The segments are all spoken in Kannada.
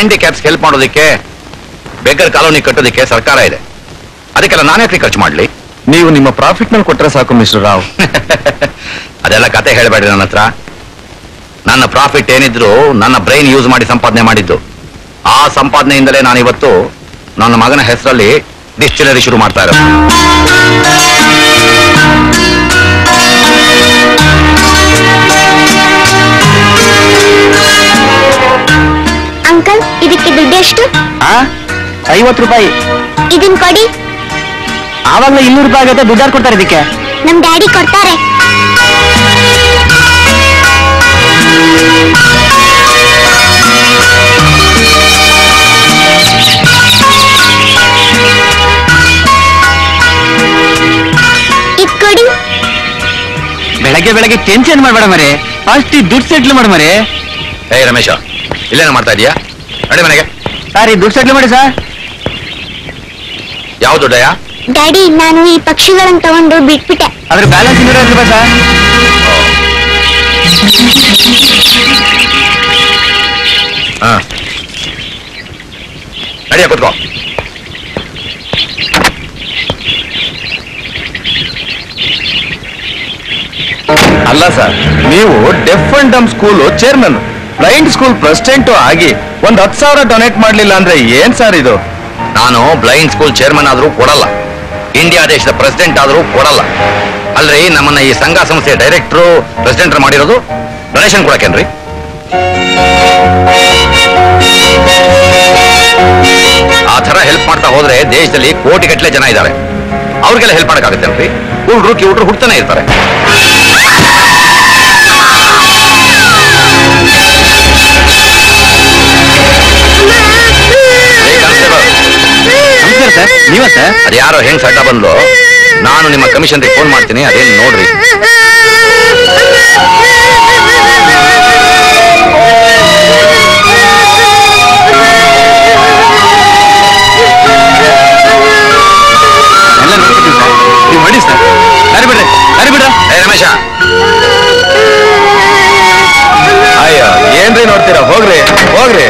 ಹ್ಯಾಂಡಿಕ್ಯಾಪ್ಸ್ ಹೆಲ್ಪ್ ಮಾಡೋದಕ್ಕೆ ಬೇಕರ್ ಕಾಲೋನಿ ಕಟ್ಟೋದಕ್ಕೆ ಸರ್ಕಾರ ಇದೆ ಅದಕ್ಕೆಲ್ಲ ನಾನೇ ಖರ್ಚು ಮಾಡ್ಲಿ ನೀವು ನಿಮ್ಮ ಪ್ರಾಫಿಟ್ ನಲ್ಲಿ ಕೊಟ್ರೆ ಸಾಕು ಮಿಸ್ಟರ್ ರಾವ್ ಅದೆಲ್ಲ ಕತೆ ಹೇಳಬೇಡ್ರಿ ನನ್ನ ಹತ್ರ ನನ್ನ ಪ್ರಾಫಿಟ್ ಏನಿದ್ರು ನನ್ನ ಬ್ರೈನ್ ಯೂಸ್ ಮಾಡಿ ಸಂಪಾದನೆ ಮಾಡಿದ್ದು ಆ ಸಂಪಾದನೆಯಿಂದಲೇ ನಾನು ಇವತ್ತು ನನ್ನ ಮಗನ ಹೆಸರಲ್ಲಿ ಡಿಸ್ಟಿಲರಿ ಶುರು ಮಾಡ್ತಾ ಇರೋದು ಅಂಕಲ್ ಇದಕ್ಕೆ ದುಡ್ಡು ಎಷ್ಟು ಐವತ್ತು ರೂಪಾಯಿ ಇದನ್ ಕೊಡಿ ಆವಾಗಲೇ ಇನ್ನೂರು ರೂಪಾಯಿ ಆಗುತ್ತೆ ದುಡ್ಡು ಯಾರು ಕೊಡ್ತಾರೆ ಇದಕ್ಕೆ ನಮ್ ಡ್ಯಾಡಿ ಕೊಡ್ತಾರೆ ಇದ್ ಕೊಡಿ ಬೆಳಗ್ಗೆ ಬೆಳಗ್ಗೆ ಟೆನ್ಷನ್ ಮಾಡ್ಬೇಡ ಮರೆ ಫಸ್ಟ್ ದುಡ್ಡು ಸೆಟ್ಲ್ ಮಾಡು ಮರೆ ಏ ರಮೇಶ ಇಲ್ಲೇನ ಮಾಡ್ತಾ ಇದೀಯಾ ನಡಿ ಮನೆಗೆ ಸರ್ ಈ ದುಡ್ಡು ಸೆಟ್ಲ್ ಮಾಡಿ ಸರ್ ಯಾವ ದುಡ್ಡಯ್ಯ ಡ್ಯಾಡಿ ನಾನು ಈ ಪಕ್ಷಿಗಳನ್ನ ತಗೊಂಡು ಬಿಟ್ಬಿಟ್ಟೆ ಅದ್ರ ಬ್ಯಾಲೆನ್ಸ್ ಇನ್ನೂರ ರೂಪಾಯಿ ಸರ್ ಹಾ ನಡಿಯ ಕೂತ್ಕೋ ಅಲ್ಲ ಸರ್ ನೀವು deaf and dumb school chairman blind school president ಆಗಿ ಒಂದ್ ಹತ್ತು ಸಾವಿರ ಡೊನೇಟ್ ಮಾಡ್ಲಿಲ್ಲ ಅಂದ್ರೆ ಏನ್ ಸರ್ ಇದು ನಾನು ಬ್ಲೈಂಡ್ ಸ್ಕೂಲ್ ಚೇರ್ಮನ್ ಆದ್ರೂ ಕೊಡಲ್ಲ ಇಂಡಿಯಾ ದೇಶದ ಪ್ರೆಸಿಡೆಂಟ್ ಆದ್ರೂ ಕೊಡಲ್ಲ ಅಲ್ರಿ ನಮ್ಮನ್ನ ಈ ಸಂಘ ಸಂಸ್ಥೆ ಡೈರೆಕ್ಟ್ರು ಪ್ರೆಸಿಡೆಂಟ್ ಮಾಡಿರೋದು ಡೊನೇಷನ್ ಕೊಡಕೇನ್ರಿ ಆ ತರ ಹೆಲ್ಪ್ ಮಾಡ್ತಾ ಹೋದ್ರೆ ದೇಶದಲ್ಲಿ ಕೋಟಿ ಗಟ್ಟಲೆ ಜನ ಇದ್ದಾರೆ ಅವ್ರಿಗೆಲ್ಲ ಹೆಲ್ಪ್ ಮಾಡಕ್ಕಾಗತ್ತೇನ್ರಿ ಹುಡ್ರು ಕಿವುಡ್ರು ಹುಡ್ತಾನೆ ಇರ್ತಾರೆ ಏ, ಕಾನ್ಸ್ಟೇಬಲ್, ನಮಸ್ಕಾರ ಸರ್ ನೀವ ಸರ್ ಅದ್ಯಾರೋ ಹೆಂಗ್ ಸಡ್ಡ ಬಂದ್ಲು ನಾನು ನಿಮ್ಮ ಕಮಿಷನ್ಗೆ ಫೋನ್ ಮಾಡ್ತೀನಿ ಅದೇನ್ ನೋಡ್ರಿ ಎಲ್ಲ ನೋಡ್ಕೊತೀವಿ ಸರ್ ನೀವು ಮಾಡಿ ಸರ್ ದಾರಿ ಬಿಡ್ರಿ ದಾರಿ ಬಿಡ್ರ ಏ ರಮೇಶ ಅಯ್ಯ ಏನ್ರಿ ನೋಡ್ತೀರಾ ಹೋಗ್ರಿ ಹೋಗ್ರಿ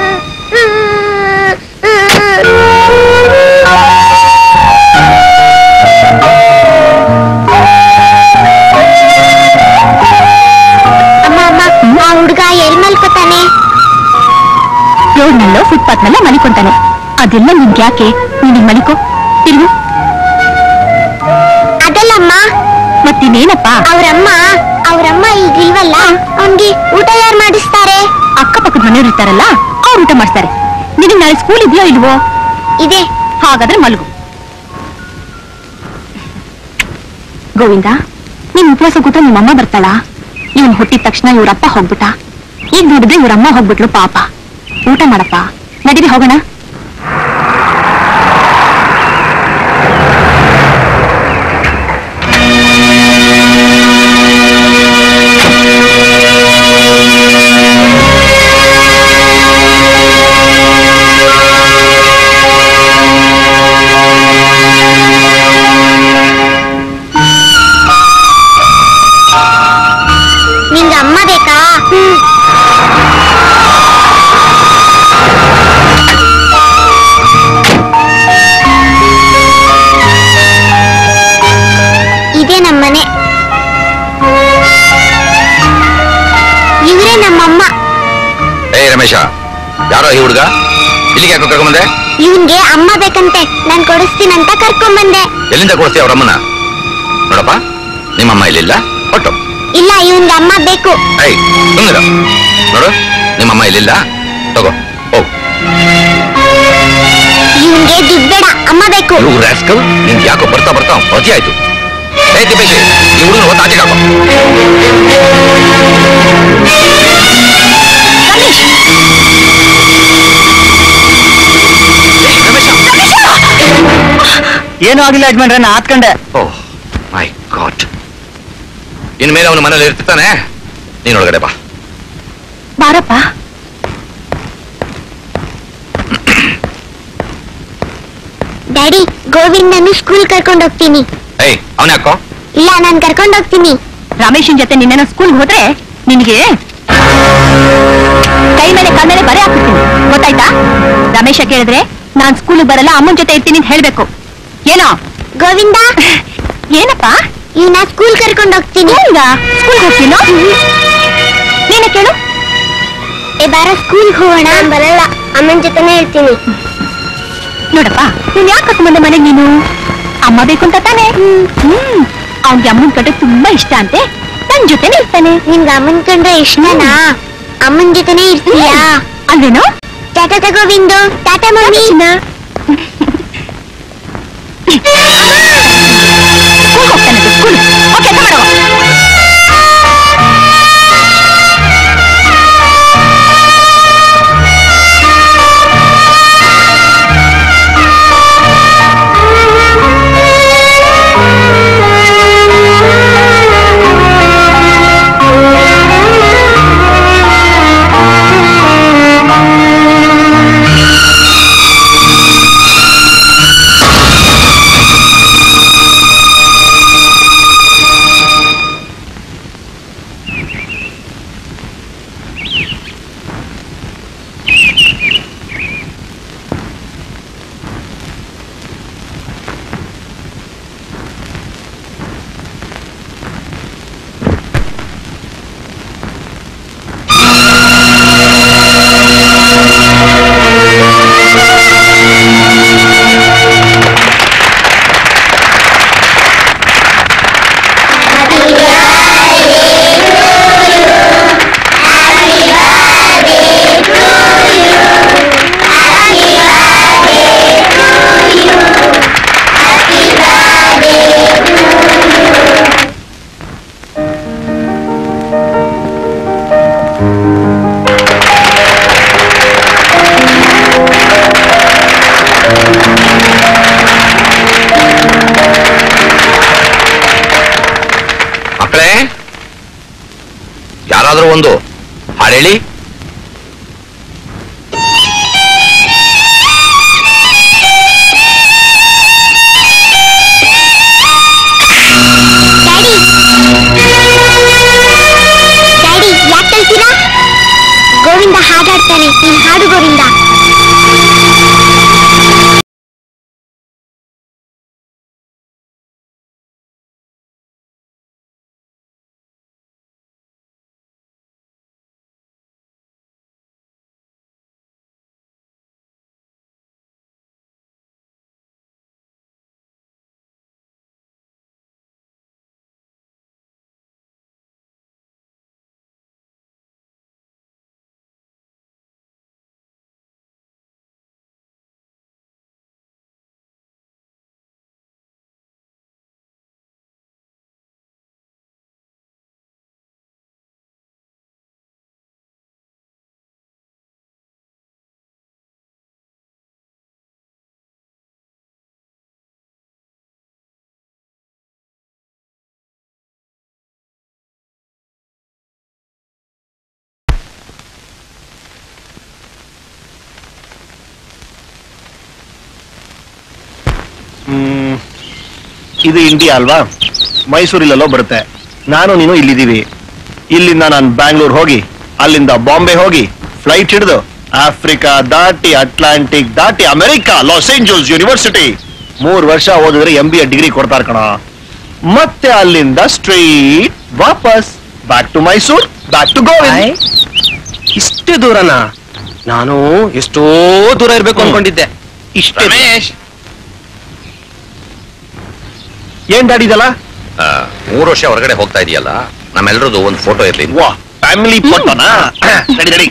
ಅಮ್ಮ ಅಮ್ಮ ಆ ಹುಡ್ಗ ಎಲ್ ಮಲ್ಕೋತಾನೆ ರೋಡ್ನಲ್ಲೋ ಫುಟ್ಪಾತ್ನಲ್ಲೋ ಮಲಿಕೊಂತಾನೆ ಅದೆಲ್ಲ ನಿನ್ಗೆ ಯಾಕೆ ನೀನು ಮಲಿಕೋ ತಿರುಗು ಅದಲ್ಲಮ್ಮ ಮತ್ತಿನ್ನೇನಪ್ಪ ಅವ್ರಮ್ಮ ಅವ್ರಮ್ಮ ಈಗ ಇಲ್ವಲ್ಲ ಅವ್ನ್ಗೆ ಊಟ ಯಾರು ಮಾಡಿಸ್ತಾರೆ ಅಕ್ಕಪಕ್ಕದ ಮನೆಯವ್ರು ಇರ್ತಾರಲ್ಲ ಅವ್ರು ಊಟ ಮಾಡ್ತಾರೆ ನಿನಗೆ ನಾಳೆ ಸ್ಕೂಲ್ ಇದೆಯೋ ಇಲ್ವೋ ಇದೆ ಹಾಗಾದ್ರೆ ಮಲಗು ಗೋವಿಂದ ನಿನ್ ಉಪವಾಸ ಕೂತ ನಿಮ್ಮಮ್ಮ ಬರ್ತಾಳ ಇವನ್ ಹುಟ್ಟಿದ ತಕ್ಷಣ ಇವ್ರಪ್ಪ ಹೋಗ್ಬಿಟ್ಟ ಈಗ ನೋಡಿದ್ರೆ ಇವ್ರಮ್ಮ ಹೋಗ್ಬಿಟ್ಲು ಪಾಪ ಊಟ ಮಾಡಪ್ಪ ನಡೀರಿ ಹೋಗೋಣ ನಿಂಗೆ ಅಮ್ಮ ಬೇಕಾ ಇದೇ ನಮ್ಮನೆ ಇವರೇ ನಮ್ಮಮ್ಮ ಏ ರಮೇಶ ಯಾರೋ ಈ ಹುಡುಗ ಇಲ್ಲಿಗೆ ಯಾಕೋ ಕರ್ಕೊಂಬಂದೆ ಇವನ್ಗೆ ಅಮ್ಮ ಬೇಕಂತೆ ನಾನ್ ಕೊಡಿಸ್ತೀನಂತ ಕರ್ಕೊಂಬಂದೆ ಎಲ್ಲಿಂದ ಕೊಡ್ತೀಯ ಅವ್ರಮ್ಮನ ನೋಡಪ್ಪ ನಿಮ್ಮಮ್ಮ ಇಲ್ಲಿಲ್ಲ ಹೊಟ್ಟು ಇಲ್ಲ ಇವನ್ಗೆ ಅಮ್ಮ ಬೇಕು ಐ ಸುಮ್ಮನಿರ ನೋಡು ನಿಮ್ಮಮ್ಮ ಇಲ್ಲಿಲ್ಲ ತಗೋ ಹೋಗು ಇವನ್ಗೆ ದುಡ್ಡು ಬೇಡ ಅಮ್ಮ ಬೇಕು ಇವು ರಾಸ್ಕಲ್ ನಿಂಗೆ ಯಾಕೋ ಬರ್ತಾ ಬರ್ತಾ ಅತಿ ಆಯ್ತು ಏ ದಿಪೇಶಿ ಈ ಹುಡುಗನ ಹೊತ್ತು ಆಚೆಗೆ ಹಾಕೋ ಏ, ರಮೇಶ ಏನೂ ಆಗಿಲ್ಲ ಯಜಮಾನ್ರೆ ನಾ ಆತ್ಕಂಡೆ ಓಹ್ ಮೈ ಗಾಡ್ ಇನ್ಮೇಲೆ ಅವನ ಮನೇಲಿ ಇರ್ತಾನೆ ನೀನ್ ಒಳಗಡೆ ಬಾ ಬಾರಪ್ಪ ಡ್ಯಾಡಿ ಗೋವಿಂದನು ಸ್ಕೂಲ್ ಕರ್ಕೊಂಡು ಹೋಗ್ತೀನಿ ಏಯ್ ಅವನೇ ಹಾಕೋ ಇಲ್ಲ ನಾನ್ ಕರ್ಕೊಂಡು ಹೋಗ್ತೀನಿ ರಮೇಶನ್ ಜೊತೆ ನಿನ್ನೇನೋ ಸ್ಕೂಲ್ಗೆ ಹೋದ್ರೆ ನಿನಗೆ ಕೈ ಮೇಲೆ ಕಾಲ ಮೇಲೆ ಬರೆ ಹಾಕ್ಬಿಡ್ತೀನಿ ಗೊತ್ತಾಯ್ತಾ ರಮೇಶ ಕೇಳಿದ್ರೆ ನಾನ್ ಸ್ಕೂಲಿಗೆ ಬರಲ್ಲ ಅಮ್ಮನ್ ಜೊತೆ ಇರ್ತೀನಿ ಅಂತ ಹೇಳ್ಬೇಕು ಏನೋ ಗೋವಿಂದ ಏನಪ್ಪ ಇವನ ಸ್ಕೂಲ್ ಕರ್ಕೊಂಡು ಹೋಗ್ತೀನಿ ಈಗ ಸ್ಕೂಲ್ ಹೋಗ್ತೀನೋ ನೀನೇ ಕೇಳು ಏ ಬಾರ ಸ್ಕೂಲ್ ಹೋಗೋಣ ಬರಲ್ಲ ಅಮ್ಮನ ಜೊತೆನೇ ಇರ್ತೀನಿ ನೋಡಪ್ಪ ನೀನ್ ಯಾಕೆ ಕರ್ಕೊಂಬಂದೆ ಮನೆಗೆ ನೀನು ಅಮ್ಮ ಬೇಕು ಅಂತ ತಾನೆ ಹ್ಮ್ ಅವ್ನ್ಗೆ ಅಮ್ಮನ್ ಕಂಡ್ರೆ ತುಂಬಾ ಇಷ್ಟ ಅಂತೆ ನನ್ ಜೊತೆನೆ ಇರ್ತಾನೆ ನಿನ್ಗೆ ಅಮ್ಮನ್ ಕಂಡ್ರೆ ಇಷ್ಟನಾ ಅಮ್ಮನ್ ಜೊತೆನೇ ಇರ್ತೀಯಾ ಅಲ್ವೇನೋ ಟಾಟಾ ತಗೋವಿಂದು ಟಾಟಾ ಮಮ್ಮಿ ಸ್ಕೂಲ್ ಹೋಗ್ತಾನೆ ಸ್ಕೂಲ್ ಓಕೆ ಮಾಡೋ ಮಕ್ಕಳೇ ಯಾರಾದ್ರೂ ಒಂದು ಹಾಡು ಹೇಳಿ ಡ್ಯಾಡಿ ಡ್ಯಾಡಿ ಯಾಕೆ ಕಳ್ತೀರಾ ಗೋವಿಂದ ಹಾಡಾಡ್ತಾನೆ ನೀನ್ ಹಾಡು ಗೋವಿಂದ ಹ್ಮ್. ಇದು ಇಂಡಿಯಾ ಅಲ್ವಾ ಮೈಸೂರಿಲೆಲ್ಲೋ ಬರುತ್ತೆ ನಾನು ನೀನು ಇಲ್ಲಿದ್ದೀವಿ ಇಲ್ಲಿಂದ ನಾನು ಬ್ಯಾಂಗ್ಳೂರ್ ಹೋಗಿ ಅಲ್ಲಿಂದ ಬಾಂಬೆ ಹೋಗಿ ಫ್ಲೈಟ್ ಹಿಡಿದು ಆಫ್ರಿಕಾ ದಾಟಿ ಅಟ್ಲಾಂಟಿಕ್ ದಾಟಿ ಅಮೆರಿಕ ಲಾಸ್ ಏಂಜಲ್ಸ್ ಯೂನಿವರ್ಸಿಟಿ ಮೂರ್ ವರ್ಷ ಓದಿದ್ರೆ ಎಂ ಬಿ ಎ ಡಿಗ್ರಿ ಕೊಡ್ತಾರ ಕಣ ಮತ್ತೆ ಅಲ್ಲಿಂದ ಸ್ಟ್ರೈಟ್ ವಾಪಸ್ back to Mysore back to Govind ಇಷ್ಟು ದೂರನಾ ನಾನು ಎಷ್ಟೋ ದೂರ ಇರ್ಬೇಕು ಅನ್ಕೊಂಡಿದ್ದೆ ಇಷ್ಟೇ ರಮೇಶ್ ಏನ್ ಡ್ಯಾಡಿ ಇದಲ್ಲ ಆ, ಮೂರು ವರ್ಷ ಹೊರಗಡೆ ಹೋಗ್ತಾ ಇದೆಯಲ್ಲ ನಮ್ಮೆಲ್ಲರದು ಒಂದು ಫೋಟೋ ಇರ್ಲಿ ವಾ ಫ್ಯಾಮಿಲಿ ಫೋಟೋನಾ ನಡಿ ನಡಿ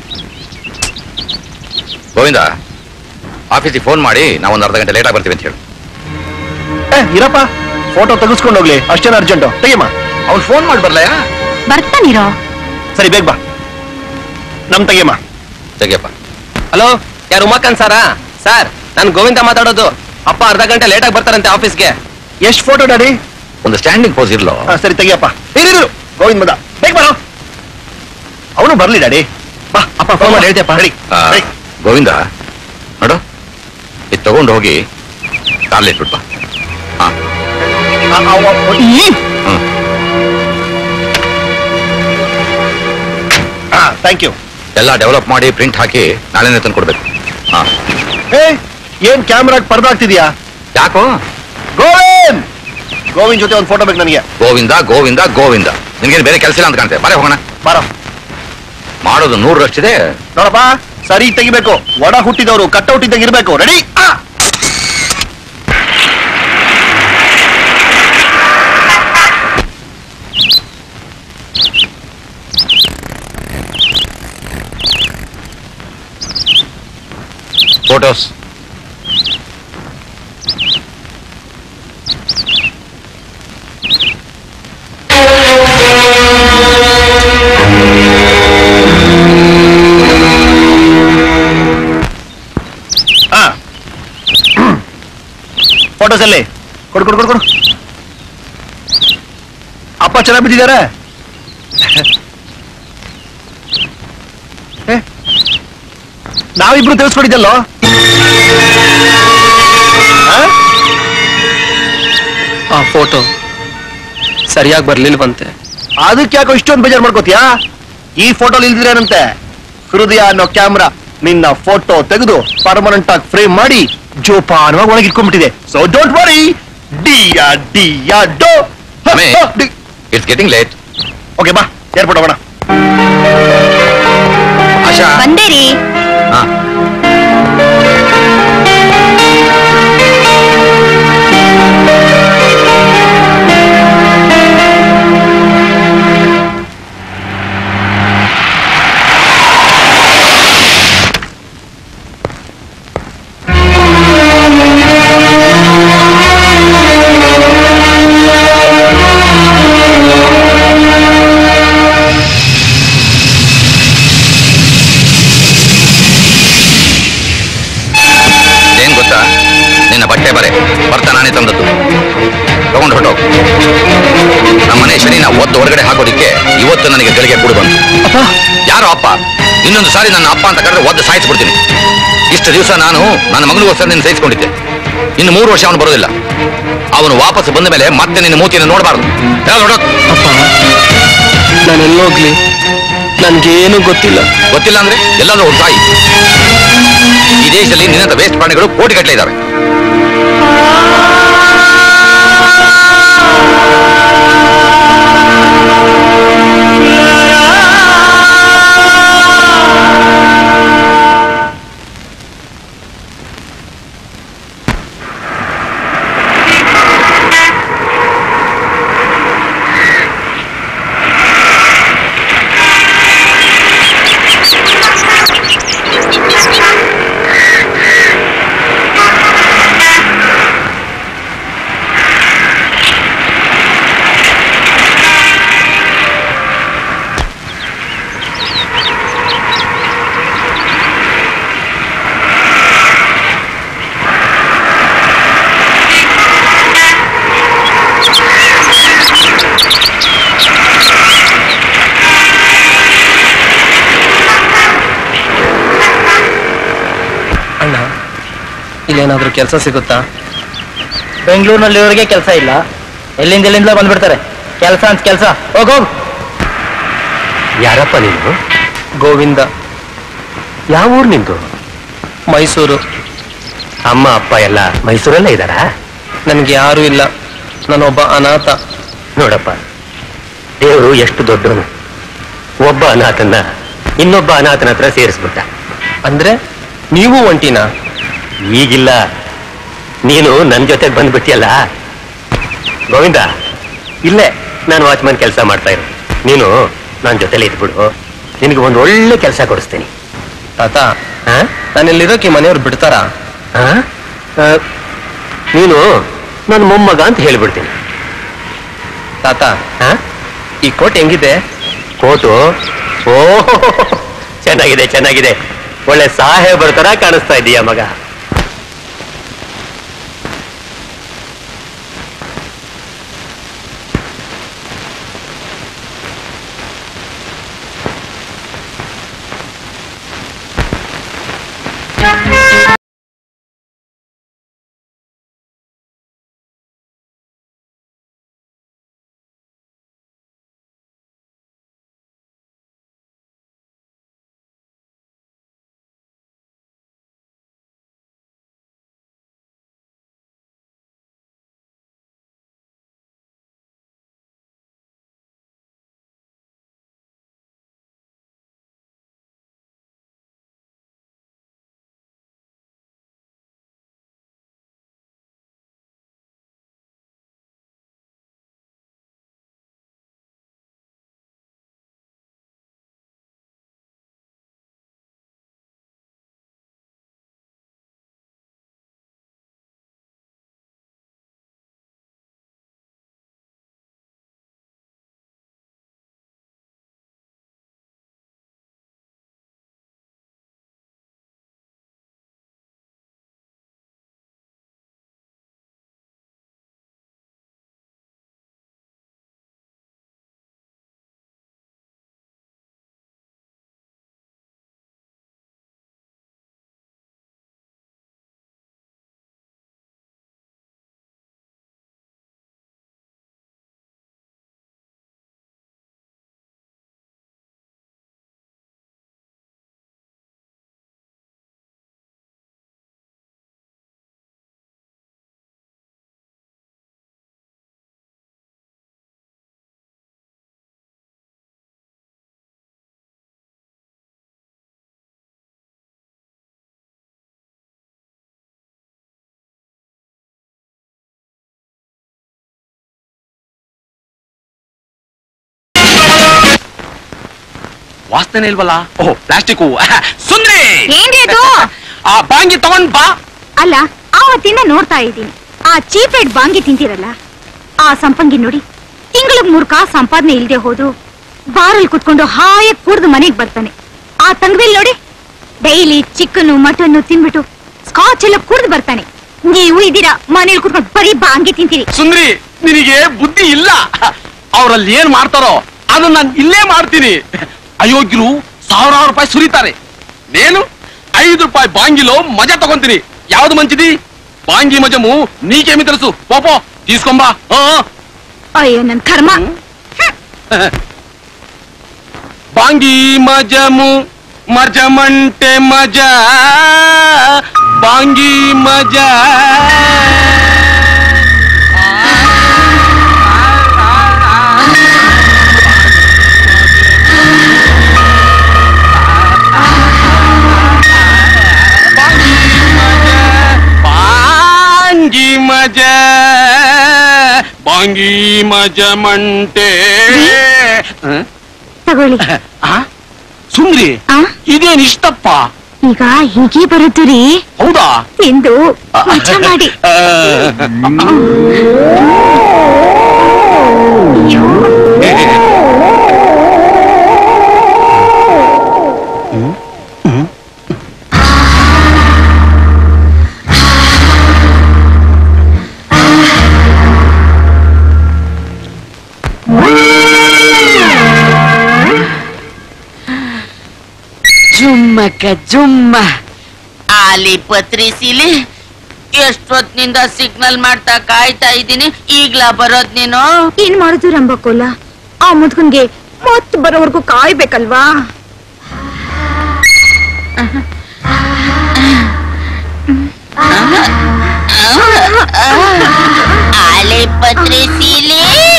ಗೋವಿಂದ ಆಫೀಸಿಗೆ ಫೋನ್ ಮಾಡಿ ನಾವು ಒಂದು ಅರ್ಧ ಗಂಟೆ ಲೇಟ್ ಆಗಿ ಬರ್ತೀವಿ ಅಂತ ಹೇಳು ಏ, ಇರಪ್ಪ ಫೋಟೋ ತೆಗೆಸ್ಕೊಂಡು ಹೋಗ್ಲಿ ಅಷ್ಟೇನು ಅರ್ಜೆಂಟು ತೆಗಿಯಮ್ಮ ಅವ್ನು ಫೋನ್ ಮಾಡಿ ಬರ್ಲಯ್ಯ ಬರ್ತಾನಿರೋ ಸರಿ ಬೇಗ ಬಾ ನಮ್ ತೆಗಿಯಮ್ಮ ತೆಗಿಯಪ್ಪ ಹಲೋ ಯಾರು ಉಮಾಕಾಂತ್ ಸಾರಾ ಸರ್ ನಾನು ಗೋವಿಂದ ಮಾತಾಡೋದು ಅಪ್ಪ ಅರ್ಧ ಗಂಟೆ ಲೇಟ್ ಆಗಿ ಬರ್ತಾರಂತೆ ಆಫೀಸ್ಗೆ ಎಷ್ಟು ಫೋಟೋ ಡ್ಯಾಡಿ ಒಂದು ಸ್ಟ್ಯಾಂಡಿಂಗ್ ಪೋಸ್ ಇರ್ಲೋ ಹಾ ಸರಿ ತೆಗಿಯಪ್ಪ ಇರು, ಇರು, ಇರು. ಗೋವಿಂದ್ ಬಂದ ಬೇಗ ಬರೋ ಅವನು ಬರ್ಲಿ ಡ್ಯಾಡಿ ಬಾ ಅಪ್ಪ ಫೋನ್ ಮಾಡಿ ಹೇಳ್ತೀಯಪ್ಪ ನಡಿ ಆ, ನಡಿ. ಗೋವಿಂದ ನೋಡು ಇದು ತಗೊಂಡು ಹೋಗಿ ಕಾಲ್ ಇಟ್ಬಿಟ್ಬಾ ಹಾ ಆ, ಆ, ಆ, ಈ. ಹ್ಮ್ ಹಾ ಥ್ಯಾಂಕ್ ಯು ಎಲ್ಲ ಡೆವಲಪ್ ಮಾಡಿ ಪ್ರಿಂಟ್ ಹಾಕಿ ನಾಳೆನೇ ತಂದು ಕೊಡ್ಬೇಕು ಹಾ ಏ ಏನ್ ಕ್ಯಾಮ್ರಾಗ್ ಪರ್ದಾಗ್ತಿದ್ಯಾ ಯಾಕೋ ಗೋವಿಂದ್ ಗೋವಿಂದ್ ಜೊತೆ ಒಂದು ಫೋಟೋ ಬೇಕು ನನಗೆ ಗೋವಿಂದ ಗೋವಿಂದ ಗೋವಿಂದ ನಿನ್ಗೇನು ಬೇರೆ ಕೆಲಸ ಇಲ್ಲ ಅಂತ ಕಾಣ್ತೆ ಬರೇ ಹೋಗೋಣ ಬಾರ ಮಾಡೋದು ನೂರರಷ್ಟಿದೆ ನೋಡಪ್ಪ ಸರಿ ತೆಗಿಬೇಕು ಒಡ ಹುಟ್ಟಿದವರು ಕಟ್ಔಟ್ ಇದ್ದಂಗೆ ಇರ್ಬೇಕು ರೆಡಿ ಫೋಟೋಸ್ ಫೋಟೋಸ್ ಅಲ್ಲಿ ಕೊಡು ಕೊಡು ಕೊಡು ಕೊಡು ಅಪ್ಪ ಚೆನ್ನಾಗಿ ಬಿದ್ದಿದ್ದಾರೆ ಏ, ನಾವಿಬ್ರು ತಿಳಿಸ್ಕೊಡಿದ್ದಲ್ಲೋ ಆ? ಆ ಫೋಟೋ ಸರಿಯಾಗಿ ಬರ್ಲಿಲ್ವಂತೆ ಅದಕ್ಕೆ ಯಾಕೋ ಇಷ್ಟೊಂದು ಬೇಜಾರು ಮಾಡ್ಕೋತೀಯಾ ಈ ಫೋಟೋ ಇಲ್ದಿರೇನಂತೆ ಹೃದಯ ಅನ್ನೋ ಕ್ಯಾಮ್ರಾ ನಿನ್ನ ಫೋಟೋ ತೆಗೆದು ಪರ್ಮನೆಂಟ್ ಆಗಿ ಫ್ರೇಮ್ ಮಾಡಿ ಜೋಪಾನವಾಗಿ ಒಳಗೆ ಇಟ್ಕೊಂಡ್ಬಿಟ್ಟಿದೆ ಸೊ ಡೋಂಟ್ ವರಿ ಡಿಯಾ ಡಿಯಾ ಡೋ ಇಟ್ಸ್ ಗೆಟಿಂಗ್ ಲೇಟ್ ಓಕೆ ಬಾ ಏರ್ಪೋರ್ಟ್ ಹೋಗೋಣ ಆಶಾ ಬಂದೇರಿ ಹಾ ಏನ್ ಗೊತ್ತಾ ನಿನ್ನ ಬಟ್ಟೆ ಬರೆ ಬರ್ತಾ ನಾನೇ ತಂದದ್ದು ತಗೊಂಡು ಹೊರಟೋಗು ನಮ್ಮ ಮನೆ ಶನಿನ ಒದ್ದು ಹೊರಗಡೆ ಹಾಕೋದಿಕ್ಕೆ ಇವತ್ತು ನನಗೆ ಗಳಿಗೆ ಕೂಡು ಬಂತು ಯಾರೋ ಅಪ್ಪ ಇನ್ನೊಂದು ಸಾರಿ ನನ್ನ ಅಪ್ಪ ಅಂತ ಕರೆದ್ರೆ ಒದ್ದು ಸಾಯಿಸ್ಬಿಡ್ತೀನಿ ಇಷ್ಟು ದಿವಸ ನಾನು ನನ್ನ ಮಗನಿಗೋಸ್ಕರ ನಿನ್ನ ಸಹಿಸ್ಕೊಂಡಿದ್ದೆ ಇನ್ನು ಮೂರು ವರ್ಷ ಅವನು ಬರೋದಿಲ್ಲ ಅವನು ವಾಪಸ್ ಬಂದ ಮೇಲೆ ಮತ್ತೆ ನಿನ್ನ ಮೂತಿಯನ್ನು ನೋಡಬಾರ್ದು ಹೊರಟೋಗ್ ಅಪ್ಪ ನಾನೆಲ್ಲೋಗ್ಲಿ ನನ್ಗೇನು ಗೊತ್ತಿಲ್ಲ ಗೊತ್ತಿಲ್ಲ ಅಂದ್ರೆ ಎಲ್ಲಾದ್ರೂ ಒಂದು ತಾಯಿ ಈ ದೇಶದಲ್ಲಿ ನಿನ್ನಂತ ವೇಸ್ಟ್ ಪ್ರಾಣಿಗಳು ಕೋಟಿಗಟ್ಟಲೆ ಇದ್ದಾವೆ ಅಣ್ಣ ಇಲ್ಲೇನಾದ್ರೂ ಕೆಲಸ ಸಿಗುತ್ತಾ ಬೆಂಗಳೂರಿನಲ್ಲಿ ಇವರಿಗೆ ಕೆಲಸ ಇಲ್ಲ ಎಲ್ಲಿಂದ ಎಲ್ಲಿಂದ ಬಂದ್ಬಿಡ್ತಾರೆ ಕೆಲಸ ಅಂತ ಕೆಲಸ ಹೋಗೋಗ್ ಯಾರಪ್ಪ ನೀನು ಗೋವಿಂದ ಯಾವ ಊರು ನಿಂದು ಮೈಸೂರು ಅಮ್ಮ ಅಪ್ಪ ಎಲ್ಲ ಮೈಸೂರಲ್ಲೇ ಇದ್ದಾರಾ ನನ್ಗೆ ಯಾರೂ ಇಲ್ಲ ನಾನೊಬ್ಬ ಅನಾಥ ನೋಡಪ್ಪ ದೇವರು ಎಷ್ಟು ದೊಡ್ಡವನು ಒಬ್ಬ ಅನಾಥನ್ನ ಇನ್ನೊಬ್ಬ ಅನಾಥನ ಹತ್ರ ಸೇರಿಸ್ಬಿಟ್ಟ ಅಂದ್ರೆ ನೀವು ಒಂಟಿನ ಈಗಿಲ್ಲ ನೀನು ನನ್ನ ಜೊತೆಗೆ ಬಂದ್ಬಿಟ್ಟಿಯಲ್ಲ ಗೋವಿಂದ ಇಲ್ಲೇ ನಾನು ವಾಚ್ಮನ್ ಕೆಲಸ ಮಾಡ್ತಾ ಇರು ನೀನು ನನ್ನ ಜೊತೆಲಿ ಇದ್ಬಿಡು ನಿನಗೆ ಒಂದು ಒಳ್ಳೆ ಕೆಲಸ ಕೊಡಿಸ್ತೀನಿ ತಾತ ಹಾ ನಾನು ಇಲ್ಲಿರೋಕೆ ಮನೆಯವ್ರು ಬಿಡ್ತಾರಾ ಆ? ಆ, ನೀನು ನನ್ನ ಮೊಮ್ಮಗ ಅಂತ ಹೇಳ್ಬಿಡ್ತೀನಿ ತಾತ ಹಾ ಈ ಕೋಟ್ ಹೆಂಗಿದೆ ಕೋಟು ಓ ಚೆನ್ನಾಗಿದೆ ಚೆನ್ನಾಗಿದೆ ಒಳ್ಳೆ ಸಾಹೇಬರ ತರ ಕಾಣಿಸ್ತಾ ಇದೀಯ ಮಗ ವಾಸನೆ ಇಲ್ವಲ್ಲ ಓಹ್ ಪ್ಲಾಸ್ಟಿಕ್ ಹೂವು ಸುಂದ್ರಿ ಏನ್ರಿ ಅದು ಆ ಬಾಂಗಿ ತಗೊಂಡ್ ಬಾ ಅಲ್ಲ ಆವತ್ತಿಂದ ನೋಡ್ತಾ ಇದ್ದೀನಿ ಆ ಚೀಪ್ ರೇಟ್ ಬಾಂಗಿ ತಿಂತೀರಲ್ಲ ಆ ಸಂಪಂಗಿ ನೋಡಿ ತಿಂಗಳಿಗೆ ಮೂರ್ ಕಾಸು ಸಂಪಾದನೆ ಇಲ್ದೆ ಹೋದು ಬಾರಲ್ಲಿ ಕುತ್ಕೊಂಡು ಹಾಯಾಗಿ ಕುಡ್ದು ಮನೆಗ್ ಬರ್ತಾನೆ ಆ ತಂಗ್ರಿಲ್ ನೋಡಿ ಡೈಲಿ ಚಿಕನ್ ಮಟನ್ ತಿನ್ಬಿಟ್ಟು ಸ್ಕಾಚ್ ಎಲ್ಲ ಕುಡ್ದು ಬರ್ತಾನೆ ನೀವು ಇದೀರಾ ಮನೇಲಿ ಕುತ್ಕೊಂಡು ಬರೀ ಬಾಂಗಿ ತಿಂತೀರಿ ಸುಂದ್ರಿ ನಿನಗೆ ಬುದ್ಧಿ ಇಲ್ಲ ಅವರಲ್ಲಿ ಏನ್ ಮಾಡ್ತಾರೋ ಅದನ್ನ ನಾನು ಇಲ್ಲೇ ಮಾಡ್ತೀನಿ ಅಯೋಗ್ಯರು ಸಾವಿರಾರು ರೂಪಾಯಿ ಸುರಿತಾರೆ నేను ఐదు రూపాయి బాంగిలో మజా తಗೊಂತೀನಿ ಯಾವ್ದು ಮಂಚಿದಿ ಬಾಂಗಿ ಮಜಮು ನೀకేమి తెలుసు పోపో తీసుకొంబా ಅಯ್ಯೋ ನನ್ ಕರ್ಮ బాంగి మజము మజమంటే మజా బాంగి మజా బాంగి మజా బాంగి మజమంటే ತಗೊಳ್ಳಿ ಆ? ಸುಂದ್ರಿ ಆ ಇದೇನ್ ಇಷ್ಟಪ್ಪ ಈಗ ಹೀಗೆ ಬರುತ್ತು ರೀ ಹೌದಾ ತಿಂದು ಮಜಾ ಮಾಡಿ ಜುಮ್ಮಕ್ಕ ಜುಮ್ಮ ಆಲಿ ಪತ್ರಿಸಿಲಿ ಎಷ್ಟೊತ್ತಿನಿಂದ ಸಿಗ್ನಲ್ ಮಾಡ್ತಾ ಕಾಯ್ತಾ ಇದ್ದೀನಿ ಈಗ್ಲಾ ಬರೋದ್ ನೀನು ಏನ್ ಮಾಡುದು ರಂಬಕೋಲ ಆ ಮುದ್ಕನ್ಗೆ ಮತ್ ಬರೋವರೆಗೂ ಕಾಯ್ಬೇಕಲ್ವಾ ಆಲಿ ಪತ್ರಿಸಿಲಿ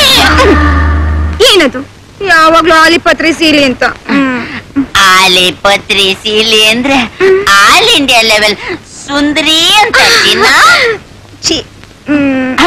ಏನದು ಯಾವಾಗ್ಲೂ ಆಲಿಪತ್ರಿ ಸೀಲಿ ಅಂತ ಆಲಿ ಪತ್ರಿಸಿಲಿ ಅಂದ್ರೆ ಆಲ್ ಇಂಡಿಯಾ ಲೆವೆಲ್ ಸುಂದರಿ ಅಂತ ಚಿನ್ನ ಛೀ ಹ್ಮ್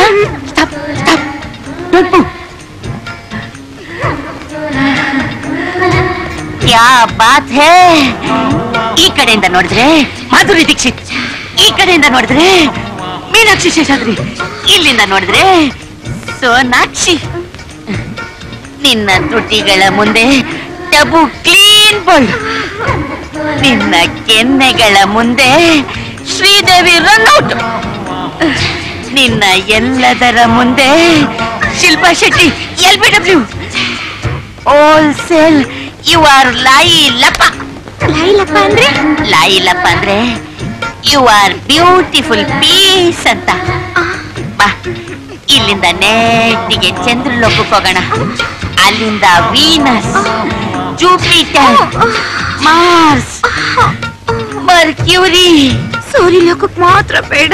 ಯಾ ಬಾತ್ ಹೇ ಈ ಕಡೆಯಿಂದ ನೋಡಿದ್ರೆ ಮಾಧುರಿ ದೀಕ್ಷಿತ್ ಈ ಕಡೆಯಿಂದ ನೋಡಿದ್ರೆ ಮೀನಾಕ್ಷಿ ಶೇಷಾದ್ರಿ ಇಲ್ಲಿಂದ ನೋಡಿದ್ರೆ ಸೋನಾಕ್ಷಿ ನಿನ್ನ ತುಟಿಗಳ ಮುಂದೆ ಟಬು ಕ್ಲೀನ್ ಬೋಲ್ಡ್ ನಿನ್ನ ಕೆನ್ನೆಗಳ ಮುಂದೆ ಶ್ರೀದೇವಿ ರನ್ಔಟ್ ನಿನ್ನ ಎಲ್ಲದರ ಮುಂದೆ Shilpa Shetty L B W wholesale you are ಲಾಯಿ ಲಪ್ಪ ಲೈಲಪ್ಪ ಅಂದ್ರೆ ಲಾಯಿ ಲಪ್ಪ ಅಂದ್ರೆ ಯು ಆರ್ ಬ್ಯೂಟಿಫುಲ್ ಪೀಸ್ ಅಂತ ಬಾ ಇಲ್ಲಿಂದ ನೆಟ್ಟಿಗೆ ಚಂದ್ರಲೋಕಕ್ಕೆ ಹೋಗೋಣ ಅಲ್ಲಿಂದ ವೀನಸ್ ಜೂಪಿಟರ್ ಮಾರ್ಸ್ ಮರ್ಕ್ಯೂರಿ ಸೂರ್ಯ ಲೋಕಕ್ ಮಾತ್ರ ಬೇಡ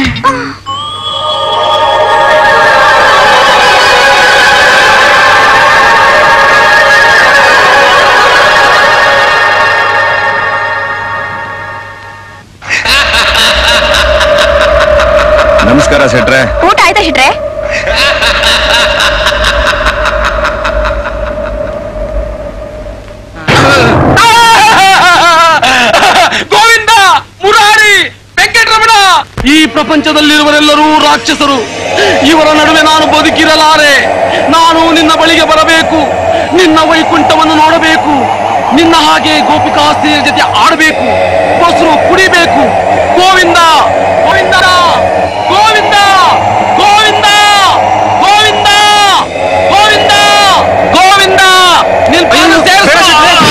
ನಮಸ್ಕಾರ ಸೆಟ್ರೆ ಊಟ ಆಯ್ತಾ ಶಿಟ್ರೆ ಗೋವಿಂದ ಮುರಾರಿ ವೆಂಕಟರಮಣ ಈ ಪ್ರಪಂಚದಲ್ಲಿರುವರೆಲ್ಲರೂ ರಾಕ್ಷಸರು ಇವರ ನಡುವೆ ನಾನು ಬದುಕಿರಲಾರೆ ನಾನು ನಿನ್ನ ಬಳಿಗೆ ಬರಬೇಕು ನಿನ್ನ ವೈಕುಂಠವನ್ನು ನೋಡಬೇಕು ನಿನ್ನ ಹಾಗೆ ಗೋಪಿಕಾಸ್ತ್ರೀಯರ ಜೊತೆ ಆಡಬೇಕು ಬಸ್ರು ಕುಡಿಬೇಕು ಗೋವಿಂದ ಗೋವಿಂದ ಗೋವಿಂದ ಗೋವಿಂದ ಗೋವಿಂದ ಗೋವಿಂದ ಗೋವಿಂದ ನಿನ್ ಪಾದ ಸೇರ್ಸು.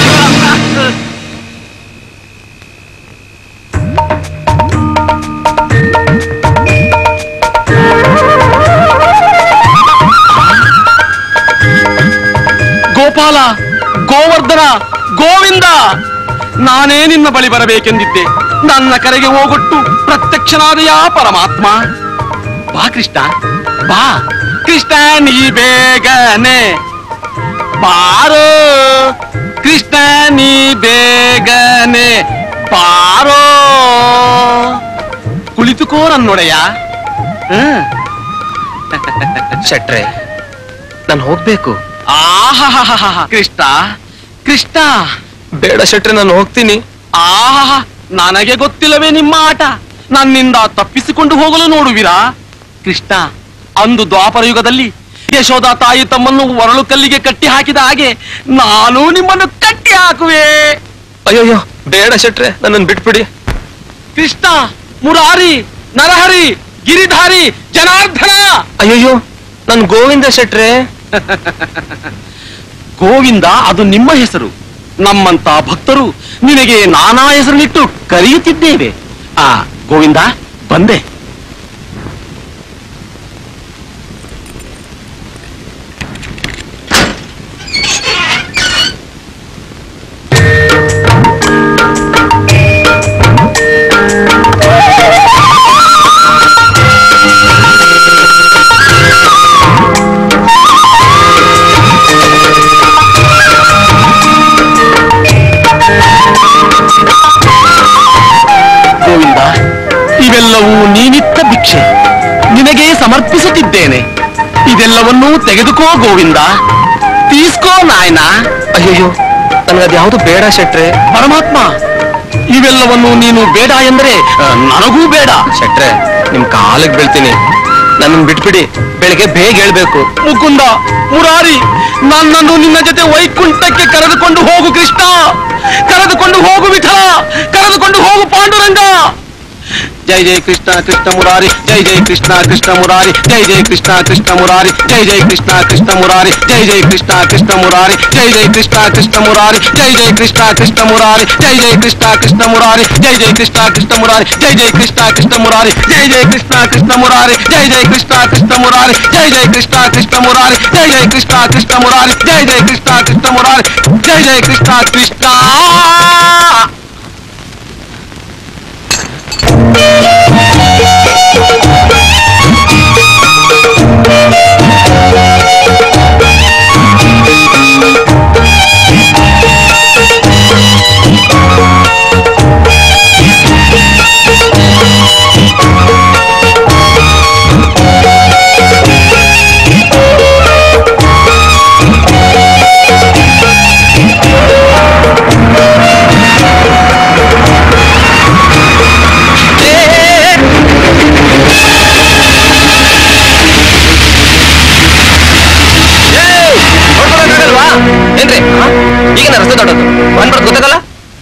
ಗೋಪಾಲ ಗೋವರ್ಧನ ಗೋವಿಂದ ನಾನೇ ನಿನ್ನ ಬಳಿ ಬರಬೇಕೆಂದಿದ್ದೆ ನನ್ನ ಕರೆಗೆ ಹೋಗೊಟ್ಟು ಪ್ರತ್ಯಕ್ಷನಾದಯ ಪರಮಾತ್ಮ ಬಾ ಕೃಷ್ಣ ಬಾ ಕೃಷ್ಣ ನೀ ಬೇಗನೆ ಬಾರೋ ಕೃಷ್ಣ ನೀ ಬೇಗನೆ ಬಾರೋ ಕುಳಿತುಕೋ ನನ್ನೊಡೆಯ ಹ್ಮ್ ಶೆಟ್ರೆ ನಾನು ಹೋಗ್ಬೇಕು ಆಹಾಹಾಹಾ ಕೃಷ್ಣ ಕೃಷ್ಣ ಬೇಡ ಶೆಟ್ರೆ ನಾನು ಹೋಗ್ತೀನಿ ಆಹಾ ನನಗೆ ಗೊತ್ತಿಲ್ಲವೇ ನಿಮ್ಮ ಆಟ ನನ್ನಿಂದ ತಪ್ಪಿಸಿಕೊಂಡು ಹೋಗಲು ನೋಡುವಿರಾ ಕೃಷ್ಣ ಅಂದು ದ್ವಾಪರ ಯುಗದಲ್ಲಿ ಯಶೋದ ತಾಯಿ ತಮ್ಮನ್ನು ಒರಳು ಕಲ್ಲಿಗೆ ಕಟ್ಟಿ ಹಾಕಿದ ಹಾಗೆ ನಾನು ನಿಮ್ಮನ್ನು ಕಟ್ಟಿ ಹಾಕುವೆ ಅಯ್ಯೋಯ್ಯೋ ಬೇಡ ಶೆಟ್ರೆ ನನ್ನನ್ನು ಬಿಟ್ಬಿಡಿ ಕೃಷ್ಣ ಮುರಾರಿ ನರಹರಿ ಗಿರಿಧಾರಿ ಜನಾರ್ದನ ಅಯ್ಯೋಯ್ಯೋ ನನ್ ಗೋವಿಂದ ಶೆಟ್ರೆ ಗೋವಿಂದ ಅದು ನಿಮ್ಮ ಹೆಸರು ನಮ್ಮಂತ ಭಕ್ತರು ನಿನಗೆ ನಾನಾ ಹೆಸರನ್ನಿಟ್ಟು ಕರೆಯುತ್ತಿದ್ದೇವೆ ಆ ಗೋವಿಂದ ಬಂದೆ ಗೋವಿಂದ ಇವೆಲ್ಲವೂ ನೀನಿತ್ತ ಭಿಕ್ಷೆ ನಿನಗೆ ಸಮರ್ಪಿಸುತ್ತಿದ್ದೇನೆ ಇದೆಲ್ಲವನ್ನೂ ತೆಗೆದುಕೋ ಗೋವಿಂದ ತೀಸ್ಕೋ ನಾಯನ ಅಯ್ಯೋಯ್ಯೋ ನನಗದು ಯಾವುದು ಬೇಡ ಶೆಟ್ರೆ ಪರಮಾತ್ಮ ಇವೆಲ್ಲವನ್ನು ನೀನು ಬೇಡ ಎಂದರೆ ಆ, ನನಗೂ ಬೇಡ ಶೆಟ್ರೆ ನಿಮ್ ಕಾಲಿಗೆ ಬೀಳ್ತೀನಿ ನನ್ನನ್ನು ಬಿಟ್ಬಿಡಿ ಬೆಳಿಗ್ಗೆ ಬೇಗ ಹೇಳ್ಬೇಕು ಮುಕುಂದ ಮುರಾರಿ ನನ್ನನ್ನು ನಿನ್ನ ಜೊತೆ ವೈಕುಂಠಕ್ಕೆ ಕರೆದುಕೊಂಡು ಹೋಗು ಕೃಷ್ಣ ಕರೆದುಕೊಂಡು ಹೋಗು ವಿಠಲ ಕರೆದುಕೊಂಡು ಹೋಗು ಪಾಂಡುರಂಗ ಜೈ ಜೈ ಕೃಷ್ಣ ಕೃಷ್ಣ ಮುರಾರಿ ಜೈ ಜೈ ಕೃಷ್ಣ ಕೃಷ್ಣ ಮುರಾರಿ ಜೈ ಜೈ ಕೃಷ್ಣ ಕೃಷ್ಣ ಮುರಾರಿ ಜೈ ಜೈ ಕೃಷ್ಣ ಕೃಷ್ಣ ಮುರಾರಿ ಜೈ ಜೈ ಕೃಷ್ಣ ಕೃಷ್ಣ ಮುರಾರಿ ಜೈ ಜೈ ಕೃಷ್ಣ ಕೃಷ್ಣ ಮುರಾರಿ ಜೈ ಜೈ ಕೃಷ್ಣ ಕೃಷ್ಣ ಮುರಾರಿ ಜೈ ಜೈ ಕೃಷ್ಣ ಕೃಷ್ಣ ಮುರಾರಿ ಜೈ ಜೈ ಕೃಷ್ಣ ಕೃಷ್ಣ ಮುರಾರಿ ಜೈ ಜೈ ಕೃಷ್ಣ ಕೃಷ್ಣ ಮುರಾರಿ ಜೈ ಜೈ ಕೃಷ್ಣ ಕೃಷ್ಣ ಮುರಾರಿ ಜೈ ಜೈ ಕೃಷ್ಣ ಕೃಷ್ಣ ಮುರಾರಿ ಜೈ ಜೈ ಕೃಷ್ಣ ಕೃಷ್ಣ ಮುರಾರಿ ಜೈ ಜೈ ಕೃಷ್ಣ ಕೃಷ್ಣ ಮುರಾರಿ ಜೈ ಜೈ ಕೃಷ್ಣ ಕೃಷ್ಣ ಮುರಾರಿ ಜೈ ಜೈ ಕೃಷ್ಣ ಕೃಷ್ಣ ನೋಡ್ಕೊಳಕ್ಕಾಗಲ್ವಾ? ಏನ್ರಿ ಆ? ಈಗ ನಾನು ರಸ್ತೆ ದೊಡ್ಡದು ಬಂದ್ಬಿಟ್ಟು ಗೊತ್ತಾಗಲ್ಲ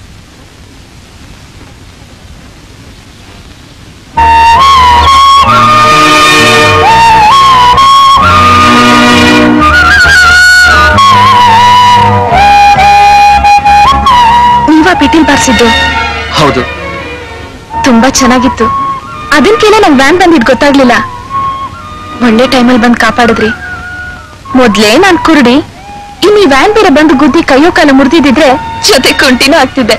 ನೀವಾ ಪಿಟೀಲ್ ಬಾರಿಸಿದ್ದು ಹೌದು ತುಂಬಾ ಚೆನ್ನಾಗಿತ್ತು ಅದನ್ಕೇನೆ ನಂಗೆ ವ್ಯಾನ್ ಬಂದಿದ್ ಗೊತ್ತಾಗ್ಲಿಲ್ಲ ಒಳ್ಳೆ ಟೈಮಲ್ಲಿ ಬಂದು ಕಾಪಾಡಿದ್ರಿ ಮೊದ್ಲೇ ನಾನ್ ಕುರುಡಿ ಇನ್ ಈ ವ್ಯಾನ್ ಬೇರೆ ಬಂದು ಗುದ್ದಿ ಕೈಯೋ ಕಾಲ ಮುರಿದಿದ್ರೆ ಜೊತೆ ಕುಂಟಿನೂ ಆಗ್ತಿದ್ದೆ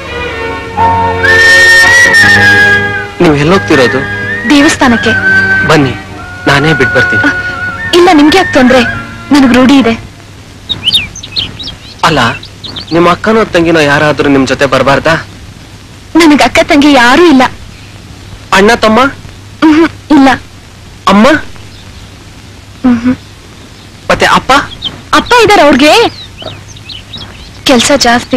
ನೀವು ಎಲ್ಲೋಗ್ತಿರೋದು ದೇವಸ್ಥಾನಕ್ಕೆ ಬನ್ನಿ ನಾನೇ ಬಿಟ್ಟು ಬರ್ತೀನಿ ಅಹ್, ಇಲ್ಲ ನಿಮ್ಗೆ ಯಾಕೆ ತೊಂದ್ರೆ ನನಗ್ ರೂಢಿ ಇದೆ ಅಲ್ಲ ನಿಮ್ಮ ಅಕ್ಕನೋ ತಂಗಿನೋ ಯಾರಾದ್ರೂ ನಿಮ್ ಜೊತೆ ಬರಬಾರ್ದಾ ನನಗ್ ಅಕ್ಕ ತಂಗಿ ಯಾರೂ ಇಲ್ಲ ಅಣ್ಣ ತಮ್ಮ ಮ್ಹೂ, ಇಲ್ಲ ಅಮ್ಮ ಮ್ಹೂ. ಮತ್ತೆ ಅಪ್ಪ ಅಪ್ಪ ಇದಾರೆ ಅವ್ರಿಗೆ ಕೆಲ್ಸ ಜಾಸ್ತಿ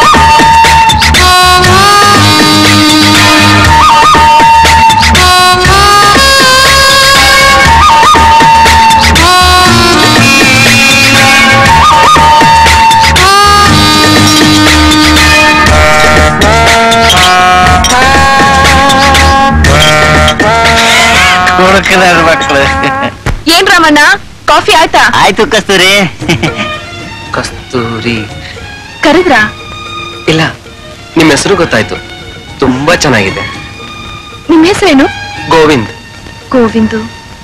ಹುಡುಕದಾರ ಮಕ್ಕಳು ಏನ್ ರಾಮಣ್ಣ ಕಾಫಿ ಆಯ್ತಾ ಆಯ್ತು ಕಸ್ತೂರಿ ಕಸ್ತೂರಿ ಕರೆದ್ರಾ ಇಲ್ಲ ನಿಮ್ಮ ಹೆಸರು ಗೊತ್ತಾಯ್ತು ತುಂಬಾ ಚೆನ್ನಾಗಿದೆ ನಿಮ್ ಹೆಸರೇನು ಗೋವಿಂದ್ ಗೋವಿಂದು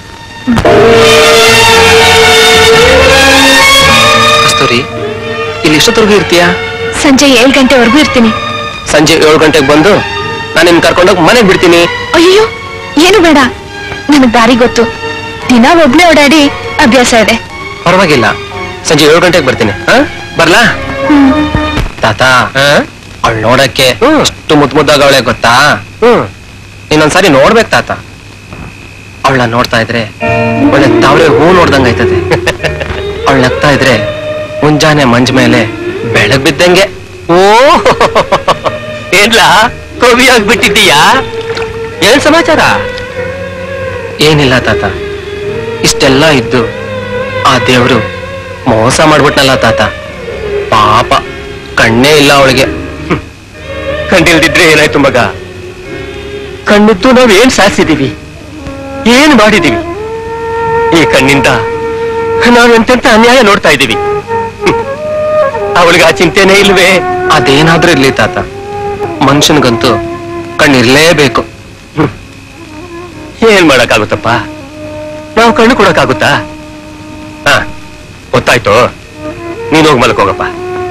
ಕಸ್ತೂರಿ ಇಲ್ಲಿ ಎಷ್ಟೊತ್ತವರೆಗೂ ಇರ್ತೀಯಾ ಸಂಜೆ ಏಳ್ ಗಂಟೆವರೆಗೂ ಇರ್ತೀನಿ ಸಂಜೆ ಏಳು ಗಂಟೆಗೆ ಬಂದು ನಾನು ನಿನ್ ಕರ್ಕೊಂಡೋಗಿ ಮನೆಗೆ ಬಿಡ್ತೀನಿ ಅಯ್ಯೋ ಏನು ಬೇಡ ನನಗ್ ದಾರಿ ಗೊತ್ತು ದಿನ ಒಬ್ನೇ ಓಡಾಡಿ ಅಭ್ಯಾಸ ಇದೆ ಪರವಾಗಿಲ್ಲ ಸಂಜೆ ಏಳು ಗಂಟೆಗೆ ಬರ್ತೀನಿ ಹಾ ಬರ್ಲಾ ಹ್ಮ್ ತಾತ ಅವಳು ನೋಡಕ್ಕೆ ಅಷ್ಟು ಮುದ್ದು ಮುದ್ದಾಗ ಅವಳೆ ಗೊತ್ತಾ ಹ್ಮ್ ಇನ್ನೊಂದ್ಸಾರಿ ನೋಡ್ಬೇಕು ತಾತ ಅವಳನ್ನ ನೋಡ್ತಾ ಇದ್ರೆ ಒಳ್ಳೆ ತಾವರೆ ಹೂ ನೋಡ್ದಂಗ್ ಆಯ್ತದೆ ಅವಳು ನಗ್ತಾ ಇದ್ರೆ ಮುಂಜಾನೆ ಮಂಜ್ ಮೇಲೆ ಬೆಳಗ್ ಬಿದ್ದಂಗೆ ಓ ಏನ್ಲಾ ಕವಿ ಆಗ್ಬಿಟ್ಟಿದ್ದೀಯಾ ಏನ್ ಸಮಾಚಾರ ಏನಿಲ್ಲ ತಾತ ಇಷ್ಟೆಲ್ಲ ಇದ್ದು ಆ ದೇವ್ರು ಮೋಸ ಮಾಡ್ಬಿಟ್ನಲ್ಲ ತಾತ ಪಾಪ ಕಣ್ಣೇ ಇಲ್ಲ ಅವಳಿಗೆ ಕಂಡಿಲ್ದಿದ್ರೆ ಏನಾಯ್ತು ಮಗ ಕಣ್ಣಿದ್ದು ನಾವ್ ಏನ್ ಸಾಧಿಸಿದೀವಿ ಏನ್ ಮಾಡಿದೀವಿ ಈ ಕಣ್ಣಿಂದ ನಾವೆಂತೆಂತ ಅನ್ಯಾಯ ನೋಡ್ತಾ ಇದ್ದೀವಿ ಅವಳಿಗೆ ಆ ಚಿಂತೆನೇ ಇಲ್ವೇ ಅದೇನಾದ್ರೂ ಇರ್ಲಿ ತಾತ ಮನುಷ್ಯನ್ಗಂತೂ ಕಣ್ಣಿರ್ಲೇಬೇಕು ಏನ್ ಮಾಡಕ್ಕಾಗುತ್ತಪ್ಪ ನಾವು ಕಣ್ಣು ಕೊಡಕ್ಕಾಗುತ್ತಾ ಹಾ ಗೊತ್ತಾಯ್ತು ನೀನ್ ಹೋಗಿ ಮಲ್ಕೋಗಪ್ಪ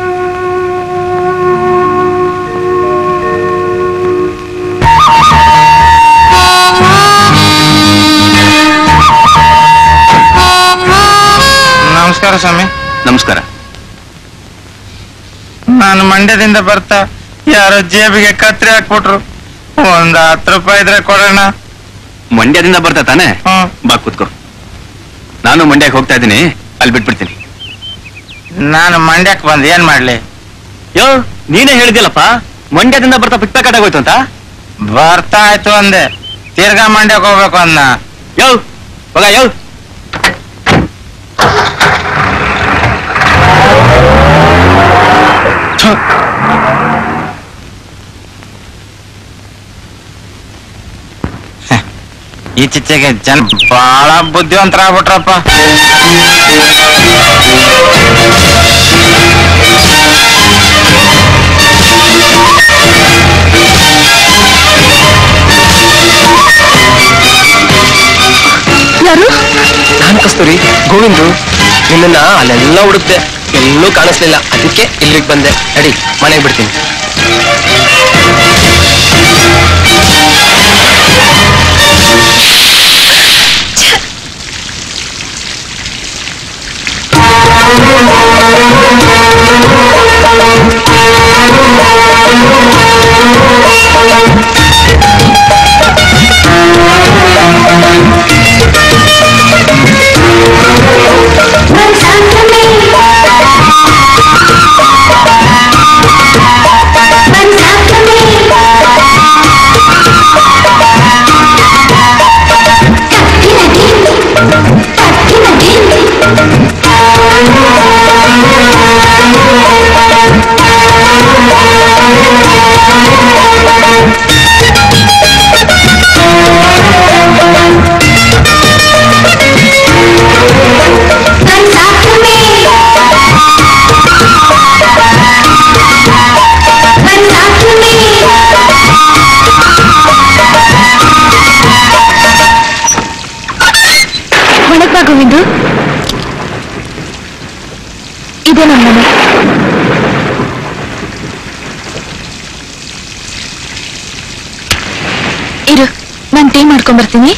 ನಮಸ್ಕಾರ ಸ್ವಾಮಿ ನಮಸ್ಕಾರ ನಾನು ಮಂಡ್ಯದಿಂದ ಬರ್ತಾ ಯಾರೋ ಜೇಬಿಗೆ ಕತ್ರಿ ಹಾಕ್ಬಿಟ್ರು ಒಂದ್ ಹತ್ತು ರೂಪಾಯಿ ಇದ್ರೆ ಕೊಡೋಣ ಮಂಡ್ಯದಿಂದ ಬರ್ತಾ ತಾನೆ ಹ್ಮ್. ಬಾ ಕೂತ್ಕೋ ನಾನು ಮಂಡ್ಯಕ್ಕೆ ಹೋಗ್ತಾ ಇದ್ದೀನಿ ಅಲ್ಲಿ ಬಿಟ್ಬಿಡ್ತೀನಿ ನಾನು ಮಂಡ್ಯಕ್ಕೆ ಬಂದ್ ಏನ್ ಮಾಡ್ಲಿ ಯೋ ನೀನೇ ಹೇಳಿದ್ಯಲ್ಲಪ್ಪ ಮಂಡ್ಯದಿಂದ ಬರ್ತಾ ಪಿಕ್ ಪ್ಯಾಕೆಟ್ ಆಗೋಯ್ತು ಅಂತ ಬರ್ತಾ ಆಯ್ತು ಅಂದೆ ತಿರ್ಗಾ ಮಂಡ್ಯಕ್ಕೆ ಹೋಗ್ಬೇಕು ಅಂದ ಯೋ ಹೋಗ ಯೋ ಈಚೆಗೆ ಜನ ಬಹಳ ಬುದ್ಧಿವಂತರಾಗ್ಬಿಟ್ರಪ್ಪ ಯಾರು ನಾನ್ ಕಸ್ತೂರಿ ಗೋವಿಂದು ನಿನ್ನ ಅಲ್ಲೆಲ್ಲ ಹುಡುಕ್ತೆ ಎಲ್ಲೂ ಕಾಣಿಸ್ಲಿಲ್ಲ ಅದಕ್ಕೆ ಇಲ್ಲಿಗೆ ಬಂದೆ ನಡಿ ಮನೆಗೆ ಬಿಡ್ತೀನಿ ಒಳಗ್ ಬಾ ಗೋವಿಂದು ಇದೆ ನಮ್ಮ ಮನೆ ಇರು ನಾನು ಟೀ ಮಾಡ್ಕೊಂಡ್ ಬರ್ತೀನಿ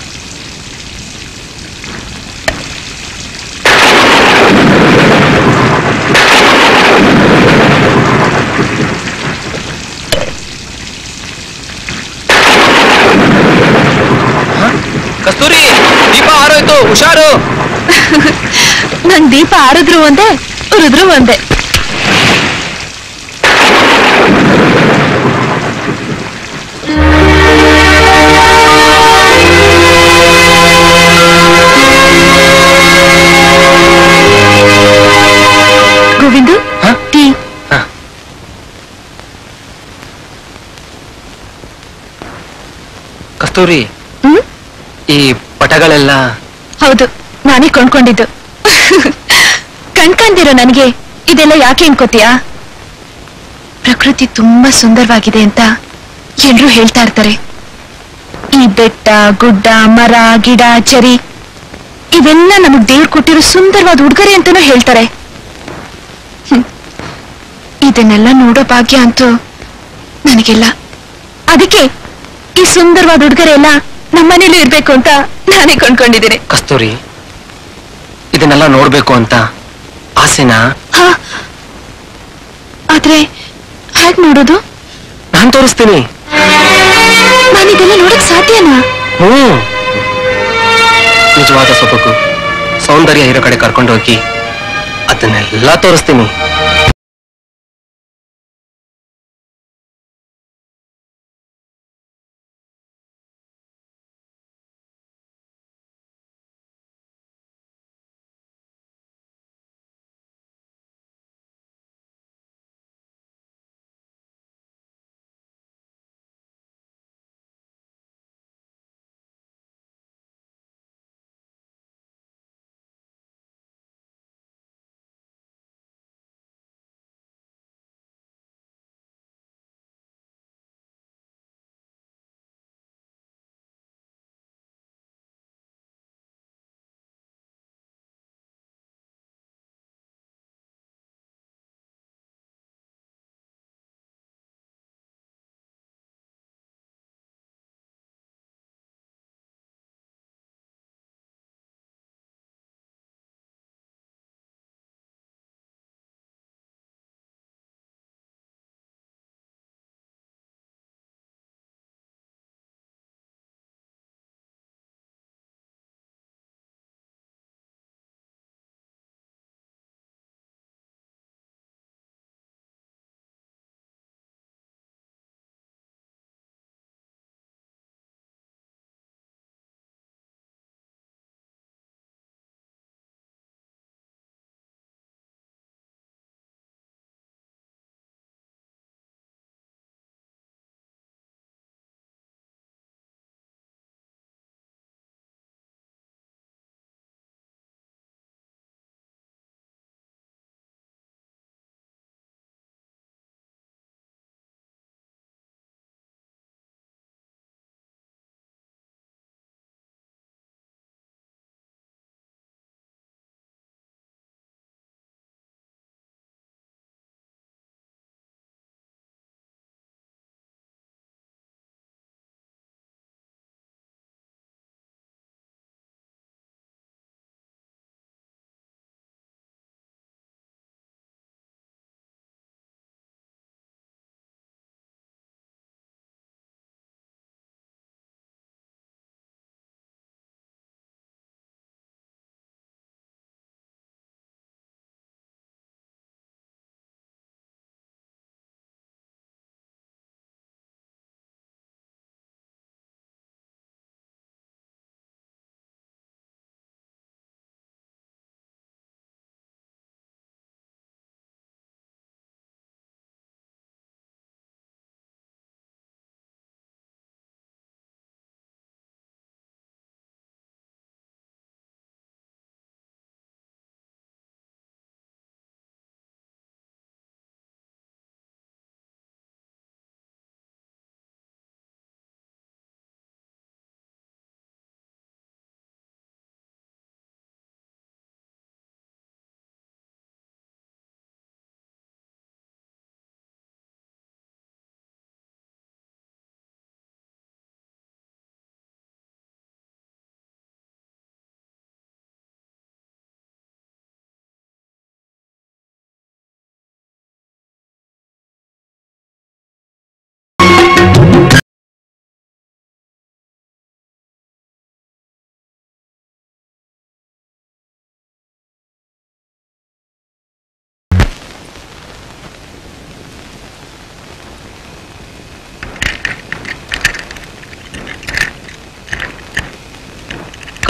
ಕಸ್ತೂರಿ ದೀಪ ಆರೋಯ್ತು ಹುಷಾರು ನಂಗ್ ದೀಪ ಆರಿದ್ರು ಒಂದೇ ಉರಿದ್ರು ಒಂದೇ ಗೋವಿಂದು ಹ? ಟೀ ಕಸ್ತೂರಿ ಹ್ಮ್ ಈ ಪಟಗಳೆಲ್ಲ ಹೌದು ನಾನೇ ಕೊಂಡ್ಕೊಂಡಿದ್ದು ಕಣ್ಕಂದಿರೋ ನನಗೆ ಇದೆಲ್ಲ ಯಾಕೆ ಅನ್ಕೋತೀಯಾ ಪ್ರಕೃತಿ ತುಂಬಾ ಸುಂದರವಾಗಿದೆ ಅಂತ ಎಲ್ರೂ ಹೇಳ್ತಾ ಇರ್ತಾರೆ ಈ ಬೆಟ್ಟ ಗುಡ್ಡ ಮರ ಗಿಡ ಚರಿ ಇವೆಲ್ಲ ನಮಗ್ ದೇವ್ರು ಕೊಟ್ಟಿರೋ ಸುಂದರವಾದ ಉಡುಗೊರೆ ಅಂತಾನೂ ಹೇಳ್ತಾರೆ ಹ್ಮ್. ಇದನ್ನೆಲ್ಲ ನೋಡೋ ಭಾಗ್ಯ ಅಂತೂ ನನಗಿಲ್ಲ ಅದಕ್ಕೆ ಈ ಸುಂದರವಾದ ಉಡುಗೊರೆ ಎಲ್ಲ ನಮ್ಮನೇಲೂ ಇರ್ಬೇಕು ಅಂತ ನಾನೇ ಕೊಂಡ್ಕೊಂಡಿದ್ದೀನಿ ಕಸ್ತೂರಿ ಇದನ್ನೆಲ್ಲ ನೋಡ್ಬೇಕು ಅಂತ ಆಸೆನಾ ಹಾ ಆದ್ರೆ ಹೇಗ್ ನೋಡೋದು ನಾನ್ ತೋರಿಸ್ತೀನಿ ನಾನು ಇದೆಲ್ಲ ನೋಡಕ್ ಸಾಧ್ಯನಾ ಹ್ಮ್ ನಿಜವಾದ ಸೊಬಗು ಸೌಂದರ್ಯ ಇರೋ ಕಡೆ ಕರ್ಕೊಂಡೋಗಿ ಅದನ್ನೆಲ್ಲ ತೋರಿಸ್ತೀನಿ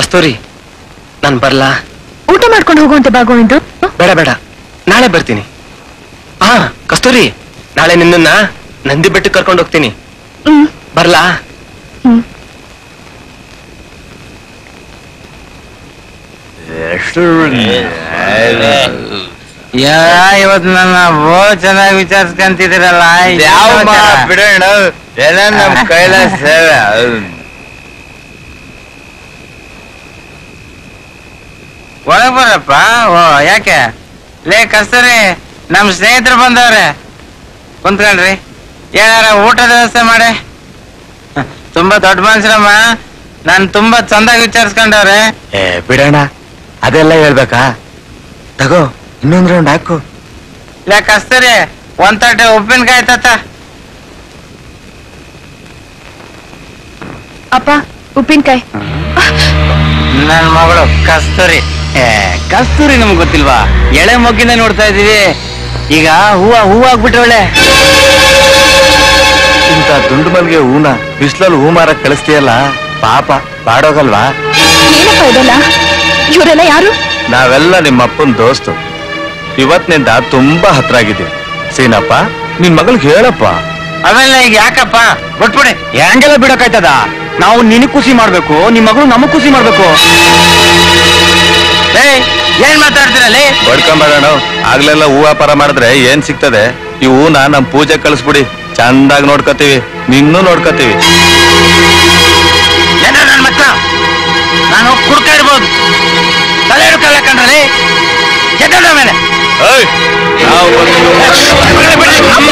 ಕಸ್ತೂರಿ ನಾನ್ ಬರ್ಲಾ ಊಟ ಮಾಡ್ಕೊಂಡು ಹೋಗುವಂತೆ ಬಾ ಗೋವಿಂದು ಬೇಡ ಬೇಡ ನಾಳೆ ಬರ್ತೀನಿ ಹಾ ಕಸ್ತೂರಿ ನಾಳೆ ನಿನ್ನನ್ನ ನಂದಿ ಬೆಟ್ಟಕ್ಕೆ ಕರ್ಕೊಂಡು ಹೋಗ್ತೀನಿ ಹ್ಮ್ ಬರ್ಲಾ ಹ್ಮ್ ಯಾ ಇವತ್ ನನ್ನ ಬೋ ಚೆನ್ನಾಗಿ ವಿಚಾರಿಸ್ಕೊಂತಿದಿರಲ್ಲ ಯಾವ ಬಿಡೋಣ ಎಲ್ಲ ನಮ್ ಕೈಲಾಸ ಸೇವೆ ಒಳಗ್ ಬರಪ್ಪ ಓ ಯಾಕೆ ಲೇ ಕಸ್ತೂರಿ ನಮ್ ಸ್ನೇಹಿತರು ಬಂದವ್ರೆ ಕುಂತ್ಕೊಳ್ರಿ ಏನಾರ ಊಟದ ವ್ಯವಸ್ಥೆ ಮಾಡಿ ಹ, ತುಂಬಾ ದೊಡ್ಡ ಮನ್ಸರಮ್ಮ ನಾನ್ ತುಂಬಾ ಚಂದಾಗಿ ವಿಚಾರಿಸ್ಕೊಂಡವ್ರೆ ಏ ಬಿಡೋಣ ಅದೆಲ್ಲ ಹೇಳ್ಬೇಕಾ ತಗೋ ಇನ್ನೊಂದ್ ರೌಂಡ್ ಹಾಕು ಲೇ ಕಸ್ತೂರಿ ಒಂದ್ ತಟ್ಟೆ ಉಪ್ಪಿನಕಾಯಿ ತಾತ ಅಪ್ಪ ಉಪ್ಪಿನಕಾಯಿ ನನ್ ಮಗಳು ಕಸ್ತೂರಿ ಏ ಕಸ್ತೂರಿ ನಮ್ಗೆ ಗೊತ್ತಿಲ್ವಾ ಎಳೆ ಮೊಗ್ಗಿಂದ ನೋಡ್ತಾ ಇದೀವಿ ಈಗ ಹೂವ ಹೂವ ಆಗ್ಬಿಟ್ರೊಳ್ಳೆ ಇಂತ ದುಂಡು ಮಲ್ಗೆ ಹೂನ ಬಿಸ್ಲಲ್ಲಿ ಹೂ ಮಾರಕ್ ಕಳಿಸ್ತೀಯಲ್ಲ ಪಾಪ ಬಾಡೋಗಲ್ವಾ ಏನಪ್ಪ ಇದೆಲ್ಲ ಇವರೆಲ್ಲ ಯಾರು ನಾವೆಲ್ಲ ನಿಮ್ಮ ಅಪ್ಪನ ದೋಸ್ತು ಇವತ್ತಿನಿಂದ ತುಂಬಾ ಹತ್ರ ಆಗಿದ್ದೀವಿ ಸೀನಪ್ಪ ನಿನ್ ಮಗಳ್ಗೆ ಹೇಳಪ್ಪ ಅವೆಲ್ಲ ಈಗ ಯಾಕಪ್ಪ ಬಿಟ್ಬಿಡಿ ಹೆಂಗೆಲ್ಲ ಬಿಡಕ್ಕಾಯ್ತದ ನಾವು ನಿನಗ್ ಖುಷಿ ಮಾಡ್ಬೇಕು ನಿಮ್ ಮಗಳು ನಮಗ್ ಖುಷಿ ಮಾಡ್ಬೇಕು ಲೇ ಏನ್ ಮಾತಾಡ್ತೀರಲ್ಲಿ ಬಡ್ಕೊಂಬೇಡ ಆಗ್ಲೆಲ್ಲ ಹೂ ವ್ಯಾಪಾರ ಮಾಡಿದ್ರೆ ಏನ್ ಸಿಗ್ತದೆ ಈ ಹೂನ ನಮ್ ಪೂಜೆ ಕಳಿಸ್ಬಿಡಿ ಚಂದಾಗ್ ನೋಡ್ಕೋತೀವಿ ನಿನ್ನೂ ನೋಡ್ಕೋತೀವಿ ಏನೋ ನನ್ ಮಕ್ಕಳ ನಾನು ಕುಡ್ಕ ಇರ್ಬೋದು ತಲೆ ಹಿಡ್ಕಲ್ಲ ಕಂಡ್ರಲ್ಲಿ ಎದ್ದೋಡ ಮೇಲೆ ಏಯ್, ನಾವು ಬಂದು-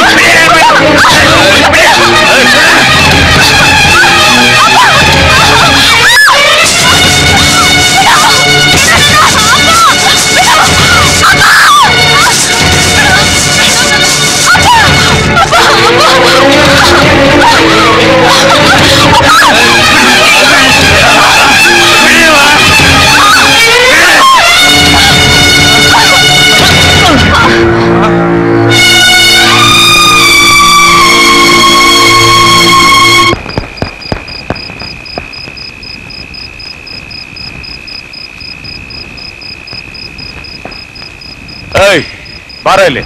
ಏಯ್ ಬಾರ ಇಲ್ಲಿ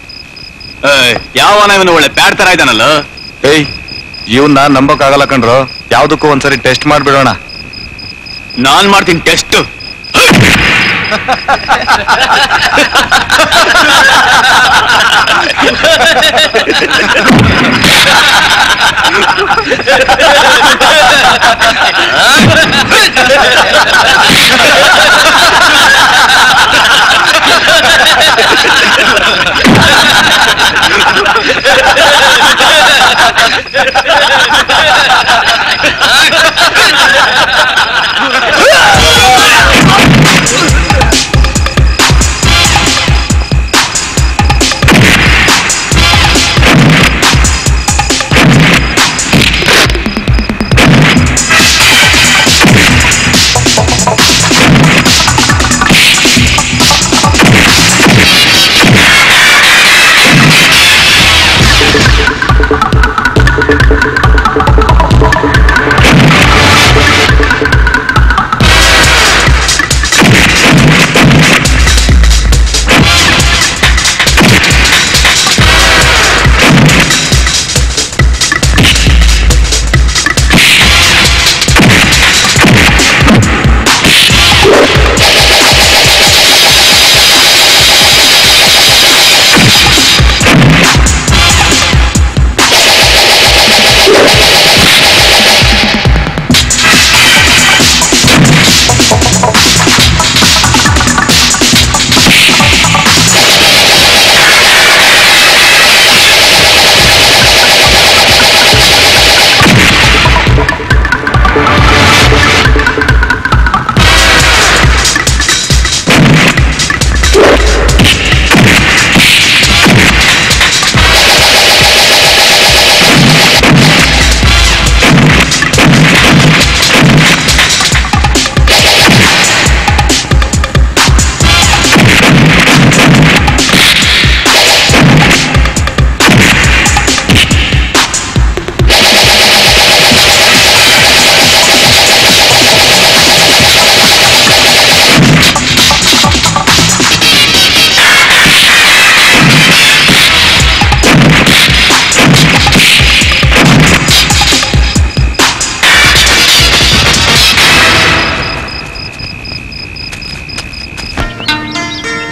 ಯಾವನ ಇವನು ಒಳ್ಳೆ ಪ್ಯಾಡ್ ತರ ಇದ್ದಾನಲ್ಲ ಏಯ್ ಇವನ್ನ ನಂಬಕ್ ಆಗಲ್ಲ ಕಣ್ರು ಯಾವ್ದಕ್ಕೂ ಒಂದ್ಸರಿ ಟೆಸ್ಟ್ ಮಾಡ್ಬಿಡೋಣ ನಾನ್ ಮಾಡ್ತೀನಿ ಟೆಸ್ಟ್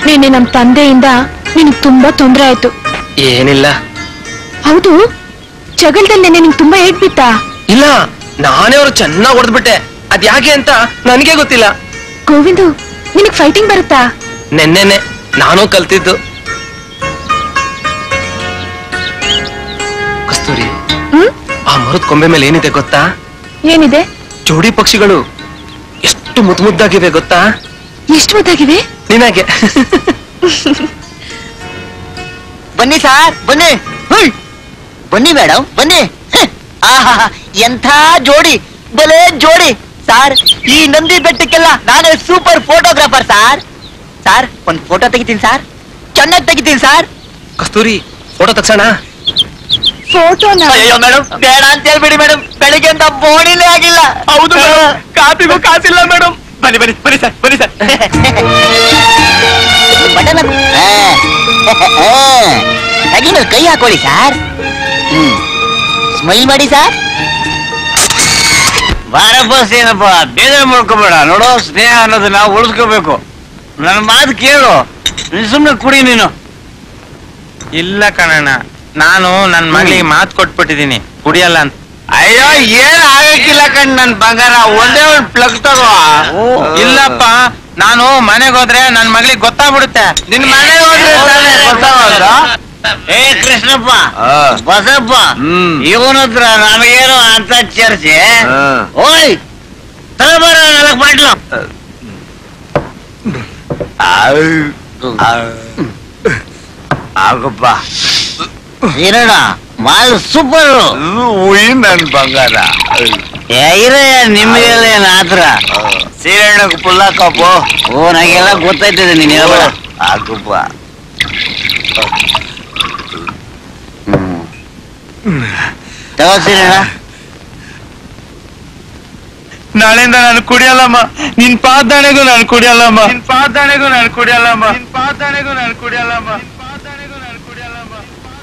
ನಿನ್ನೆ ನಮ್ ತಂದೆಯಿಂದ ನಿನಗ್ ತುಂಬಾ ತೊಂದ್ರೆ ಆಯ್ತು ಏನಿಲ್ಲ ಹೌದು ಜಗಳದಲ್ಲಿ ನಿನ್ನೆ ನಿಂಗ್ ತುಂಬಾ ಏಟ್ ಬಿತ್ತಾ ಇಲ್ಲ ನಾನೇ ಅವ್ರು ಚೆನ್ನಾಗ್ ಹೊಡೆದ್ಬಿಟ್ಟೆ ಅದ್ ಯಾಕೆ ಅಂತ ನನಗೆ ಗೊತ್ತಿಲ್ಲ ಗೋವಿಂದು ನಿನಗ್ ಫೈಟಿಂಗ್ ಬರುತ್ತಾ ನೆನ್ನೆನೆ ನಾನು ಕಲ್ತಿದ್ದು ಕಸ್ತೂರಿ ಹ್ಮ್ ಆ ಮರದ ಕೊಂಬೆ ಮೇಲೆ ಏನಿದೆ ಗೊತ್ತಾ ಏನಿದೆ ಜೋಡಿ ಪಕ್ಷಿಗಳು ಎಷ್ಟು ಮುದ್ದು ಮುದ್ದಾಗಿವೆ ಗೊತ್ತಾ ಎಷ್ಟು ಮುದ್ದಾಗಿವೆ ನಿನಗೆ ಬನ್ನಿ ಸಾರ್ ಬನ್ನಿ ಹುಯ್. ಬನ್ನಿ ಮೇಡಮ್ ಬನ್ನಿ ಹೆ. ಆಹಾ ಎಂಥ ಜೋಡಿ ಬಲೆ ಜೋಡಿ ಸಾರ್ ಈ ನಂದಿ ಬೆಟ್ಟಕ್ಕೆಲ್ಲ ನಾನೇ ಸೂಪರ್ ಫೋಟೋಗ್ರಾಫರ್ ಸಾರ್ ಸಾರ್ ಒಂದ್ ಫೋಟೋ ತೆಗಿತೀನಿ ಸಾರ್ ಚೆನ್ನಾಗಿ ತೆಗಿತೀನಿ ಸಾರ್ ಕಸ್ತೂರಿ ಫೋಟೋ ತಗ್ಸೋಣ ಫೋಟೋನ ಅಯ್ಯೋ ಮೇಡಮ್ ಬೇಡ ಅಂತ ಹೇಳ್ಬಿಡಿ ಮೇಡಮ್ ಬೆಳಿಗ್ಗೆ ಅಂತ ಬೋಣಿನೇ ಆಗಿಲ್ಲ ಹೌದು ಕಾಪಿಗೂ ಕಾಸಿಲ್ಲ ಮೇಡಮ್ ಬನ್ನಿ ಬನ್ನಿ ಬನ್ನಿ ಸರ್ ಬನ್ನಿ ಸರ್ ಬಟನ್ ತಗಿ ಮೇಲೆ ಕೈ ಹಾಕೊಳ್ಳಿ ಸರ್ ಹ್ಮ್ ಸ್ಮೈಲ್ ಮಾಡಿ ಸರ್ ಬಾರಪ್ಪ ಸೇನಪ್ಪ ಬೇಜಾರು ಮಾಡ್ಕೋಬೇಡ ನೋಡು ಸ್ನೇಹ ಅನ್ನೋದನ್ನ ಉಳಿಸ್ಕೋಬೇಕು ನನ್ನ ಮಾತು ಕೇಳು ನೀನ್ ಸುಮ್ನೆ ಕುಡಿ ನೀನು ಇಲ್ಲ ಕಣಣ್ಣ ನಾನು ನನ್ನ ಮಗಳಿಗೆ ಮಾತು ಕೊಟ್ಬಿಟ್ಟಿದೀನಿ ಕುಡಿಯಲ್ಲ ಅಂತ ಅಯ್ಯೋ ಏನ್ ಆಗಕ್ಕಿಲ್ಲ ಕಣ್ ನನ್ ಬಂಗಾರ ಒಂದೇ ಒಂದ್ ಪ್ಲಗ್ ತಗೋ ಇಲ್ಲಪ್ಪ ನಾನು ಮನೆಗೆ ಹೋದ್ರೆ ನನ್ ಮಗಳಿಗೆ ಗೊತ್ತಾಗ್ಬಿಡುತ್ತೆ ನಿನ್ ಮನೆಗೆ ಹೋದ್ರೆ ತಾನೇ ಗೊತ್ತಾಗೋದು ಏ ಕೃಷ್ಣಪ್ಪ ಬಸಪ್ಪ ಇವನ ಹತ್ರ ನಮಗೇನು ಅಂತ ಚರ್ಚೆ ಓಯ್ ತರಬರ ನಾಲ್ಕು ಬಾಟ್ಲು ಆಗಪ್ಪ ಇರೋಣ ಮಾಲ್ ಸೂಪರ್ ನನ್ ಬಂಗಾರ ಇರಯ್ಯ ನಿಮ್ಗೆಲ್ಲ ಆತ್ರ ಸೀರಣ್ಣಕ್ಕೆ ಪುಲ್ಲಾಕಪ್ಪ ಓ ನನಗೆಲ್ಲ ಗೊತ್ತಾಯ್ತದೆ ನೀನ್ ಹೇಳ್ಬೇಡ ಆಗಪ್ಪ ತಗೋ ಸೀರಣ್ಣ ನಾಳೆಯಿಂದ ನಾನು ಕುಡಿಯಲ್ಲಮ್ಮ ನಿನ್ ಪಾದಾಣೆಗೂ ನಾನು ಕುಡಿಯಲ್ಲಮ್ಮ ನಿನ್ ಪಾದಾಣೆಗೂ ನಾನು ಕುಡಿಯಲ್ಲಮ್ಮ ನಿನ್ ಪಾದಾಣೆಗೂ ನಾನು ಕುಡಿಯಲ್ಲಮ್ಮ ನಿನ್ ಪಾದಾಣೆಗೂ ನಾನು ಕುಡಿಯಲ್ಲಮ್ಮ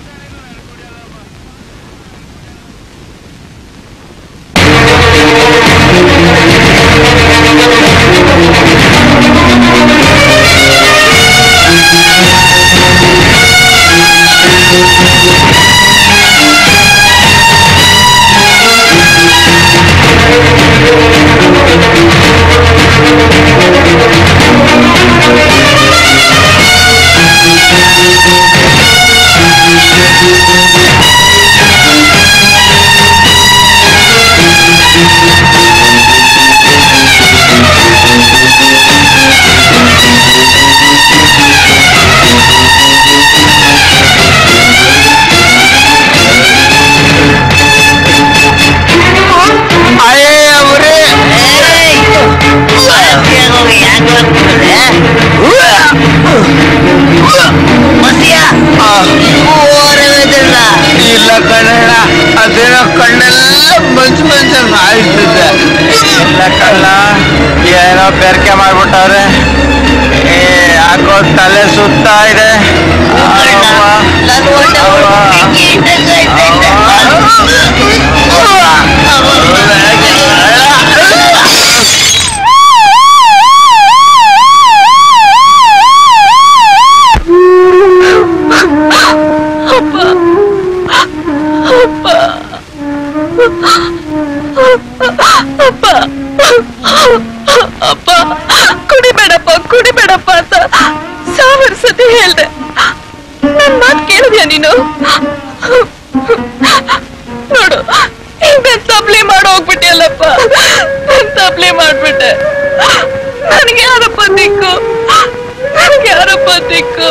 ಇಲ್ಲ ಕಣ್ಣಣ್ಣ ಅದೇನೋ ಕಣ್ಣೆಲ್ಲ ಮಂಚು ಮಂಚಂಗ್ ಆಯ್ತದೆ ಇಲ್ಲ ಕಣ್ಣ ಏನೋ ಬೆರಕೆ ಮಾಡ್ಬಿಟ್ಟವ್ರೆ ಏ ಯಾಕೋ ತಲೆ ಸುತ್ತಾ ಇದೆ ಅವ್ವ, ಅಪ್ಪ ಕುಡಿಬೇಡಪ್ಪ ಕುಡಿಬೇಡಪ್ಪ ಅಂತ ಸಾವಿರ ಸತಿ ಹೇಳ್ದೆ ನನ್ ಮಾತ್ ಕೇಳಿದ್ಯಾ ನೀನು ನೋಡು ಈಗ ತಪ್ಲಿ ಮಾಡಿ ಹೋಗ್ಬಿಟ್ಟಿಯಲ್ಲಪ್ಪ ನಾನ್ ತಪ್ಲಿ ಮಾಡ್ಬಿಟ್ಟೆ ನನಗೆ ಯಾರಪ್ಪ ದಿಕ್ಕು ನನಗೆ ಯಾರಪ್ಪ ದಿಕ್ಕು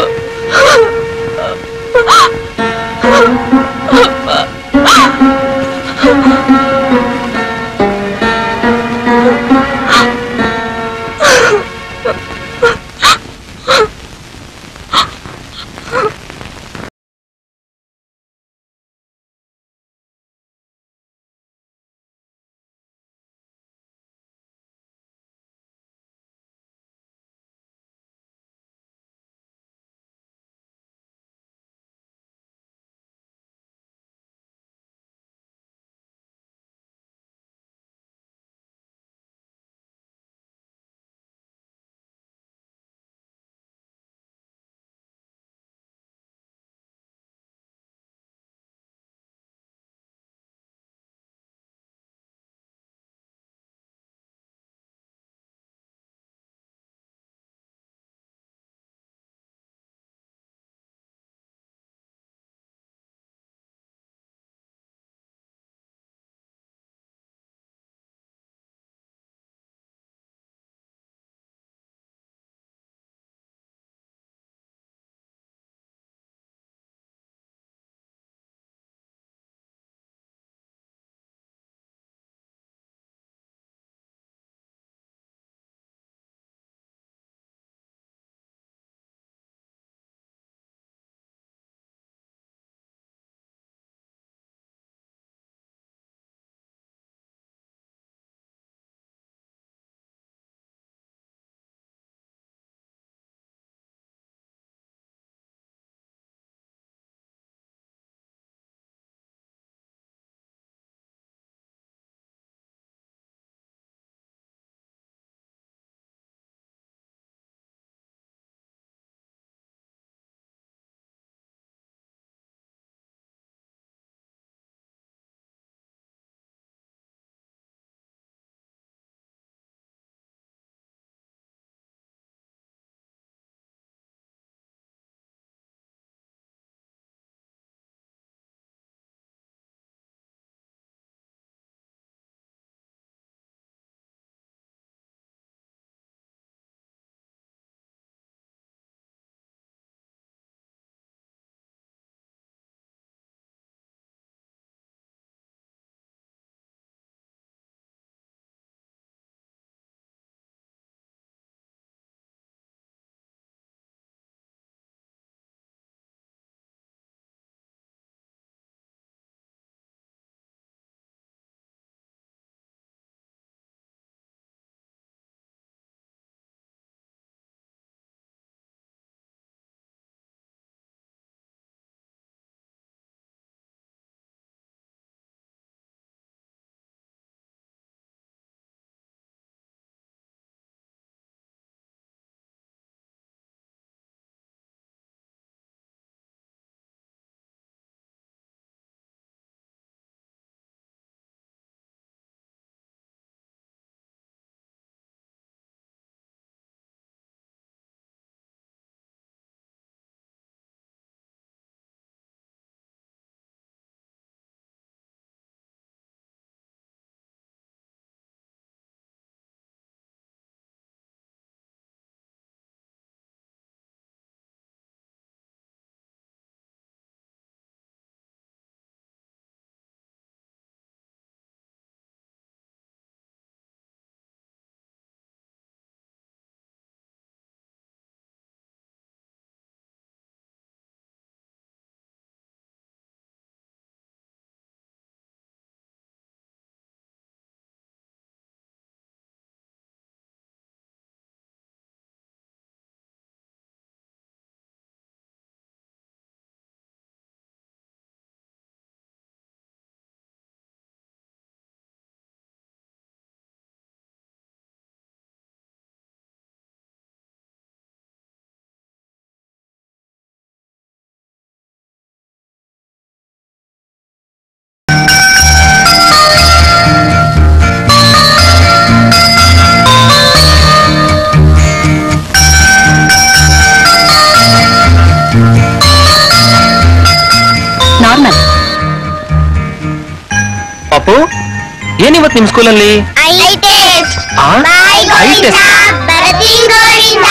ಪಾಪು ಏನಿವತ್ ನಿಮ್ ಸ್ಕೂಲಲ್ಲಿ ಐ ಟೆಸ್ಟ್ ಆ? ಬಾಯ್ ಐ ಟೆಸ್ಟ್? ಗೋವಿಂದ ಬರದಿ ಗೋವಿಂದ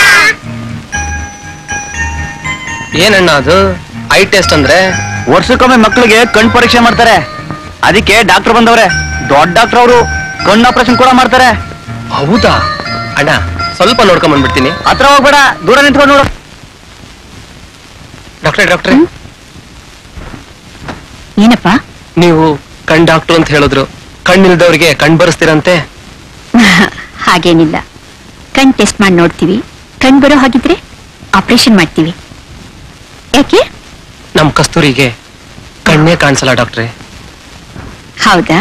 ಏನಣ್ಣ ಅದು ಐ ಟೆಸ್ಟ್ ಅಂದ್ರೆ ವರ್ಷಕ್ಕೊಮ್ಮೆ ಮಕ್ಕಳಿಗೆ ಕಣ್ ಪರೀಕ್ಷೆ ಮಾಡ್ತಾರೆ ಅದಕ್ಕೆ ಡಾಕ್ಟರ್ ಬಂದವ್ರೆ ದೊಡ್ಡ ಡಾಕ್ಟರ್ ಅವರು ಕಣ್ಣು ಆಪರೇಷನ್ ಕೂಡ ಮಾಡ್ತಾರೆ ಹೌದಾ ಅಣ್ಣ ಸ್ವಲ್ಪ ನೋಡ್ಕೊಂಡ್ ಬಂದ್ಬಿಡ್ತೀನಿ ಹತ್ರ ಹೋಗ್ಬೇಡ ದೂರ ನಿಂತ್ಕೊಂಡು ನೋಡು ಡಾಕ್ಟ್ರೆ ಡಾಕ್ಟ್ರೆ ಏನಪ್ಪ ನೀವು ಕಣ್ ಡಾಕ್ಟರ್ ಅಂತ ಹೇಳಿದ್ರು ಕಣ್ಣಿಲ್ದವ್ರಿಗೆ ಕಣ್ ಬರೆಸ್ತೀರಂತೆ ಹಾಗೇನಿಲ್ಲ ಕಣ್ ಟೆಸ್ಟ್ ಮಾಡಿ ನೋಡ್ತೀವಿ ಕಣ್ ಬರೋ ಹಾಗಿದ್ರೆ ಆಪರೇಷನ್ ಮಾಡ್ತೀವಿ ಯಾಕೆ ನಮ್ ಕಸ್ತೂರಿಗೆ ಕಣ್ಣೇ ಕಾಣಿಸಲ್ಲ ಡಾಕ್ಟ್ರೆ ಹೌದಾ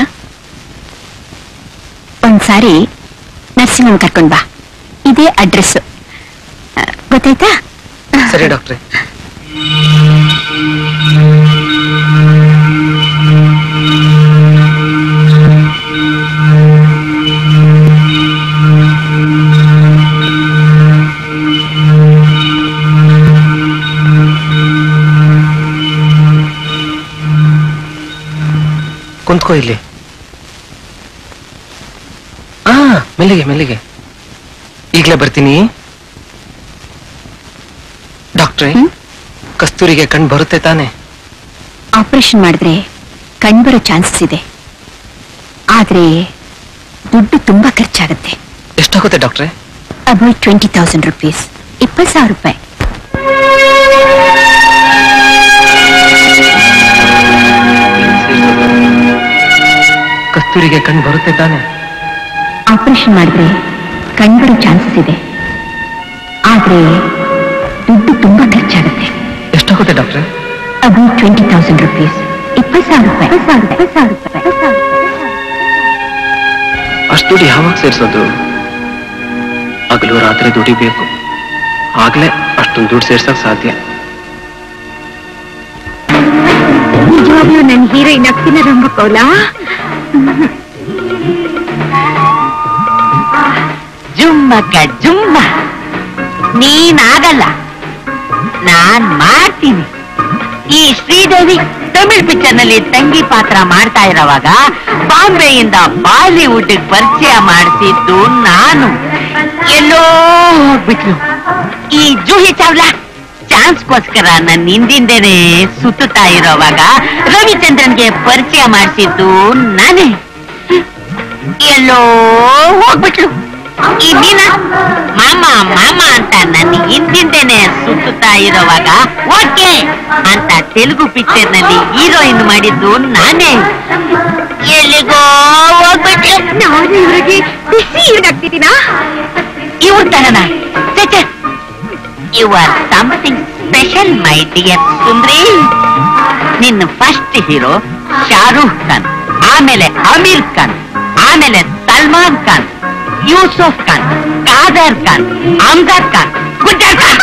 ಒಂದ್ಸಾರಿ ನರ್ಸಿಂಗ್ ಹೋಮ್ ಕರ್ಕೊಂಡ್ ಬಾ ಇದೇ ಅಡ್ರೆಸ್ ಗೊತ್ತಾಯ್ತಾ ಸರಿ ಡಾಕ್ಟ್ರೆ ಕುಂತ್ಕೋ ಇಲ್ಲಿ ಆ ಮೆಲ್ಲಿಗೆ ಮೆಲ್ಲಿಗೆ ಈಗ್ಲೇ ಬರ್ತೀನಿ ಡಾಕ್ಟ್ರೆ ಕಸ್ತೂರಿಗೆ ಕಣ್ ಬರುತ್ತೆ ತಾನೆ ಆಪರೇಷನ್ ಮಾಡಿದ್ರೆ ಕಣ್ ಬರೋ ಚಾನ್ಸಸ್ ಇದೆ ಆದ್ರೆ ದುಡ್ಡು ತುಂಬಾ ಖರ್ಚಾಗುತ್ತೆ ಎಷ್ಟಾಗುತ್ತೆ ಡಾಕ್ಟ್ರೆ ಅಬೌಟ್ ಟ್ವೆಂಟಿ ತೌಸಂಡ್ ರುಪೀಸ್ ಇಪ್ಪತ್ತು ಸಾವಿರ ರೂಪಾಯಿ ಕಸ್ತೂರಿಗೆ ಕಣ್ ಬರುತ್ತೆ ತಾನೆ ಆಪರೇಷನ್ ಮಾಡಿದ್ರೆ ಕಣ್ ಬರೋ ಚಾನ್ಸಸ್ ಇದೆ ಆದ್ರೆ ದುಡ್ಡು ತುಂಬಾ ಖರ್ಚಾಗುತ್ತೆ ಎಷ್ಟಾಗುತ್ತೆ ಡಾಕ್ಟ್ರೆ ಅಬೌಟ್ ಟ್ವೆಂಟಿ ತೌಸಂಡ್ ರುಪೀಸ್ ಇಪ್ಪತ್ತು ಸಾವಿರ ರೂಪಾಯಿ ಇಪ್ಪತ್ತು ಸಾವಿರ ರೂಪಾಯಿ ಇಪ್ಪತ್ತು ಸಾವಿರ ರೂಪಾಯಿ ಅಷ್ಟು ದುಡ್ಡು ಯಾವಾಗ ಸೇರ್ಸೋದು ಹಗಲು ರಾತ್ರಿ ದುಡಿಬೇಕು ಆಗ್ಲೇ ಅಷ್ಟೊಂದು ದುಡ್ಡು ಸೇರ್ಸಕ್ ಸಾಧ್ಯ ನಿಜವಾಗ್ಲೂ ನನ್ನ ಹೀರೋಯಿನ್ ಅಕ್ಕಿನ ರಂಬಕೌಲ ಜುಮ್ಮಕ್ಕ ಜುಮ್ಮ ನೀನಾಗಲ್ಲ ನಾನ್ ಮಾಡ್ತೀನಿ ಈ ಶ್ರೀದೇವಿ ತಮಿಳ್ ಪಿಕ್ಚರ್ ನಲ್ಲಿ ತಂಗಿ ಪಾತ್ರ ಮಾಡ್ತಾ ಇರೋವಾಗ ಬಾಂಬೆಯಿಂದ ಬಾಲಿವುಡ್ ಪರಿಚಯ ಮಾಡಿಸಿದ್ದು ನಾನು ಎಲ್ಲೋ ಹೋಗ್ಬಿಟ್ಲು ಈ ಜೂಹಿ ಚಾವ್ಲಾ ಚಾನ್ಸ್ಗೋಸ್ಕರ ನನ್ನ ಹಿಂದಿಂದೇನೆ ಸುತ್ತುತ್ತಾ ಇರೋವಾಗ ರವಿಚಂದ್ರನ್ಗೆ ಪರಿಚಯ ಮಾಡಿಸಿದ್ದು ನಾನೇ ಎಲ್ಲೋ ಹೋಗ್ಬಿಟ್ಲು ಈ ಮೀನ ಮಾಮ ಮಾಮ ಅಂತ ನನ್ನ ಹಿಂದಿಂದೇನೆ ಸುತ್ತುತ್ತಾ ಇರೋವಾಗ ಓಕೆ ಅಂತ ತೆಲುಗು ಪಿಕ್ಚರ್ ನಲ್ಲಿ ಹೀರೋಯಿನ್ ಮಾಡಿದ್ದು ನಾನೇ ಎಲ್ಲಿಗೋ ಹೋಗ್ಬಿಟ್ಲು ನಾನು ಇವ್ರಿಗೆ ಬಿಸಿ ಇವ್ರಾಗ್ತಿದ್ದೀನಾ ಇವ್ರ ತರನ you are something special my dear ಸುಂದ್ರಿ ನಿನ್ನ ಫಸ್ಟ್ ಹೀರೋ ಶಾರೂಖ್ ಖಾನ್ ಆಮೇಲೆ ಅಮೀರ್ ಖಾನ್ ಆಮೇಲೆ ಸಲ್ಮಾನ್ ಖಾನ್ ಯೂಸುಫ್ ಖಾನ್ ಕಾದರ್ ಖಾನ್ ಅಮ್ಜದ್ ಖಾನ್ ಗುಜ್ಜರ್ ಖಾನ್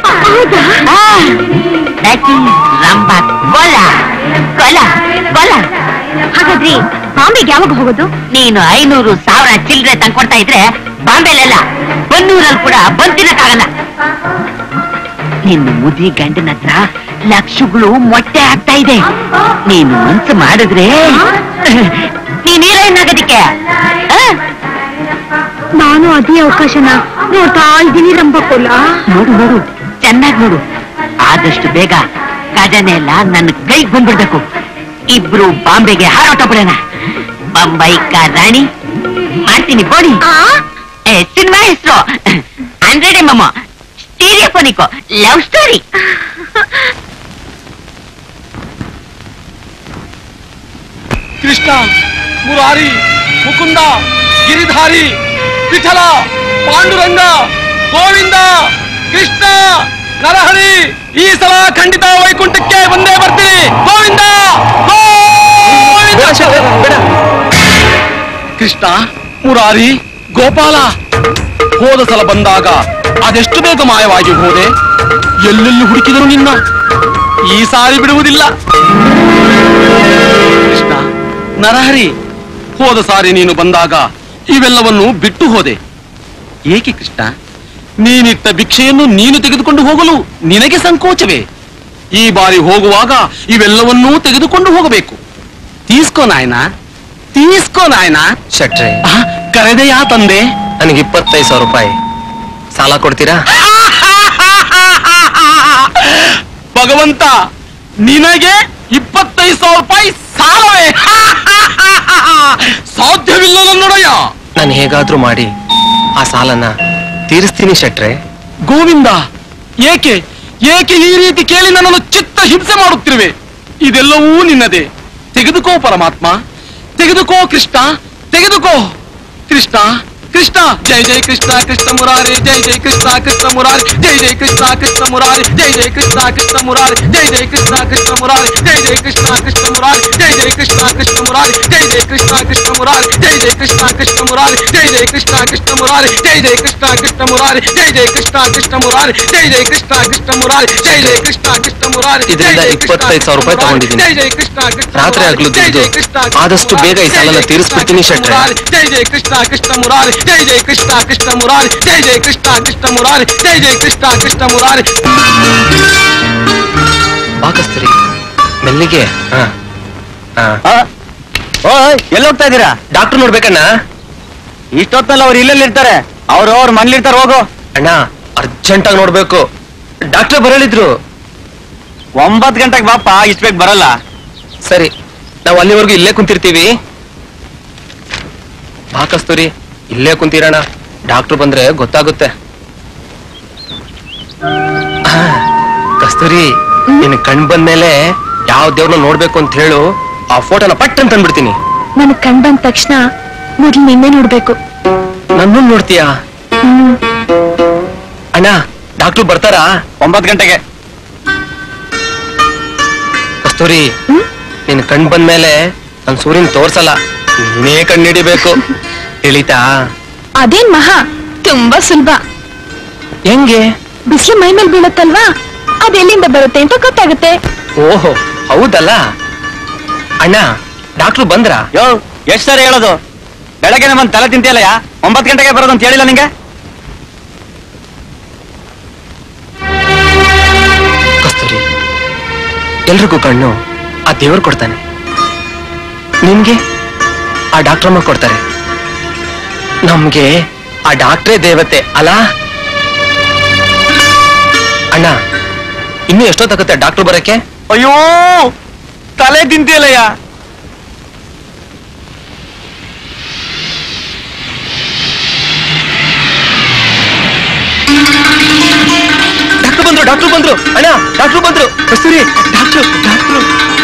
ದಟ್ ಈಸ್ ರಂಬಾ ಕೊಲ ಕೊಲ ಕೊಲ ಹಾಗಾದ್ರೆ ಬಾಂಬೆಗೆ ಯಾವಾಗ ಹೋಗೋದು ನೀನು ಐನೂರು ಸಾವಿರ ಚಿಲ್ಲರೆ ತಂದ್ಕೊಡ್ತಾ ಇದ್ರೆ ಬಾಂಬೆಲೆಲ್ಲ ಬನ್ನೂರಲ್ಲಿ ಕೂಡ ಬಂದ್ ತಿನ್ನಕ್ಕಾಗಲ್ಲ ನಿನ್ನ ಮುದಿ ಗಂಡನ ಹತ್ರ ಲಕ್ಷಗಳು ಮೊಟ್ಟೆ ಆಗ್ತಾ ಇದೆ ನೀನು ಮನ್ಸು ಮಾಡಿದ್ರೆ ನೀನ್ ಹೀರೋಯಿನ್ ಆಗೋದಿಕ್ಕೆ ಆ? ನಾನು ಅದೇ ಅವಕಾಶನ ನೋಡ್ತಾ ಇದ್ದೀನಿ ರಂಬಕೋಲ ನೋಡು ನೋಡು ಚೆನ್ನಾಗಿ ನೋಡು ಆದಷ್ಟು ಬೇಗ ಖಜಾನೆ ಎಲ್ಲ ನನ್ನ ಕೈಗೆ ಬಂದ್ಬಿಡ್ಬೇಕು ಇಬ್ರು ಬಾಂಬೆಗೆ ಹಾರಾಟ ಬಿಡೋಣ ಬಂಬೈಕ ರಾಣಿ ಮಾಡ್ತೀನಿ ಬೋಡಿ ಏ, ಸಿನಿಮಾ ಹೆಸರು hundred M M stereophonic love story Krishna Murari Mukunda Giridhari Vithala Panduranga Govinda Krishna Narahari ಈ ಸಲ ಖಂಡಿತ ವೈಕುಂಠಕ್ಕೆ ಬಂದೇ ಬರ್ತೀನಿ ಗೋವಿಂದ ಗೋವಿಂದ! ಕೃಷ್ಣ ಮುರಾರಿ ಗೋಪಾಲ ಹೋದ ಸಲ ಬಂದಾಗ ಅದೆಷ್ಟು ಬೇಗ ಮಾಯವಾಗಿ ಹೋದೆ ಎಲ್ಲೆಲ್ಲಿ ಹುಡುಕಿದರು ನಿನ್ನ ಈ ಸಾರಿ ಬಿಡುವುದಿಲ್ಲ ಕೃಷ್ಣ ನರಹರಿ ಹೋದ ಸಾರಿ ನೀನು ಬಂದಾಗ ಇವೆಲ್ಲವನ್ನು ಬಿಟ್ಟು ಹೋದೆ ಏಕೆ ಕೃಷ್ಣ ನೀನಿಟ್ಟ ಭಿಕ್ಷೆಯನ್ನು ನೀನು ತೆಗೆದುಕೊಂಡು ಹೋಗಲು ನಿನಗೆ ಸಂಕೋಚವೇ ಈ ಬಾರಿ ಹೋಗುವಾಗ ಇವೆಲ್ಲವನ್ನೂ ತೆಗೆದುಕೊಂಡು ಹೋಗಬೇಕು ತೀಸ್ಕೋ ನಾಯನ ತೀಸ್ಕೋ ನಾಯನ ಶೆಟ್ರೆ ಕರೆದೆಯಾ ತಂದೆ ನನಗೆ ಇಪ್ಪತ್ತೈದು ಸಾವಿರ ರೂಪಾಯಿ ಸಾಲ ಕೊಡ್ತೀರಾ ಭಗವಂತ ನಿನಗೆ ಇಪ್ಪತ್ತೈದು ಸಾವಿರ ರೂಪಾಯಿ ಸಾಲವೇ ಸಾಧ್ಯವಿಲ್ಲದ ನೋಡಯ್ಯ ನಾನು ಹೇಗಾದ್ರೂ ಮಾಡಿ ಆ ಸಾಲನ ತೀರಿಸ್ತೀನಿ ಶೆಟ್ರೆ ಗೋವಿಂದ ಏಕೆ ಏಕೆ ಈ ರೀತಿ ಕೇಳಿ ನನ್ನನ್ನು ಚಿತ್ತ ಹಿಂಸೆ ಮಾಡುತ್ತಿರುವೆ ಇದೆಲ್ಲವೂ ನಿನ್ನದೇ ತೆಗೆದುಕೋ ಪರಮಾತ್ಮ ತೆಗೆದುಕೋ ಕೃಷ್ಣ ತೆಗೆದುಕೋ ಕೃಷ್ಣ ಕೃಷ್ಣ ಜೈ ಜೈ ಕೃಷ್ಣ ಕೃಷ್ಣ ಮುರಾರಿ ಜೈ ಜೈ ಕೃಷ್ಣ ಕೃಷ್ಣ ಮುರಾರಿ ಜೈ ಜೈ ಕೃಷ್ಣ ಕೃಷ್ಣ ಮುರಾರಿ ಜೈ ಜೈ ಕೃಷ್ಣ ಕೃಷ್ಣ ಮುರಾರಿ ಜೈ ಜೈ ಕೃಷ್ಣ ಕೃಷ್ಣ ಮುರಾರಿ ಜೈ ಜೈ ಕೃಷ್ಣ ಕೃಷ್ಣ ಮುರಾರಿ ಜೈ ಜೈ ಕೃಷ್ಣ ಕೃಷ್ಣ ಮುರಾರಿ ಜೈ ಜೈ ಕೃಷ್ಣ ಕೃಷ್ಣ ಮುರಾರಿ ಜೈ ಜೈ ಕೃಷ್ಣ ಕೃಷ್ಣ ಮುರಾರಿ ಜೈ ಜೈ ಕೃಷ್ಣ ಕೃಷ್ಣ ಮುರಾರಿ ಜೈ ಜೈ ಕೃಷ್ಣ ಕೃಷ್ಣ ಮುರಾರಿ ಜೈ ಜೈ ಕೃಷ್ಣ ಕೃಷ್ಣ ಮುರಾರಿ ಜೈ ಜೈ ಕೃಷ್ಣ ಕೃಷ್ಣ ಮುರಾರಿ ಜೈ ಜೈ ಕೃಷ್ಣ ಕೃಷ್ಣ ಮುರಾರಿ ಇದರಿಂದ ಇಪ್ಪತ್ತೈದು ಸಾವಿರ ರೂಪಾಯಿ ತಗೊಂಡಿದ್ದೀನಿ ಜೈ ಜೈ ಕೃಷ್ಣ ಕೃಷ್ಣ ರಾತ್ರಿ ಆಗ್ಲೂ ದುಡ್ದು ಆದಷ್ಟು ಬೇಗ ಈ ಸಾಲನ ತೀರಿಸ್ಬಿಡ್ತೀನಿ ಶೆಟ್ರೆ ಜೈ ಜೈ ಕೃಷ್ಣ ಕೃಷ್ಣ ಮುರಾರಿ ಜೈ ಜೈ ಕೃಷ್ಣ ಕೃಷ್ಣ ಮುರಾರಿ ಜೈ ಜೈ ಕೃಷ್ಣ ಕೃಷ್ಣ ಮುರಾರಿ ಜೈ ಜೈ ಕೃಷ್ಣ ಕೃಷ್ಣ ಮುರಾರಿ ಬಾಕಸ್ತರಿ ಮೆಲ್ಲಿಗೆ ಹಾ ಹಾ ಎಲ್ಲಿ ಹೋಗ್ತಾ ಇದ್ದೀರಾ ಡಾಕ್ಟರ್ ನೋಡ್ಬೇಕಣ್ಣ ಇಷ್ಟೊತ್ತಲ್ಲಿ ಅವ್ರು ಇಲ್ಲೆಲ್ಲಿ ಇರ್ತಾರೆ ಅವ್ರು ಅವ್ರ ಮನೇಲಿರ್ತಾರೆ ಹೋಗು ಅಣ್ಣ ಅರ್ಜೆಂಟ್ ಆಗಿ ನೋಡ್ಬೇಕು ಡಾಕ್ಟರ್ ಬರಲಿದ್ರು ಒಂಬತ್ ಗಂಟೆಗೆ ಬಾಪ ಇಷ್ಟ ಬೇಗ ಬರಲ್ಲ ಸರಿ ನಾವು ಅಲ್ಲಿವರೆಗೂ ಇಲ್ಲೇ ಕುಂತಿರ್ತೀವಿ ಬಾ ಕಸ್ತೂರಿ ಇಲ್ಲೇ ಕುಂತೀರಣ್ಣ ಡಾಕ್ಟರ್ ಬಂದ್ರೆ ಗೊತ್ತಾಗುತ್ತೆ ಆ, ಕಸ್ತೂರಿ ನಿನ್ ಕಣ್ ಬಂದ್ಮೇಲೆ ಯಾವ ದೇವ್ರನ್ನ ನೋಡ್ಬೇಕು ಅಂತ ಹೇಳು ಆ ಫೋಟೋನ ಪಟ್ ಅಂತ ಅಂದ್ಬಿಡ್ತೀನಿ ನನ್ ಕಣ್ ಬಂದ ತಕ್ಷಣ ಮೊದ್ಲು ನಿನ್ನೆ ನೋಡ್ಬೇಕು ನನ್ನೂ ನೋಡ್ತೀಯಾ ಹ್ಮ್ ಅಣ್ಣ ಡಾಕ್ಟರ್ ಬರ್ತಾರಾ ಒಂಬತ್ ಗಂಟೆಗೆ ಕಸ್ತೂರಿ ನಿನ್ ಕಣ್ ಬಂದ್ಮೇಲೆ ನನ್ ಸೂರ್ಯನ್ ತೋರ್ಸಲ್ಲ ನೀನೇ ಕಣ್ಣಿಡಿಬೇಕು ತಿಳಿತಾ ಅದೇನ್ ಮಹಾ ತುಂಬಾ ಸುಲಭ ಹೆಂಗೆ ಬಿಸಿಲು ಮೈ ಮೇಲೆ ಬೀಳತ್ತಲ್ವಾ ಅದೆಲ್ಲಿಂದ ಬರುತ್ತೆ ಅಂತ ಗೊತ್ತಾಗುತ್ತೆ ಓಹೋ ಹೌದಲ್ಲ ಅಣ್ಣ ಡಾಕ್ಟ್ರು ಬಂದ್ರ ಯೋ ಎಷ್ಟ್ ಸರಿ ಹೇಳೋದು ಬೆಳಗ್ಗೆ ಬಂದ್ ತಲೆ ತಿಂತಿಯಲ್ಲಯ್ಯ ಒಂಬತ್ ಗಂಟೆಗೆ ಬರೋದು ಅಂತ ಹೇಳಿಲ್ಲ ನಿಂಗೆ ಕಸ್ತೂರಿ ಎಲ್ರಿಗೂ ಕಣ್ಣು ಆ ದೇವ್ರು ಕೊಡ್ತಾನೆ ನಿನ್ಗೆ ಆ ಡಾಕ್ಟ್ರಮ್ಮ ಕೊಡ್ತಾರೆ ನಮ್ಗೆ ಆ ಡಾಕ್ಟ್ರೇ ದೇವತೆ ಅಲ್ಲ ಅಣ್ಣ ಇನ್ನು ಎಷ್ಟೊತ್ತಾಗುತ್ತೆ ಡಾಕ್ಟರ್ ಬರಕ್ಕೆ ಅಯ್ಯೋ ತಲೆ ತಿಂತಿಯಲ್ಲಯ್ಯ ಡಾಕ್ಟರ್ ಬಂದ್ರು ಡಾಕ್ಟರ್ ಬಂದ್ರು ಅಣ್ಣ ಡಾಕ್ಟರ್ ಬಂದ್ರು Kasturi doctor doctor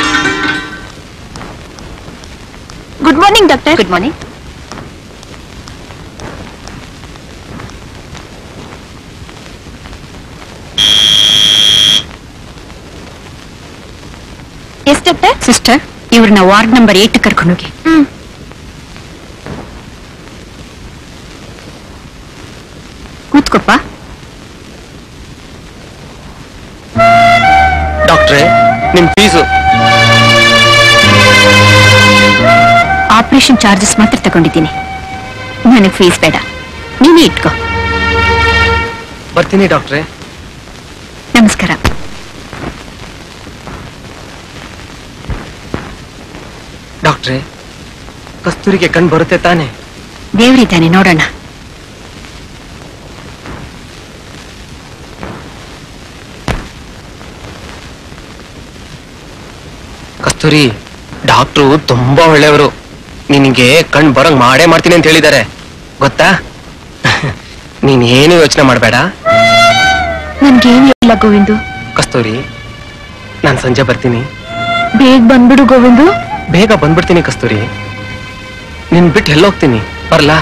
good morning doctor good morning yes doctor sister ಇವ್ರನ್ನ ವಾರ್ಡ್ ನಂಬರ್ ಏಟ್ ಕರ್ಕೊಂಡೋಗಿ ಹ್ಮ್ ಕೂತ್ಕೊಪ್ಪ ಡಾಕ್ಟ್ರೇ ನಿಮ್ ಫೀಸು ಆಪರೇಷನ್ ಚಾರ್ಜಸ್ ಮಾತ್ರ ತಗೊಂಡಿದ್ದೀನಿ ನನಗೆ ಫೀಸ್ ಬೇಡ ನೀನೇ ಇಟ್ಕೋ ಬರ್ತೀನಿ ಡಾಕ್ಟ್ರೇ ನಮಸ್ಕಾರ ಡಾಕ್ಟ್ರೇ ಕಸ್ತೂರಿಗೆ ಕಣ್ ಬರುತ್ತೆ ತಾನೆ ದೇವ್ರಿದ್ದಾನೆ ನೋಡೋಣ ಕಸ್ತೂರಿ ಡಾಕ್ಟ್ರು ತುಂಬಾ ಒಳ್ಳೆಯವರು ನಿನಗೆ ಕಣ್ ಬರಂಗ್ ಮಾಡೇ ಮಾಡ್ತೀನಿ ಅಂತ ಹೇಳಿದ್ದಾರೆ ಗೊತ್ತಾ ನೀನ್ ಏನು ಯೋಚನೆ ಮಾಡಬೇಡ ನನ್ಗೇನು ಇಲ್ಲ ಗೋವಿಂದು ಕಸ್ತೂರಿ ನಾನು ಸಂಜೆ ಬರ್ತೀನಿ ಬೇಗ ಬಂದ್ಬಿಡು ಗೋವಿಂದು ಬೇಗ ಬಂದ್ಬಿಡ್ತೀನಿ ಕಸ್ತೂರಿ ನಿನ್ ಬಿಟ್ಟು ಎಲ್ಲೋಗ್ತೀನಿ ಬರ್ಲಾ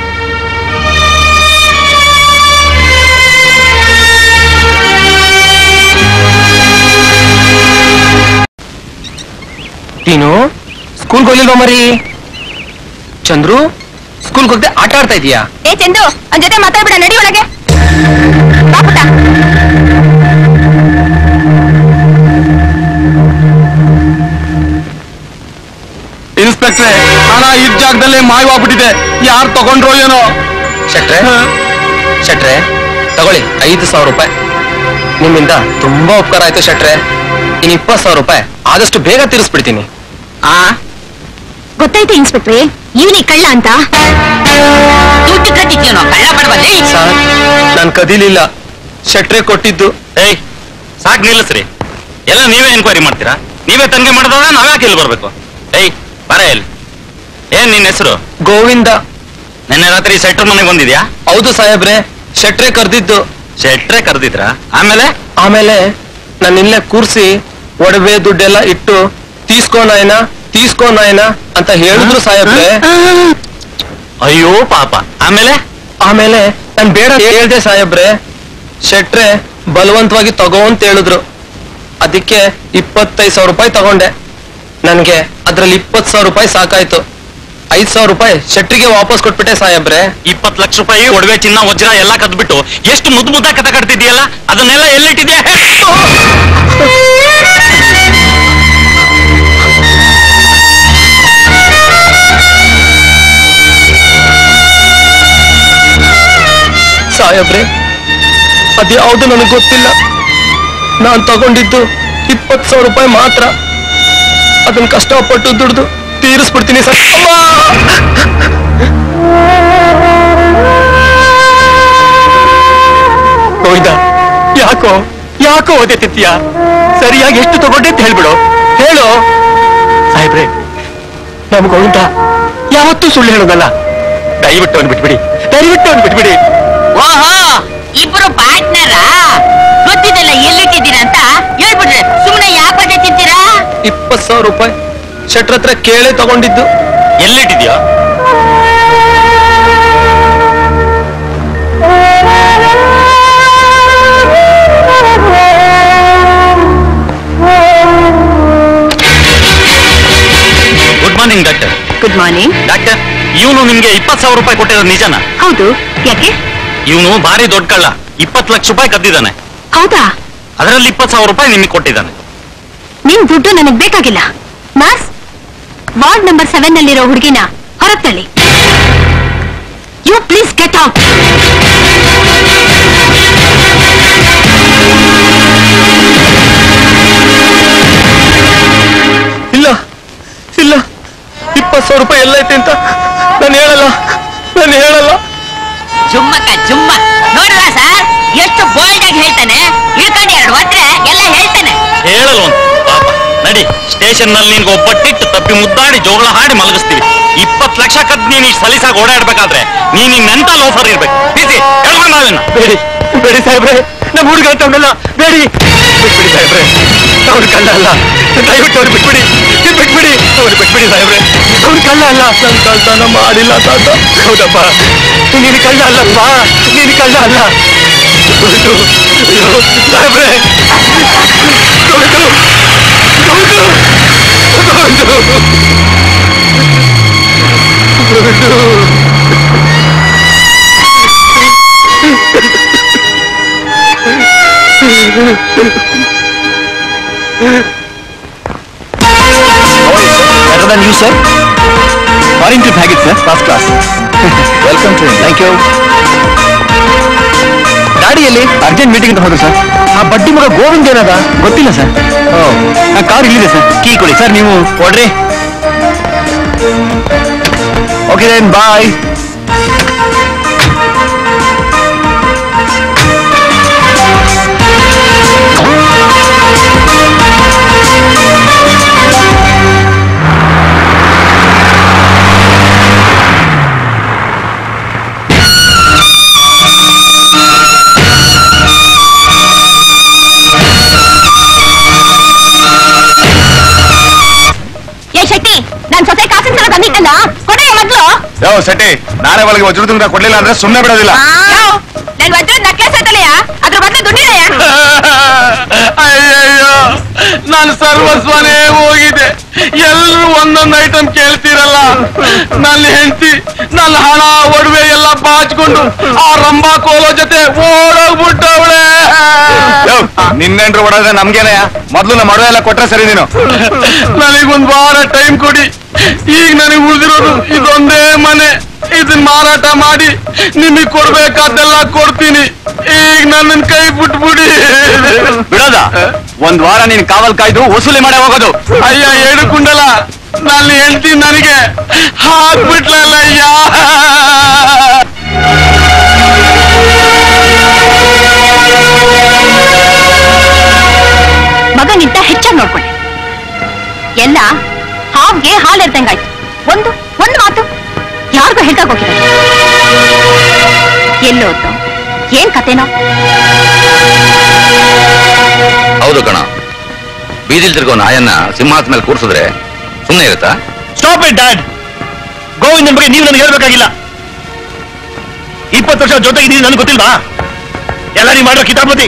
ನೀನು ಸ್ಕೂಲ್ಗೆ ಹೋಗ್ಲಿಲ್ವಾ ಮರಿ ಚಂದ್ರು ಸ್ಕೂಲ್ಗೆ ಹೋಗದೆ ಆಟ ಆಡ್ತಾ ಇದೀಯಾ ಏ ಚಂದು ಅವನ ಜೊತೆ ಮಾತಾಡ್ಬಿಡ ನಡಿ ಒಳಗೆ ಬಾ ಪುಟ್ಟ ಇನ್ಸ್ಪೆಕ್ಟ್ರೆ ಹಣ ಇದ್ ಜಾಗದಲ್ಲೇ ಮಾಯವಾಗ್ಬಿಟ್ಟಿದೆ ಯಾರು ತಗೊಂಡ್ರೋ ಏನೋ ಶೆಟ್ರೆ ಶೆಟ್ರೆ ತಗೊಳ್ಳಿ ಐದು ಸಾವಿರ ರೂಪಾಯಿ ನಿಮ್ಮಿಂದ ತುಂಬಾ ಉಪಕಾರ ಆಯ್ತು ಶೆಟ್ರೆ ಇನ್ ಇಪ್ಪತ್ತು ಸಾವಿರ ರೂಪಾಯಿ ಆದಷ್ಟು ಬೇಗ ತೀರಿಸ್ಬಿಡ್ತೀನಿ ಆ ಗೊತ್ತಾಯ್ತು ಇನ್ಸ್ಪೆಕ್ಟ್ರೆ ಇವನಿ ಕಳ್ಳ ಅಂತ ದುಡ್ಡು ಕಟ್ಟಿದ್ಯೇನೋ ಕಳ್ಳ ಬಡವಲ್ಲಿ ಸರ್ ನಾನ್ ಕದೀಲಿಲ್ಲ ಶೆಟ್ರೆ ಕೊಟ್ಟಿದ್ದು ಏಯ್ ಸಾಕ್ ನಿಲ್ಲಿಸ್ರಿ ಎಲ್ಲ ನೀವೇ ಎನ್ಕ್ವೈರಿ ಮಾಡ್ತೀರಾ ನೀವೇ ತನಿಖೆ ಮಾಡಿದಾಗ ನಾವ್ಯಾಕೆ ಇಲ್ಲಿ ಬರ್ಬೇಕು ಏಯ್ ಬರ ಇಲ್ಲಿ ಏನ್ ನಿನ್ನ ಹೆಸರು ಗೋವಿಂದ ನಿನ್ನೆ ರಾತ್ರಿ ಸೆಟ್ರ್ ಮನೆಗೆ ಬಂದಿದ್ಯಾ ಹೌದು ಸಾಹೇಬ್ರೆ ಶೆಟ್ರೆ ಕರ್ದಿದ್ದು ಶೆಟ್ರೆ ಕರೆದಿದ್ರಾ ಆಮೇಲೆ ಆಮೇಲೆ ನಾನು ಇಲ್ಲೇ ಕೂರ್ಸಿ ಒಡವೆ ದುಡ್ಡೆಲ್ಲ ಇಟ್ಟು ತೀಸ್ಕೋ ನಾಯನ ತೀಸ್ಕೋ ನಾಯನ ಅಂತ ಹೇಳಿದ್ರು ಸಾಹೇಬ್ರೆ ಅಯ್ಯೋ ಪಾಪ ಆಮೇಲೆ ಆಮೇಲೆ ನಾನ್ ಬೇಡ ಹೇಳ್ದೆ ಸಾಹೇಬ್ರೆ ಶೆಟ್ರೆ ಬಲವಂತವಾಗಿ ತಗೋ ಅಂತ ಹೇಳಿದ್ರು ಅದಕ್ಕೆ ಇಪ್ಪತ್ತೈದು ಸಾವಿರ ರೂಪಾಯಿ ತಗೊಂಡೆ ನನ್ಗೆ ಅದ್ರಲ್ಲಿ ಇಪ್ಪತ್ ಸಾವಿರ ರೂಪಾಯಿ ಸಾಕಾಯ್ತು ಐದ್ ಸಾವಿರ ರೂಪಾಯಿ ಶೆಟ್ರಿಗೆ ವಾಪಸ್ ಕೊಟ್ಬಿಟ್ಟೆ ಸಾಹೇಬ್ರೆ ಇಪ್ಪತ್ತು ಲಕ್ಷ ರೂಪಾಯಿ ಒಡವೆ ಚಿನ್ನ ವಜ್ರ ಎಲ್ಲ ಕದ್ಬಿಟ್ಟು ಎಷ್ಟು ಮುದ್ದು ಮುದ್ದ ಕಥ ಕಟ್ತಿದ್ಯಲ್ಲ ಅದನ್ನೆಲ್ಲ ಎಲ್ಲಿಟ್ಟಿದ್ಯಾ ಸಾಹೇಬ್ರೆ ಅದ್ಯಾವುದು ನನಗೆ ಗೊತ್ತಿಲ್ಲ ನಾನ್ ತಗೊಂಡಿದ್ದು ಇಪ್ಪತ್ ಸಾವಿರ ರೂಪಾಯಿ ಮಾತ್ರ ಅದನ್ನ ಕಷ್ಟಪಟ್ಟು ದುಡ್ದು ತೀರಿಸ್ಬಿಡ್ತೀನಿ ಸರ್ ಗೋವಿಂದ ಯಾಕೋ ಯಾಕೋ ಓದೆ ತಿತ್ತೀಯ ಸರಿಯಾಗಿ ಎಷ್ಟು ತಗೊಂಡೆ ಅಂತ ಹೇಳ್ಬಿಡು ಹೇಳು ಸಾಹೇಬ್ರೆ ನಮ್ ಗೋವಿಂದ ಯಾವತ್ತೂ ಸುಳ್ಳು ಹೇಳೋದಲ್ಲ ದಯವಿಟ್ಟು ಅವ್ನು ಬಿಟ್ಬಿಡಿ ದಯವಿಟ್ಟು ಅವ್ನು ಬಿಟ್ಬಿಡಿ ಓಹೋ ಇಬ್ರು ಪಾರ್ಟ್ನರಾ ಗೊತ್ತಿದ್ದಲ್ಲ ಎಲ್ಲಿಟ್ಟಿದ್ದೀರಾ ಅಂತ ಹೇಳ್ಬಿಡ್ರೆ ಸುಮ್ಮನೆ ಯಾಕೆ ತಿಂತೀರಾ ಇಪ್ಪತ್ ಸಾವಿರ ರೂಪಾಯಿ ಶೆಟ್ರ ಹತ್ರ ಕೇಳೇ ತಗೊಂಡಿದ್ದು ಎಲ್ಲಿಟ್ಟಿದ್ಯಾ good morning doctor good morning doctor ಇವನು ನಿಮ್ಗೆ ಇಪ್ಪತ್ತು ಸಾವಿರ ರೂಪಾಯಿ ಕೊಟ್ಟಿರೋದು ನಿಜನಾ ಹೌದು ಯಾಕೆ ಇವನು ಭಾರಿ ದೊಡ್ಡ ಕಳ್ಳ ಇಪ್ಪತ್ತು ಲಕ್ಷ ರೂಪಾಯಿ ಕದ್ದಿದ್ದಾನೆ ಹೌದಾ ಅದರಲ್ಲಿ ಇಪ್ಪತ್ತು ಸಾವಿರ ರೂಪಾಯಿ ನಿಮಗೆ ಕೊಟ್ಟಿದ್ದಾನೆ ನಿಮ್ ದುಡ್ಡು ನನಗ್ ಬೇಕಾಗಿಲ್ಲ ನರ್ಸ್ ವಾರ್ಡ್ ನಂಬರ್ ಸೆವೆನ್ ನಲ್ಲಿರೋ ಹುಡುಗಿನ ಹೊರಗ್ ತಳ್ಳಿ ಯು ಪ್ಲೀಸ್ ಗೆಟ್ ಔಟ್ ಇಲ್ಲ ಇಲ್ಲ ಇಪ್ಪತ್ ಸಾವಿರ ರೂಪಾಯಿ ಎಲ್ಲ ಐತೆ ಅಂತ ನಾನು ಹೇಳಲ್ಲ ನಾನು ಹೇಳಲ್ಲ ಜುಮ್ಮಕ್ಕ ಜುಮ್ಮ ನೋಡ್ರ ಸರ್ ಎಷ್ಟು ಬೋಲ್ಡ್ ಆಗಿ ಹೇಳ್ತಾನೆ ಹಿಡ್ಕೊಂಡು ಎರಡು ಒತ್ರೆ ಎಲ್ಲ ಹೇಳ್ತಾನೆ ಹೇಳಲ್ಲ ಒಂದು ಪಾಪ ನಡಿ ಸ್ಟೇಷನ್ ನಲ್ಲಿ ನಿನ್ಗೆ ಒಬ್ಬಟ್ಟಿಟ್ಟು ತಪ್ಪಿ ಮುದ್ದಾಡಿ ಜೋಗಳ ಹಾಡಿ ಮಲಗಿಸ್ತೀವಿ ಇಪ್ಪತ್ತು ಲಕ್ಷ ಕದ್ ನೀನ್ ಇಷ್ಟು ಸಲೀಸಾಗಿ ಓಡಾಡ್ಬೇಕಾದ್ರೆ ನೀನ್ ಇನ್ನೆಂತ ಲೋಫರ್ ಇರ್ಬೇಕು ಬಿಸಿ ಕಳ್ಕೊಂಡ್ ನಾವೇನ ಬೇಡಿ ಬೇಡಿ ಸಾಹೇಬ್ರೆ ನಮ್ಮ ಹುಡುಗ ಅಂತ ಅವನಲ್ಲ ಬೇಡಿ ಬಿಟ್ಬಿಡಿ ಸಾಹೇಬ್ರೆ ಅವ್ರು ಕಳ್ಳ ಅಲ್ಲ ದಯವಿಟ್ಟು ಅವ್ರು ಬಿಟ್ಬಿಡಿ ಇದು ಬಿಟ್ಬಿಡಿ ಅವ್ರು ಬಿಟ್ಬಿಡಿ ಸಾಹೇಬ್ರೆ ಅವ್ರು ಕಳ್ಳ ಅಲ್ಲ ನನ್ ಕಳ್ತನ ಮಾಡಿಲ್ಲ ತಾತ ಹೌದಪ್ಪ ನೀನು ಕಳ್ಳ ಅಲ್ಲಪ್ಪ ನೀನು ಕಳ್ಳ ಅಲ್ಲ ಹೌದು. ಅಯ್ಯೋ, ಸಾಹೇಬ್ರೆ ಹೌದು. ಹೌದು. ಹೌದು. ಹೌದು. better than you, sir. Foreign trip ಹೇಗಿತ್ತು sir first class welcome to thank you ಗಾಡಿಯಲ್ಲಿ ಅರ್ಜೆಂಟ್ ಮೀಟಿಂಗ್ ಅಂತ ಹೋದ್ರು ಸರ್ ಆ ಬಡ್ಡಿ ಮಗ ಗೋವಿಂದ್ ಏನದ ಗೊತ್ತಿಲ್ಲ ಸರ್ ಓ ಆ ಕಾರ್ ಇಲ್ಲಿದೆ ಸರ್ ಕೀ ಕೊಡಿ ಸರ್ ನೀವು ಕೊಡ್ರಿ ಓಕೆ ದೆನ್ ಬಾಯ್ ಏ ಶೆಟ್ಟಿ ನನ್ ಸೊಸೆ ಕಾಸಿನ ಸಲ ಬಂದಿತ್ತಲ್ಲ ಕೊಡೆಯ ಮೊದ್ಲು ಯಾವ ಸೆಟ್ಟಿ ನಾನೇ ಒಳಗೆ ವಜ್ರದಿಂದ ಕೊಡ್ಲಿಲ್ಲ ಅಂದ್ರೆ ಸುಮ್ಮನೆ ಬಿಡೋದಿಲ್ಲ ನನ್ ವಜ್ರದ ನಕ್ಲೆಸ್ ಐತಲೆಯ ಅದ್ರ ಬದಲು ದುಡ್ಡಿದೆಯಾ ಅಯ್ಯಯ್ಯೋ ನಾನು ಸರ್ವಸ್ವನೇ ಹೋಗಿದೆ ಎಲ್ರು ಒಂದೊಂದು ಐಟಮ್ ಕೇಳ್ತೀರಲ್ಲ ನನ್ನ ಹೆಂಡತಿ ನನ್ನ ಹಣ ಒಡವೆ ಎಲ್ಲ ಬಾಚ್ಕೊಂಡು ಆ ರಂಬಾ ಕೋಲೋ ಜೊತೆ ಓಡೋಗ್ಬಿಟ್ಟವಳೆ ನಿನ್ನೇನ್ರು ಹೊಡೋದ್ರೆ ನಮ್ಗೇನಯ್ಯ ಮೊದ್ಲು ನಮ್ಮ ಮಡುವೆ ಎಲ್ಲ ಕೊಟ್ರೆ ಸರಿ ನೀನು ನನಗೊಂದ್ ವಾರ ಟೈಮ್ ಕೊಡಿ ಈಗ ನನಗೆ ಉಳಿದಿರೋದು ಇದೊಂದೇ ಮನೆ ಇದನ್ನ ಮಾರಾಟ ಮಾಡಿ ನಿಮಗೆ ಕೊಡ್ಬೇಕಾದ್ದೆಲ್ಲ ಕೊಡ್ತೀನಿ ಈಗ ನನ್ನ ಕೈ ಬಿಟ್ಬಿಡಿ ಬಿಡೋದ ಒಂದ್ ವಾರ ನೀನ್ ಕಾವಲ್ ಕಾಯ್ದು ವಸೂಲಿ ಮಾಡೇ ಹೋಗೋದು ಅಯ್ಯ ಏಳು ಕುಂಡಲ ನನ್ನ ಹೆಂಡತಿ ನನಗೆ ಹಾಕ್ಬಿಟ್ಲಲ್ಲ ಅಯ್ಯ ಮಗನಿಂದ ಹೆಚ್ಚಾಗಿ ನೋಡ್ಕೊಂಡೆ ಎಲ್ಲ ಹಾವ್ಗೆ ಹಾಲು ಎರ್ದಂಗಾಯ್ತು ಒಂದು ಒಂದು ಮಾತು ಯಾರಿಗೂ ಹೇಳ್ದಾಗ ಹೋಗಿಲ್ಲ ಎಲ್ಲೋತು ಏನ್ ಕತೆನೋ ಹೌದು ಕಣ ಬೀದಿಲ್ ತಿರ್ಗೋ ನಾಯನ್ನ ಸಿಂಹಾಸ ಮೇಲೆ ಕೂರ್ಸಿದ್ರೆ ಸುಮ್ಮನೆ ಇರುತ್ತಾ ಸ್ಟಾಪ್ ಇಟ್ ಡ್ಯಾಡ್ ಗೋವಿಂದನ್ ಬಗ್ಗೆ ನೀವು ನನಗೆ ಹೇಳ್ಬೇಕಾಗಿಲ್ಲ ಇಪ್ಪತ್ತು ವರ್ಷ ಜೊತೆಗಿದ್ದೀನಿ ನನಗೆ ಗೊತ್ತಿಲ್ವಾ ಎಲ್ಲ ನೀವು ಮಾಡೋ ಕಿತಾಪತಿ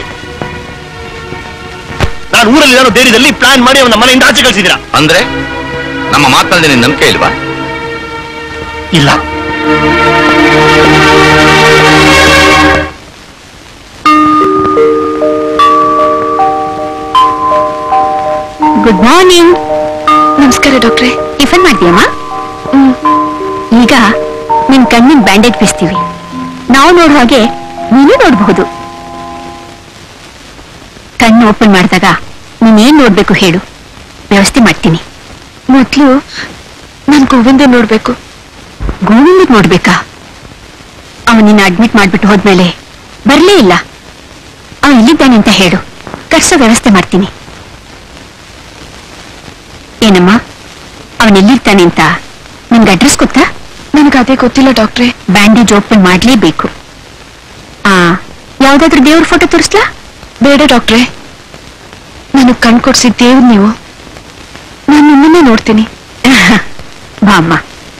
ನಾನು ಊರಲ್ಲಿ ನಾನು ಧೈರ್ಯದಲ್ಲಿ ಪ್ಲಾನ್ ಮಾಡಿ ಅವನ ಮನೆಯಿಂದ ಆಚೆ ಕಳಿಸಿದ್ದೀರಾ ಅಂದ್ರೆ ನಮ್ಮ ಮಾತನಾಡಿ ನಿನ್ ನಂಬಿಕೆ ಇಲ್ವಾ ಇಲ್ಲ ಗುಡ್ ಮಾರ್ನಿಂಗ್ ನಮಸ್ಕಾರ ಡಾಕ್ಟ್ರೆ ಟಿಫನ್ ಮಾಡ್ತೀಯಮ್ಮ ಹ್ಮ್. ಈಗ ನಿನ್ ಕಣ್ಣಿನ ಬ್ಯಾಂಡೇಜ್ ಬಿಸ್ತೀವಿ ನಾವು ನೋಡುವ ಹಾಗೆ ನೀನು ನೋಡಬಹುದು ಕಣ್ಣು ಓಪನ್ ಮಾಡಿದಾಗ ನೀನೇನ್ ನೋಡ್ಬೇಕು ಹೇಳು ವ್ಯವಸ್ಥೆ ಮಾಡ್ತೀನಿ ಮೊದ್ಲು ನಾನು ಗೋವಿಂದ ನೋಡ್ಬೇಕು ಗೋವಿಂದ ನೋಡ್ಬೇಕಾ ಅವನಿನ್ನ ಅಡ್ಮಿಟ್ ಮಾಡ್ಬಿಟ್ಟು ಹೋದ್ಮೇಲೆ ಬರ್ಲೇ ಇಲ್ಲ ಅವ ಇಲ್ಲಿದ್ದಾನೆ ಅಂತ ಹೇಳು ಕರ್ಸೋ ವ್ಯವಸ್ಥೆ ಮಾಡ್ತೀನಿ ಏನಮ್ಮ ಅವನ್ ಎಲ್ಲಿರ್ತಾನೆ ಅಂತ ನಿಮ್ಗೆ ಅಡ್ರೆಸ್ ಗೊತ್ತಾ ನನಗೆ ಅದೇ ಗೊತ್ತಿಲ್ಲ ಡಾಕ್ಟ್ರೆ ಬ್ಯಾಂಡೇಜ್ ಓಪನ್ ಮಾಡ್ಲೇಬೇಕು ಆ ಯಾವ್ದಾದ್ರೂ ದೇವ್ರ ಫೋಟೋ ತೋರಿಸ್ಲಾ ಬೇಡ ಡಾಕ್ಟ್ರೆ ನನಗೆ ಕಣ್ ಕೊಡ್ಸಿದ ದೇವ್ರು ನೀವು ನಾನು ನಿಮ್ಮನ್ನೇ ನೋಡ್ತೀನಿ ಬಾ ಅಮ್ಮ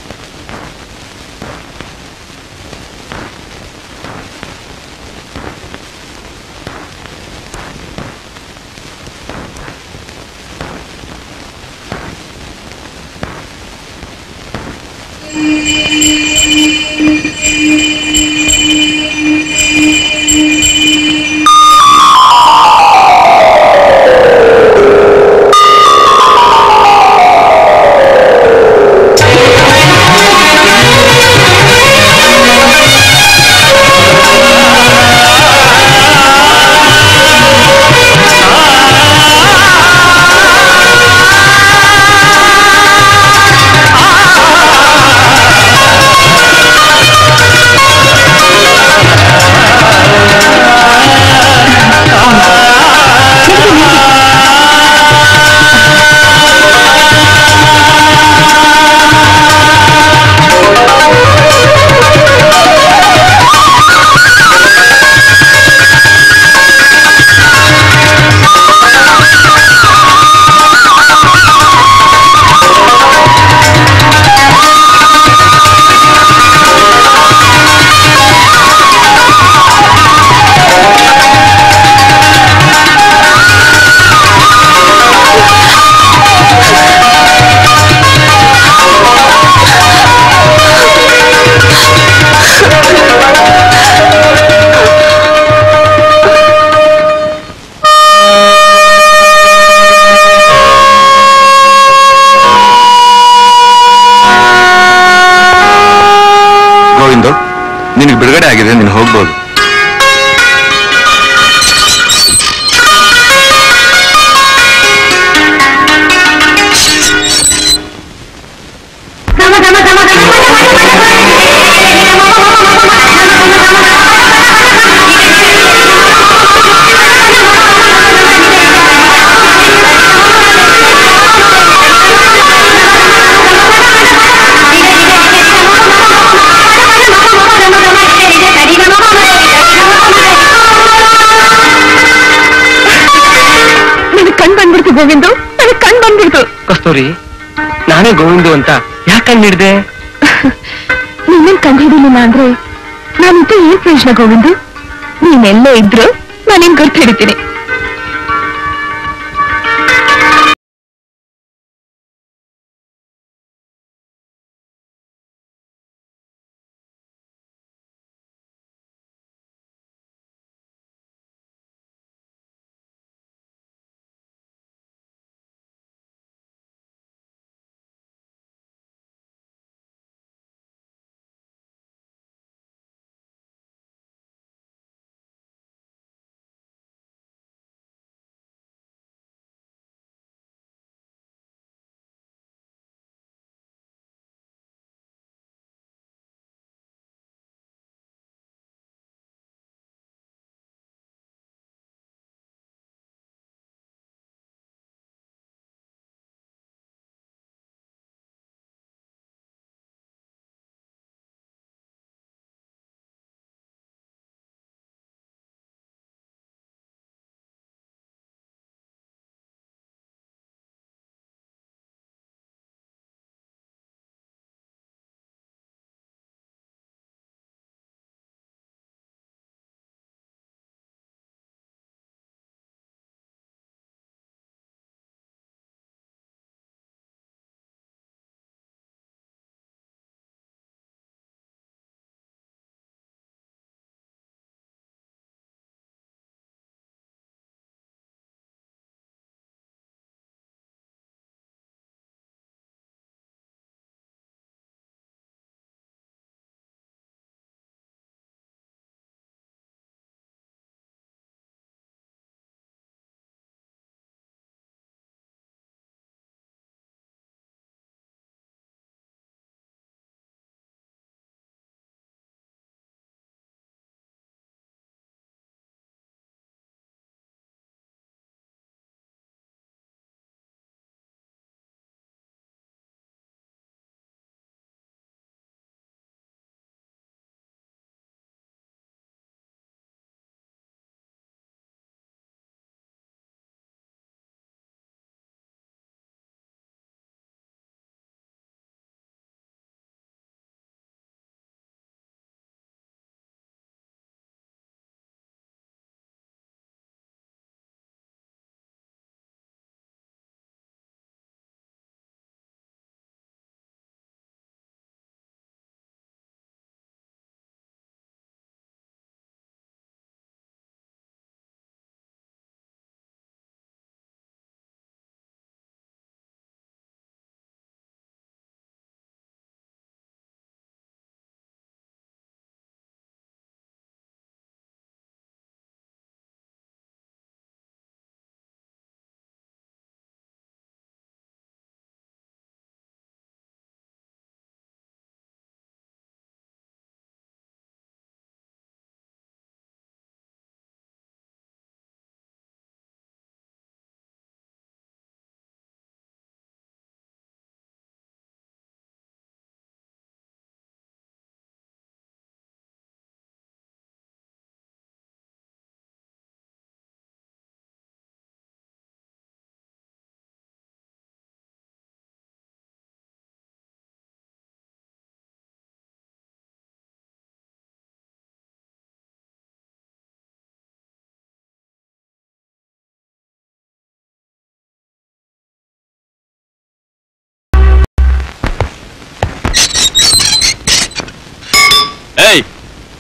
ಗೋವಿಂದು ನಿನಗೆ ಬಿಡುಗಡೆ ಆಗಿದೆ ನೀನು ಹೋಗ್ಬೋದು ನನಗೆ ಕಣ್ ಬಂದ್ಬಿಡ್ತು ಗೋವಿಂದು ನನಗೆ ಕಣ್ ಬಂದ್ಬಿಡ್ತು ಕಸ್ತೂರಿ ನಾನೇ ಗೋವಿಂದು ಅಂತ ಯಾಕೆ ಕಂಡಿಡ್ದೆ ನಿನ್ನನ್ ಕಂಡು ಹಿಡಿಲಿಲ್ಲ ಅಂದ್ರೆ ನಾನಿದ್ದು ಏನ್ ಪ್ರಯೋಜನ ಗೋವಿಂದು ನೀನೆಲ್ಲೇ ಇದ್ರು ನಾನೇನ್ ಗುರ್ತು ಹಿಡಿತೀನಿ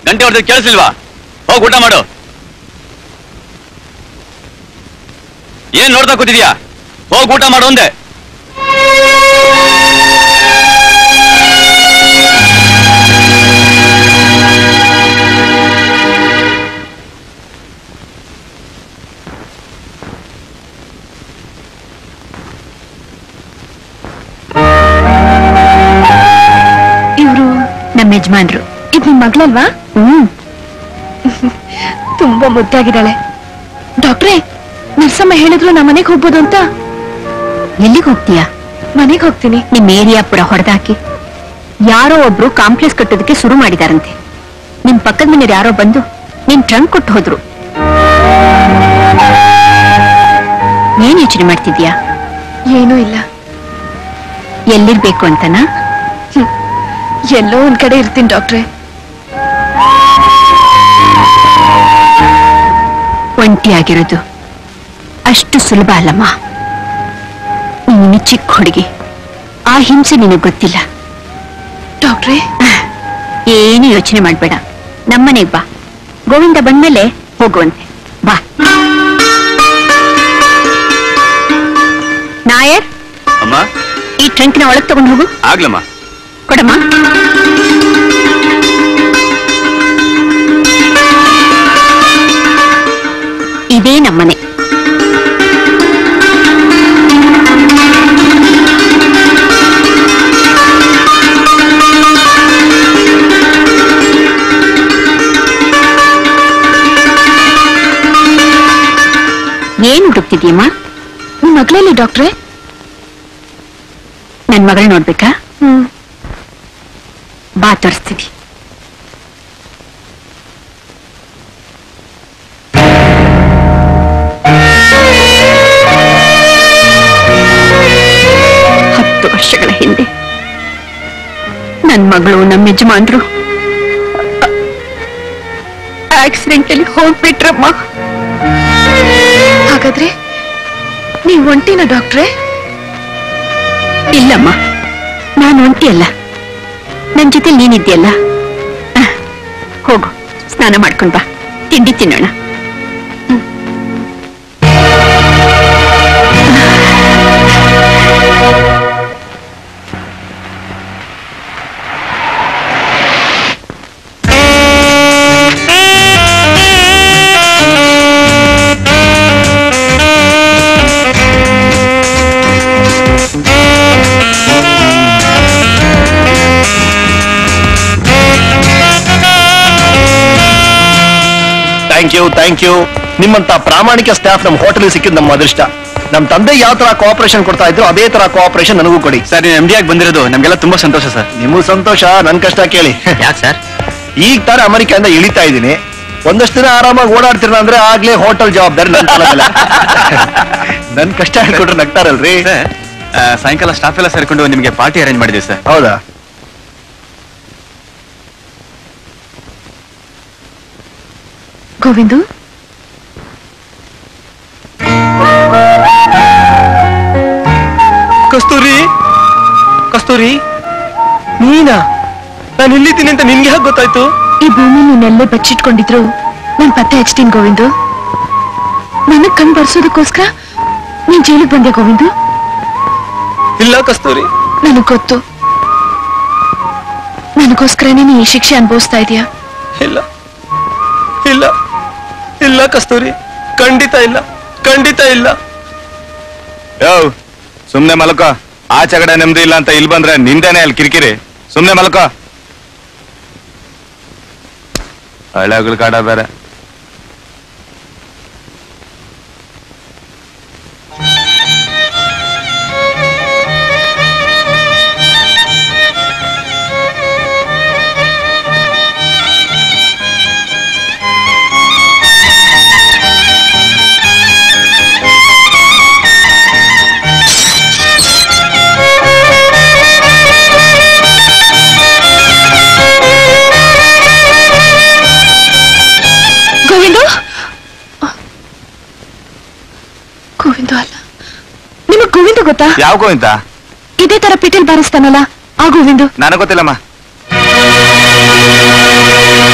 ಗಂಟೆ ಹೊಡೆದ್ರೆ ಕೇಳಿಸಿಲ್ವಾ ಹೋಗ್ ಊಟ ಮಾಡು ಏನ್ ನೋಡ್ತಾ ಕೂತಿದ್ಯಾ ಹೋಗ್ ಊಟ ಮಾಡು ಒಂದೇ ಇವರು ನಮ್ಮ ಯಜಮಾನ್ರು ಇದು ನಿಮ್ ಮಗಳಲ್ವಾ ಹ್ಮ್ ತುಂಬಾ ಮುದ್ದಾಗಿದ್ದಾಳೆ ಡಾಕ್ಟ್ರೇ ನರ್ಸಮ್ಮ ಹೇಳಿದ್ರು ನಾ ಮನೆಗೆ ಹೋಗ್ಬೋದು ಅಂತ ಎಲ್ಲಿಗೆ ಹೋಗ್ತೀಯಾ ಮನೆಗೆ ಹೋಗ್ತೀನಿ ನಿಮ್ ಏರಿಯಾ ಪುರ ಹೊಡೆದಾಕಿ ಯಾರೋ ಒಬ್ರು ಕಾಂಪ್ಲೆಕ್ಸ್ ಕಟ್ಟೋದಕ್ಕೆ ಶುರು ಮಾಡಿದಾರಂತೆ ನಿಮ್ ಪಕ್ಕದ ಮನೆಯವ್ರು ಯಾರೋ ಬಂದು ನಿನ್ ಟ್ರಂಕ್ ಕೊಟ್ಟು ಹೋದ್ರು ಏನ್ ಯೋಚನೆ ಮಾಡ್ತಿದ್ಯಾ ಏನೂ ಇಲ್ಲ ಎಲ್ಲಿರ್ಬೇಕು ಅಂತನಾ ಎಲ್ಲೋ ಒಂದ್ ಕಡೆ ಇರ್ತೀನಿ ಡಾಕ್ಟ್ರೇ ಒಂಟಿಯಾಗಿರೋದು ಅಷ್ಟು ಸುಲಭ ಅಲ್ಲಮ್ಮ ನೀನು ಚಿಕ್ಕ ಹುಡುಗಿ ಆ ಹಿಂಸೆ ನಿನಗೆ ಗೊತ್ತಿಲ್ಲ ಡಾಕ್ಟ್ರೇ ಏನು ಯೋಚನೆ ಮಾಡ್ಬೇಡ ನಮ್ಮನೆಗ್ ಬಾ ಗೋವಿಂದ ಬಂದ್ಮೇಲೆ ಹೋಗುವಂತೆ ಬಾ ನಾಯರ್ ಅಮ್ಮ ಈ ಟ್ರಂಕ್ನ ಒಳಗ್ ತಗೊಂಡು ಹೋಗು ಆಗ್ಲಮ್ಮ ಕೊಡಮ್ಮ ಇದೇ ನಮ್ಮನೆ ಏನ್ ಹುಡುಕ್ತಿದ್ಯಮ್ಮ ನಿಮ್ ಮಗಳಲ್ಲಿ ಡಾಕ್ಟ್ರೇ ನನ್ ಮಗಳು ನೋಡ್ಬೇಕಾ ಹ್ಮ್ ಬಾ ತೋರಿಸ್ತೀನಿ ಹತ್ತು ವರ್ಷಗಳ ಹಿಂದೆ ನನ್ ಮಗಳು ನಮ್ಮ ಯಜಮಾನ್ರು ಆಕ್ಸಿಡೆಂಟ್ ಅಲ್ಲಿ ಹೋಗ್ಬಿಟ್ರಮ್ಮ ಹಾಗಾದ್ರೆ ನೀವ್ ಒಂಟಿನ ಡಾಕ್ಟ್ರೇ ಇಲ್ಲಮ್ಮ ನಾನು ಒಂಟಿ ಅಲ್ಲ ನನ್ ಜೊತೆ ನೀನಿದ್ಯಲ್ಲ ಆ, ಹೋಗು ಸ್ನಾನ ಮಾಡ್ಕೊಂಡ್ ಬಾ ತಿಂಡಿ ತಿನ್ನೋಣ ಥ್ಯಾಂಕ್ ಯು ಥ್ಯಾಂಕ್ ಯು ನಿಮ್ಮಂತ ಪ್ರಾಮಾಣಿಕ ಸ್ಟಾಫ್ ನಮ್ಮ ಹೋಟೆಲ್ ಸಿಕ್ಕಿದ್ ನಮ್ಮ ಅದೃಷ್ಟ ನಮ್ ತಂದೆ ಯಾವ ತರ ಕೋಆಪರೇಷನ್ ಕೊಡ್ತಾ ಇದ್ರು ಅದೇ ತರ ಕೋಆಪರೇಷನ್ ನನಗೂ ಕೊಡಿ ಸರ್ ನೀವು ಎಮ್ ಡಿ ಆಗಿ ಬಂದಿರೋದು ನಮ್ಗೆಲ್ಲ ತುಂಬಾ ಸಂತೋಷ ಸರ್ ನಿಮಗೂ ಸಂತೋಷ ನನ್ ಕಷ್ಟ ಕೇಳಿ ಯಾಕೆ ಸರ್ ಈಗ ತರ ಅಮೆರಿಕೆಯಿಂದ ಇಳಿತಾ ಇದ್ದೀನಿ ಒಂದಷ್ಟು ದಿನ ಆರಾಮಾಗಿ ಓಡಾಡ್ತಿರ ಅಂದ್ರೆ ಆಗ್ಲೇ ಹೋಟೆಲ್ ಜವಾಬ್ದಾರಿ ನನ್ ತಲೆ ಮೇಲೆ. ನನ್ ಕಷ್ಟ ಹೇಳ್ಕೊಟ್ರೆ ನಗ್ತಾರಲ್ರಿ ಸಾಯಂಕಾಲ ಸ್ಟಾಫ್ ಎಲ್ಲ ಸೇರ್ಕೊಂಡು ನಿಮಗೆ ಪಾರ್ಟಿ ಅರೇಂಜ್ ಮಾಡಿದ್ದೀವಿ ಸರ್ ಹೌದಾ ಗೋವಿಂದು ಕಸ್ತೂರಿ ಕಸ್ತೂರಿ ನೀನಾ ನಾನು ಇಲ್ಲಿದ್ದೀನಿ ಅಂತ ನಿನ್ಗೆ ಹೇಗೆ ಗೊತ್ತಾಯ್ತು ಈ ಭೂಮಿ ನೀನೆಲ್ಲೇ ಬಚ್ಚಿಟ್ಕೊಂಡಿದ್ರು ನಾನ್ ಪತ್ತೆ ಹಚ್ತೀನಿ ಗೋವಿಂದು ನನಗ್ ಕಣ್ ಬರ್ಸೋದಕ್ಕೋಸ್ಕರ ನೀನ್ ಜೈಲಿಗೆ ಬಂದೆ ಗೋವಿಂದು ಇಲ್ಲ ಕಸ್ತೂರಿ ನನಗ್ ಗೊತ್ತು ನನಗೋಸ್ಕರನೇ ನೀ ಈ ಶಿಕ್ಷೆ ಅನುಭವಿಸ್ತಾ ಇದೀಯಾ ಇಲ್ಲ ಇಲ್ಲ ಇಲ್ಲ ಕಸ್ತೂರಿ ಖಂಡಿತ ಇಲ್ಲ ಖಂಡಿತ ಇಲ್ಲ ಯೋ ಸುಮ್ನೆ ಮಲ್ಕೋ ಆಚೆ ಕಡೆ ನೆಮ್ಮದಿ ಇಲ್ಲ ಅಂತ ಇಲ್ಲಿ ಬಂದ್ರೆ ನಿಂದೇನೆ ಅಲ್ಲಿ ಕಿರಿಕಿರಿ ಸುಮ್ನೆ ಮಲ್ಕೋ ಹಳೆಗಳ ಕಾಡ ಬೇರೆ ಗೋವಿಂದು ಗೋವಿಂದು ಅಲ್ಲ ನಿಮಗ್ ಗೋವಿಂದು ಗೊತ್ತಾ ಯಾವ ಗೋವಿಂದ ಇದೇ ತರ ಪಿಟೀಲ್ ಬಾರಿಸ್ತಾನಲ್ಲ ಆ ಗೋವಿಂದು ನನಗೆ ಗೊತ್ತಿಲ್ಲಮ್ಮ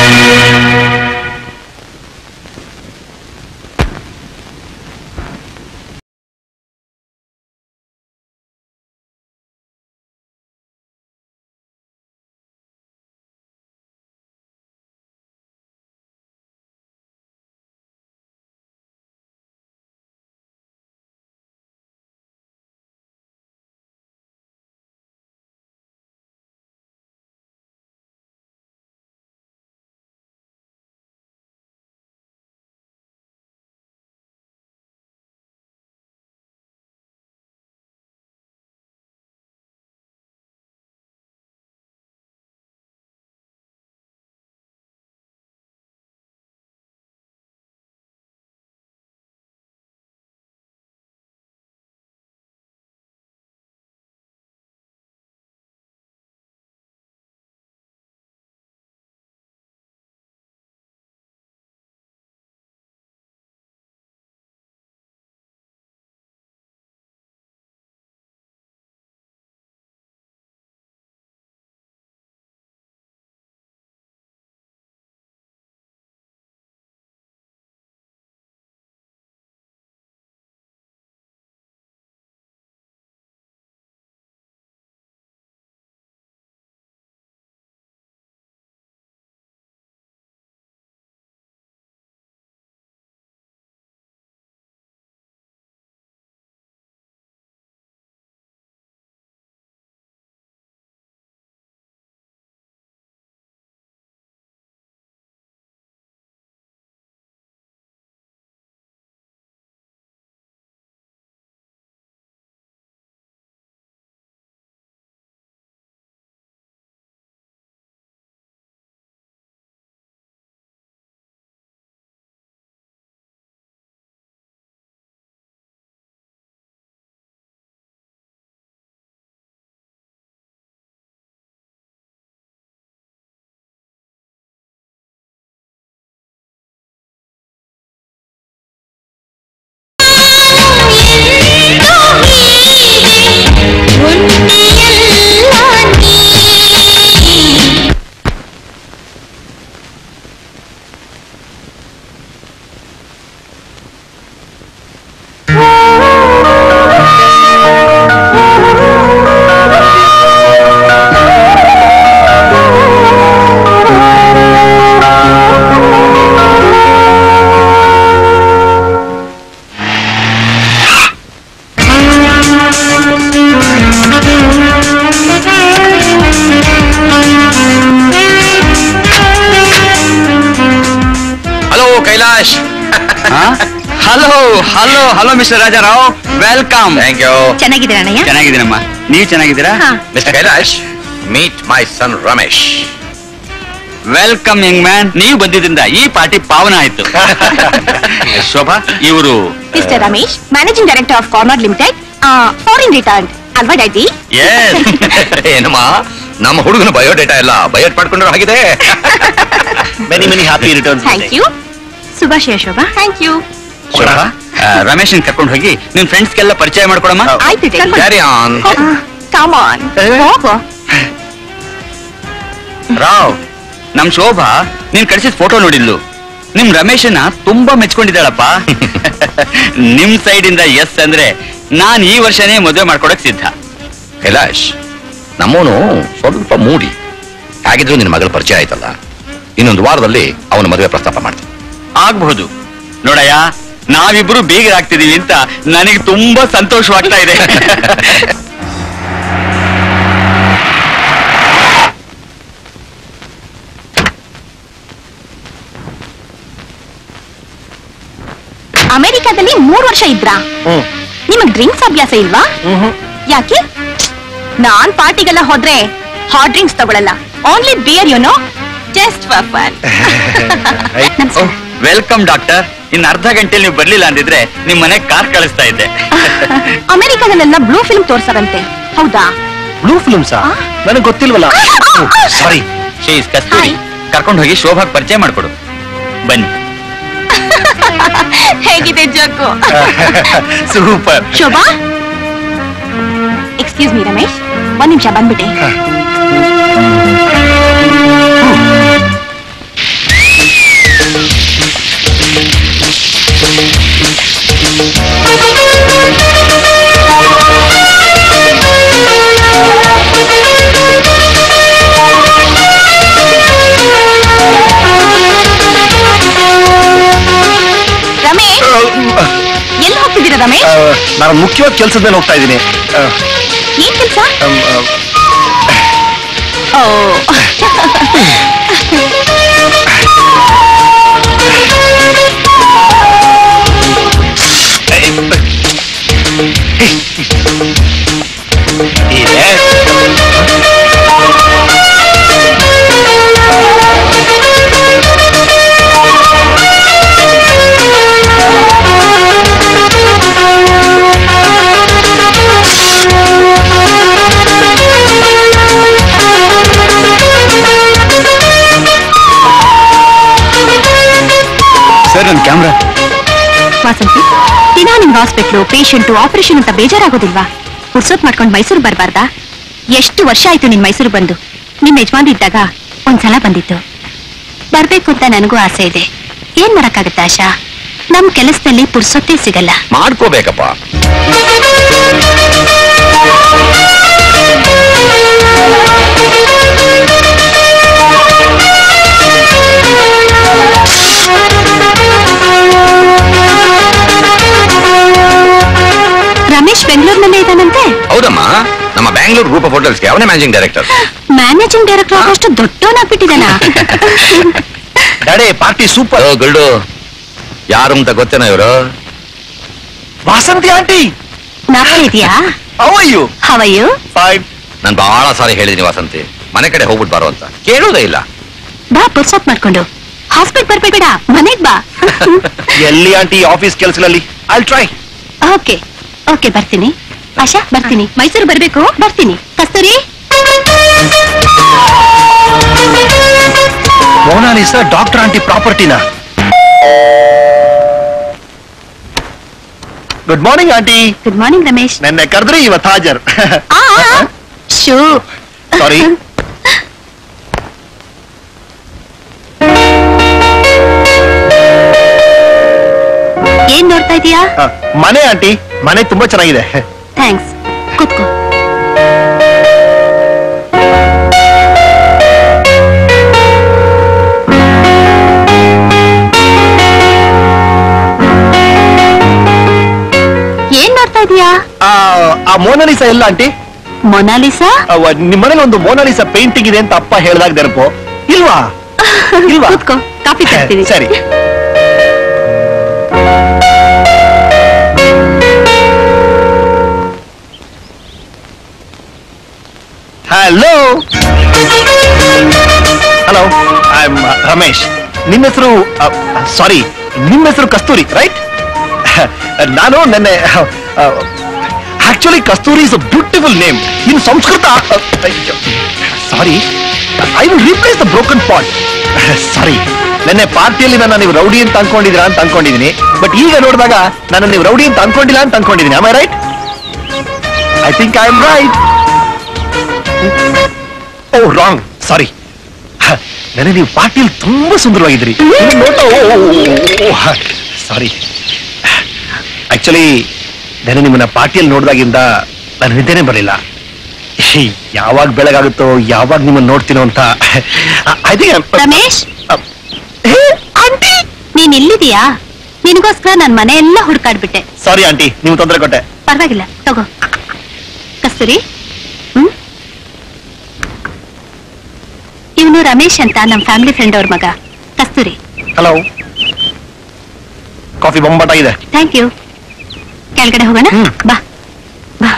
Kailash hello hello hello mister Rajarao welcome thank you ಚೆನ್ನಾಗಿದ್ದೀರಾ ಅಣ್ಣಯ್ಯ ಚೆನ್ನಾಗಿದ್ದೀನಮ್ಮ ನೀವು ಚೆನ್ನಾಗಿದ್ದೀರಾ mister Kailash meet my son Ramesh welcome young man ನೀವು ಬಂದಿದ್ರಿಂದ ಈ ಪಾರ್ಟಿ ಪಾವನ ಆಯ್ತು ಶೋಭಾ ಇವರು mister Ramesh managing director of Corner Limited foreign return ಅಲ್ವಾ ಡ್ಯಾಡಿ ಏನಮ್ಮ ನಮ್ಮ ಹುಡುಗನ ಬಯೋಡೇಟಾ ಎಲ್ಲ ಬಯೋಟ್ ಮಾಡ್ಕೊಂಡಿರೋ ಹಾಗಿದೆ many many happy returns thank you ಶುಭಾಶಯ ಶೋಭಾ ಥ್ಯಾಂಕ್ ಯು ಶೋಭಾ ರಮೇಶ್ ಕರ್ಕೊಂಡು ಹೋಗಿ ನಿನ್ ಫ್ರೆಂಡ್ಸ್ಗೆಲ್ಲ ಪರಿಚಯ ಮಾಡ್ಕೊಡಮ್ಮ ಆಯ್ತು Carry on. ಕಮ್ ಆನ್ ಹೋಗೋ ರಾವ್ ನಮ್ ಶೋಭಾ ನೀನ್ ಕಳಿಸಿದ ಫೋಟೋ ನೋಡಿದ್ಲು ನಿಮ್ ರಮೇಶನ್ನ ತುಂಬಾ ಮೆಚ್ಕೊಂಡಿದ್ದಾಳಪ್ಪ ನಿಮ್ ಸೈಡ್ ಇಂದ ಎಸ್ ಅಂದ್ರೆ ನಾನ್ ಈ ವರ್ಷನೇ ಮದುವೆ ಮಾಡ್ಕೊಡಕ್ ಸಿದ್ಧ ಕೈಲಾಶ್ ನಮ್ಮವನು ಸ್ವಲ್ಪ ಮೂಡಿ ಹಾಗಿದ್ರು ನಿನ್ನ ಮಗಳ ಪರಿಚಯ ಆಯ್ತಲ್ಲ ಇನ್ನೊಂದು ವಾರದಲ್ಲಿ ಅವನ ಮದುವೆ ಪ್ರಸ್ತಾಪ ಮಾಡ್ತೀನಿ ಆಗ್ಬಹುದು ನೋಡಯ್ಯ ನಾವಿಬ್ರು ಬೀಗರಾಗ್ತಿದೀವಿ ಅಂತ ನನಗೆ ತುಂಬಾ ಸಂತೋಷವಾಗ್ತಾ ಇದೆ ಅಮೆರಿಕಾದಲ್ಲಿ ಮೂರ್ ವರ್ಷ ಇದ್ರಾ ನಿಮಗ್ ಡ್ರಿಂಕ್ಸ್ ಅಭ್ಯಾಸ ಇಲ್ವಾ ಯಾಕೆ ನಾನ್ ಪಾರ್ಟಿಗೆಲ್ಲ ಹೋದ್ರೆ ಹಾಟ್ ಡ್ರಿಂಕ್ಸ್ ತಗೊಳಲ್ಲ only beer you know just for fun welcome doctor ಇನ್ ಅರ್ಧ ಗಂಟೆಲಿ ನೀವು ಬರ್ಲಿಲ್ಲ ಅಂದಿದ್ರೆ ನಿಮ್ ಮನೆ ಕಾರ್ ಕಳಿಸ್ತಾ ಇದ್ದೆ ಅಮೆರಿಕಾದಲ್ಲೆಲ್ಲ ಬ್ಲೂ ಫಿಲ್ಮ್ ತೋರ್ಸಾರಂತೆ ಹೌದಾ ಬ್ಲೂ ಫಿಲ್ಮ್ಸಾ ನನಗೆ ಗೊತ್ತಿಲ್ವಲ್ಲ ಸಾರಿ ಶೀಸ್ ಕಸ್ತೂರಿ ಕರ್ಕೊಂಡು ಹೋಗಿ ಶೋಭಾಗ್ ಪರಿಚಯ ಮಾಡ್ಕೊಡು ಬನ್ನಿ ಹೇಗಿದೆ Jaggu super Shobha excuse me Ramesh ಒಂದ್ ನಿಮಿಷ ಬಂದ್ಬಿಟ್ಟೆ ಎಲ್ಲಿ ಹೋಗ್ತಿದ್ದೀರಾ ರಮೇಶ್ ಆ, ನಾನು ಮುಖ್ಯವಾದ ಕೆಲಸದ ಮೇಲೆ ಹೋಗ್ತಾ ಇದ್ದೀನಿ ಆ, ಏನ್ ಕೆಲ್ಸ ಅಮ್, ಆ, ಓ ಇದೆ ಸರ್ ನನ್ನ ಕ್ಯಾಮ್ರಾ ವಾಸಂತಿ ದಿನಾ ನಿಮ್ ಹಾಸ್ಪಿಟ್ಲು ಪೇಷಂಟು ಆಪರೇಷನ್ ಅಂತ ಬೇಜಾರಾಗೋದಿಲ್ವಾ ಪುರ್ಸೊತ್ ಮಾಡ್ಕೊಂಡು ಮೈಸೂರು ಬರ್ಬಾರ್ದಾ ಎಷ್ಟು ವರ್ಷ ಆಯ್ತು ನಿನ್ ಮೈಸೂರು ಬಂದು ನಿಮ್ ಯಜಮಾನ್ ಇದ್ದಾಗ ಒಂದ್ಸಲ ಬಂದಿತ್ತು ಬರ್ಬೇಕು ಅಂತ ನನಗೂ ಆಸೆ ಇದೆ ಏನ್ ಮಾಡಕ್ಕಾಗತ್ತ ಆಶಾ ನಮ್ ಕೆಲಸದಲ್ಲಿ ಪುರ್ಸೊತ್ತೇ ಸಿಗಲ್ಲ ಮಾಡ್ಕೋಬೇಕಪ್ಪ ರಮೇಶ್ ಬೆಂಗಳೂರಿನಲ್ಲೇ ಇದ್ದಾನಂತೆ ಹೌದಮ್ಮ ನಮ್ಮ ಬ್ಯಾಂಗ್ಳೂರ್ ಗ್ರೂಪ್ ಆಫ್ ಹೋಟೆಲ್ಸ್ಗೆ ಅವನೇ ಮ್ಯಾನೇಜಿಂಗ್ ಡೈರೆಕ್ಟರ್ ಮ್ಯಾನೇಜಿಂಗ್ ಡೈರೆಕ್ಟರ್ ಆಗೋಷ್ಟು ದೊಡ್ಡವನಾಗ್ಬಿಟ್ಟಿದಾನ ಡ್ಯಾಡಿ ಪಾರ್ಟಿ ಸೂಪರ್ ಗುಲ್ಡು ಯಾರು ಅಂತ ಗೊತ್ತೇನೋ ಇವರು ವಾಸಂತಿ ಆಂಟಿ ನಾಪೆ ಇದೆಯಾ ಅವಯ್ಯು ಹವಯ್ಯು ಫೈನ್ ನಾನು ಬಹಳ ಸಾರಿ ಹೇಳಿದೀನಿ ವಸಂತಿ ಮನೆ ಕಡೆ ಹೋಗ್ಬಿಟ್ಟು ಬಾರೋ ಅಂತ ಕೇಳೋದೇ ಇಲ್ಲ ಬಾ ಪುರ್ಸೊತ್ ಮಾಡ್ಕೊಂಡು ಹಾಸ್ಪಿಟಲ್ ಬರ್ಬೇಡ ಮನೆಗ್ ಬಾ ಎಲ್ಲಿ ಆಂಟಿ ಆಫೀಸ್ ಕೆಲಸಗಳಲ್ಲಿ ಐ ಟ್ರೈ ಓಕೆ ಓಕೆ ಬರ್ತೀನಿ ಆಶಾ ಬರ್ತೀನಿ ಮೈಸೂರು ಬರ್ಬೇಕು ಬರ್ತೀನಿ ಕಸ್ತೂರಿ ಮೋನಾಲಿಸಾ ಡಾಕ್ಟರ್ ಆಂಟಿ ಪ್ರಾಪರ್ಟಿನ good morning aunty good morning Ramesh ನೆನ್ನೆ ಕರೆದ್ರಿ ಇವತ್ತು ಹಾಜರ್ ಶೂ ಸಾರಿ ಏನ್ ನೋಡ್ತಾ ಇದೀಯಾ ಮನೆ ಆಂಟಿ ಮನೆ ತುಂಬಾ ಚೆನ್ನಾಗಿದೆ ಥ್ಯಾಂಕ್ಸ್ ಕೂತ್ಕೋ ಏನ್ ನೋಡ್ತಾ ಇದೀಯಾ ಆ, ಆ ಮೋನಾಲಿಸಾ ಎಲ್ಲ ಆಂಟಿ ಮೊನಾಲಿಸಾ ನಿಮ್ಮ ಮನೇಲಿ ಒಂದು ಮೋನಾಲಿಸಾ ಪೇಂಟಿಂಗ್ ಇದೆ ಅಂತ ಅಪ್ಪ ಹೇಳ್ದಾಗ ನೆನಪು ಇಲ್ವಾ ಇಲ್ವಾ ಕೂತ್ಕೋ ಕಾಫಿ ತರ್ತೀನಿ ಸರಿ hello hello I am Ramesh ನಿಮ್ಮ ಹೆಸರು ಸಾರಿ ನಿಮ್ಮ ಹೆಸರು ಕಸ್ತೂರಿ ರೈಟ್ ನಾನು ನೆನ್ನೆ actually Kasturi is a beautiful name in Sanskrit sorry I will replace the broken pot sorry ನೆನ್ನೆ ಪಾರ್ಟಿಯಲ್ಲಿ ನನ್ನ ನೀವು ರೌಡಿ ಅಂತ ಅನ್ಕೊಂಡಿದ್ದೀರಾ ಅಂತ ಅನ್ಕೊಂಡಿದ್ದೀನಿ ಬಟ್ ಈಗ ನೋಡಿದಾಗ ನನ್ನ ನೀವು ರೌಡಿ ಅಂತ ಅನ್ಕೊಂಡಿಲ್ಲ ಅಂತ ಅನ್ಕೊಂಡಿದ್ದೀನಿ I right I think I am right oh wrong sorry ನೆನೆ ನೀವು ಪಾರ್ಟಿಯಲ್ಲಿ ತುಂಬಾ ಸುಂದರವಾಗಿದ್ರಿ ಸಾರಿ ಆಕ್ಚುಲಿ ನೆನೆ ನಿಮ್ಮನ್ನ ಪಾರ್ಟಿಯಲ್ಲಿ ನೋಡಿದಾಗಿಂದ ನಾನು ನಿದ್ದೆನೆ ಬರಲಿಲ್ಲ ಯಾವಾಗ ಬೆಳಗಾಗುತ್ತೋ ಯಾವಾಗ ನಿಮ್ಮನ್ನ ನೋಡ್ತೀನೋ ಅಂತ ಐ ಥಿಂಕ್ ರಮೇಶ್ ನೀನ್ ಇಲ್ಲಿದೀಯಾ ನಿನಗೋಸ್ಕರ ನನ್ ಮನೆ ಎಲ್ಲ ಹುಡ್ಕಾಡ್ಬಿಟ್ಟೆ ಸಾರಿ ಆಂಟಿ ನೀವು ತೊಂದರೆ ಕೊಟ್ಟೆ ಪರವಾಗಿಲ್ಲ ತಗೋ ಕಸ್ತೂರಿ ಹ್ಮ್ ಇವನು ರಮೇಶ್ ಅಂತ ನಮ್ ಫ್ಯಾಮಿಲಿ ಫ್ರೆಂಡ್ ಅವ್ರ ಮಗ ಕಸ್ತೂರಿ ಹಲೋ ಕಾಫಿ ಬೊಂಬಾಟಾಗಿದೆ ಥ್ಯಾಂಕ್ ಯು ಕೆಳಗಡೆ ಹೋಗೋಣ ಬಾ ಬಾ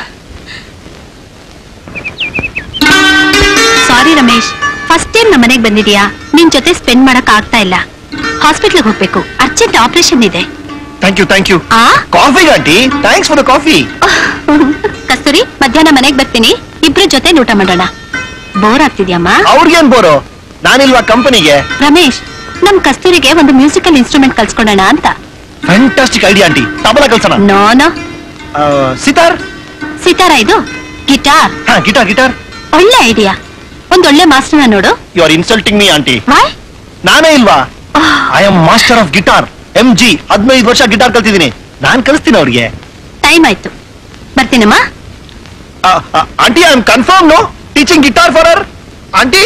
ಸಾರಿ ರಮೇಶ್ ಫಸ್ಟ್ ಟೈಮ್ ನಮ್ಮ ಮನೆಗೆ ಬಂದಿದ್ಯಾ ನಿನ್ ಜೊತೆ ಸ್ಪೆಂಡ್ ಮಾಡಕ್ ಆಗ್ತಾ ಇಲ್ಲ ಹಾಸ್ಪಿಟ್ಲಿಗೆ ಹೋಗ್ಬೇಕು ಅರ್ಜೆಂಟ್ ಆಪರೇಷನ್ ಇದೆ ಥ್ಯಾಂಕ್ ಯು ಥ್ಯಾಂಕ್ ಯು ಆ coffee aunty thanks for the coffee Kasturi ಮಧ್ಯಾಹ್ನ ಮನೆಗ್ ಬರ್ತೀನಿ ಇಬ್ರು ಜೊತೆ ಊಟ ಮಾಡೋಣ ಬೋರ್ ಆಗ್ತಿದ್ಯಮ್ಮ ಅವ್ರಿಗೇನ್ ಬೋರು ನಾನಿಲ್ವಾ ಕಂಪನಿಗೆ ರಮೇಶ್ ನಮ್ ಕಸ್ತೂರಿಗೆ ಒಂದು ಮ್ಯೂಸಿಕಲ್ ಇನ್ಸ್ಟ್ರೂಮೆಂಟ್ ಕಲ್ಸ್ಕೊಡೋಣ ಅಂತ ಫ್ಯಾಂಟಾಸ್ಟಿಕ್ ಐಡಿಯಾ ಆಂಟಿ ತಬಲ ಕಲ್ಸೋಣ ನೋ ನೋ ಆ, ಸಿತಾರ್ ಸಿತಾರ ಇದು ಗಿಟಾರ್ ಹಾ ಗಿಟಾರ್ ಗಿಟಾರ್ ಒಳ್ಳೆ ಐಡಿಯಾ ಒಂದೊಳ್ಳೆ ಮಾಸ್ಟರ್ನ ನೋಡು you are insulting me aunty Why? ನಾನೇ ಇಲ್ವಾ I am master of guitar M G ಹದಿನೈದು ವರ್ಷ ಗಿಟಾರ್ ಕಲ್ತಿದ್ದೀನಿ ನಾನ್ ಕಲಿಸ್ತೀನಿ ಅವ್ರಿಗೆ ಟೈಮ್ ಆಯ್ತು ಬರ್ತೀನಮ್ಮ aunty I am confirm no teaching guitar for hour aunty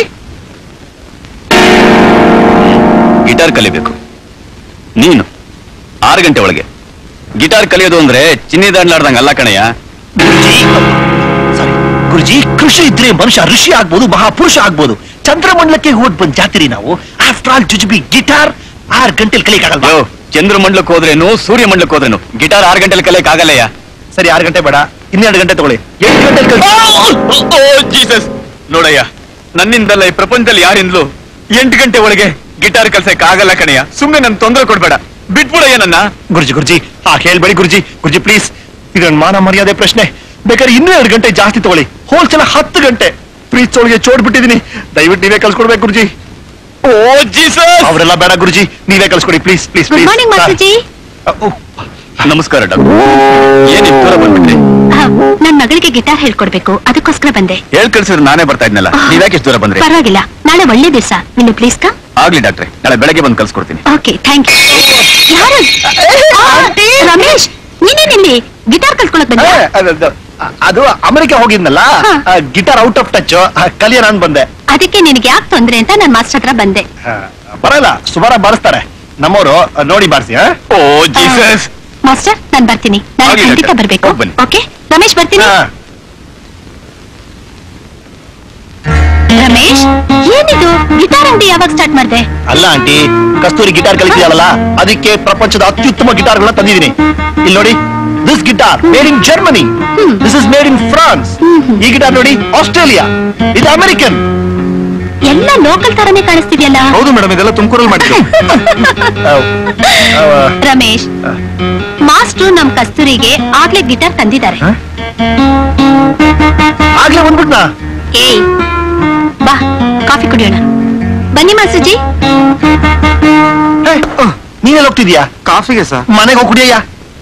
guitar ಕಲಿಬೇಕು ನೀನು ಆರು ಗಂಟೆ ಒಳಗೆ ಗಿಟಾರ್ ಕಲಿಯೋದು ಅಂದ್ರೆ ಚಿನ್ನಿ ದಾಂಡ್ಲಾಡ್ದಂಗ ಅಲ್ಲ ಕಣಯ್ಯ ಗುರುಜಿ ಕೃಷಿ ಇದ್ರೆ ಮನುಷ್ಯ ಋಷಿ ಆಗ್ಬೋದು ಮಹಾಪುರುಷ ಆಗ್ಬೋದು ಚಂದ್ರಮಂಡಲಕ್ಕೆ ಹೋದ್ ಬಂದ್ ಜಾತಿರಿ ನಾವು ಆಫ್ಟರ್ ಆಲ್ ಜುಜುಬಿ ಗಿಟಾರ್ ಆರ್ ಗಂಟೆಲಿ ಕಲಿಯಕ್ಕಾಗಲ್ವಾ ಯೋ ಚಂದ್ರ ಮಂಡಲಕ್ಕೆ ಹೋದ್ರೇನು ಸೂರ್ಯ ಮಂಡಲಕ್ಕೆ ಹೋದ್ರೇನು ಗಿಟಾರ್ ಆರು ಗಂಟೆಲಿ ಕಲಿಯಕ್ ಆಗಲ್ಲಯ್ಯ ಸರಿ ಆರು ಗಂಟೆ ಬೇಡ ಇನ್ನೆರಡು ಗಂಟೆ ತಗೊಳ್ಳಿ ಎಂಟು ಗಂಟೆಲಿ ಜೀಸಸ್ ನೋಡಯ್ಯ ನನ್ನಿಂದಲ್ಲ ಈ ಪ್ರಪಂಚದಲ್ಲಿ ಯಾರಿಂದಲೂ ಎಂಟು ಗಂಟೆ ಒಳಗೆ ಗಿಟಾರ್ ಕಲ್ಸಕ್ ಆಗಲ್ಲ ಕಣಯ್ಯ ಸುಮ್ನೆ ನನ್ ತೊಂದರೆ ಕೊಡ್ಬೇಡ ಬಿಟ್ಬಿಡಯ್ಯ ನನ್ನ ಗುರುಜಿ ಗುರುಜಿ ಆ ಹೇಳ್ಬೇಡಿ ಗುರುಜಿ ಗುರುಜಿ ಪ್ಲೀಸ್ ಇದು ನನ್ನ ಮಾನ ಮರ್ಯಾದೆ ಪ್ರಶ್ನೆ ಬೇಕಾದ್ರೆ ಇನ್ನೂ ಎರಡು ಗಂಟೆ ಜಾಸ್ತಿ ತಗೊಳ್ಳಿ ಹೋಲ್ಸಲ ಹತ್ತು ಗಂಟೆ ಪ್ರೀತ್ ಒಳಗೆ ಚೋಡ್ಬಿಟ್ಟಿದೀನಿ ದಯವಿಟ್ಟು ನೀವೇ ಕಲ್ಸ್ಕೊಡ್ಬೇಕು ಗುರುಜಿ ಓ ಜೀಸಸ್ ಅವರೆಲ್ಲ ಬೇಡ ಗುರುಜಿ ನೀವೇ ಕಲ್ಸ್ಕೊಡಿ please please good please morning ಮಾಸ್ಟರ್ಜಿ ನಮಸ್ಕಾರ ಡಾಕ್ಟರ್ ಏನ್ ಇಷ್ಟ್ ದೂರ ಬಂದ್ಬಿಟ್ರಿ ನನ್ ಮಗಳಿಗೆ ಗಿಟಾರ್ ಹೇಳ್ಕೊಡ್ಬೇಕು ಅದಕ್ಕೋಸ್ಕರ ಬಂದೆ ಹೇಳ್ ಕಳ್ಸಿದ್ರೆ ನಾನೇ ಬರ್ತಾ ಇದ್ನಲ್ಲ ನೀವ್ಯಾಕೆ ಇಷ್ಟು ದೂರ ಬಂದ್ರಿ ಪರವಾಗಿಲ್ಲ ನಾಳೆ ಒಳ್ಳೆ ದಿವಸ ವಿಲ್ ಪ್ಲೀಸ್ ಕಮ್ ಆಗ್ಲಿ ಡಾಕ್ಟ್ರೆ ನಾಳೆ ಬೆಳಗ್ಗೆ ಬಂದು ಕಲ್ಸ್ಕೊಡ್ತೀನಿ ಓಕೆ ಥ್ಯಾಂಕ್ ಯು ಯಾರು ಆ, ರಮೇಶ್ ನೀನೇನಿಲ್ಲಿ ಗಿಟಾರ್ ಕಲ್ತ್ಕೊಳಕ್ ಬಂದ ಏ, ಅದು- ಅದು ಅಮೆರಿಕ ಹೋಗಿದ್ನಲ್ಲ ಗಿಟಾರ್ ಔಟ್ ಆಫ್ ಟಚ್ ಕಲಿಯೋಣ ಅಂತ ಬಂದೆ ಅದಕ್ಕೆ ನಿನಗೆ ಯಾಕೆ ತೊಂದ್ರೆ ಅಂತ ನನ್ ಮಾಸ್ಟರ್ ಹತ್ರ ಬಂದೆ ಆ, ಬರಲ್ಲ ಸುಮಾರ ಬಾರಿಸ್ತಾರೆ ನಮ್ಮವರು ನೋಡಿ ಬಾರಿಸಿ ಓ ಜೀಸಸ್ ಮಾಸ್ಟರ್ ನಾನ್ ಬರ್ತೀನಿ ನಾನು ಆಗ್ಲಿ ಖಂಡಿತ ಡಾಕ್ಟರ್. ಬರ್ಬೇಕು ಹೋಗ್ ಬನ್ನಿ. ಓಕೆ ರಮೇಶ್ ಬರ್ತೀನಿ ರಮೇಶ್ ಏನಿದು ಗಿಟಾರ್ ಅಂಗಡಿ ಯಾವಾಗ ಸ್ಟಾರ್ಟ್ ಮಾಡ್ದೆ ಅಲ್ಲ ಆಂಟಿ ಕಸ್ತೂರಿ ಗಿಟಾರ್ ಕಲಿತೀಯಲ್ಲ ಅದಕ್ಕೆ ಪ್ರಪಂಚದ ಅತ್ಯುತ್ತಮ ಗಿಟಾರ್ಗಳನ್ನ ತಂದಿದ್ದೀನಿ ಇಲ್ಲಿ ನೋಡಿ this guitar made in Germany this is made in France ಈ ಗಿಟಾರ್ ನೋಡಿ ಆಸ್ಟ್ರೇಲಿಯಾ ಇದು ಅಮೆರಿಕನ್ ಎಲ್ಲ ಲೋಕಲ್ ತರನೇ ಕಾಣಿಸ್ತಿದ್ಯಲ್ಲ ಹೌದು ಮೇಡಮ್ ಇದೆಲ್ಲ ತುಮಕೂರಲ್ಲಿ ಮಾಡಿದ್ರು ರಮೇಶ್ ಮಾಸ್ಟ್ರು ನಮ್ ಕಸ್ತೂರಿಗೆ ಆಗ್ಲೇ ಗಿಟಾರ್ ತಂದಿದ್ದಾರೆ ಆಗ್ಲೇ ಬಂದ್ಬಿಟ್ನಾ ಏಯ್ ಬಾ ಕಾಫಿ ಕುಡಿಯೋಣ ಬನ್ನಿ ಮಾಸ್ಟರ್ಜಿ ನೀನೆಲ್ಲ ಹೋಗ್ತಿದ್ಯಾ ಕಾಫಿಗೆ ಸರ್ ಮನೆಗೆ ಹೋಗಿ ಕುಡಿಯಯ್ಯ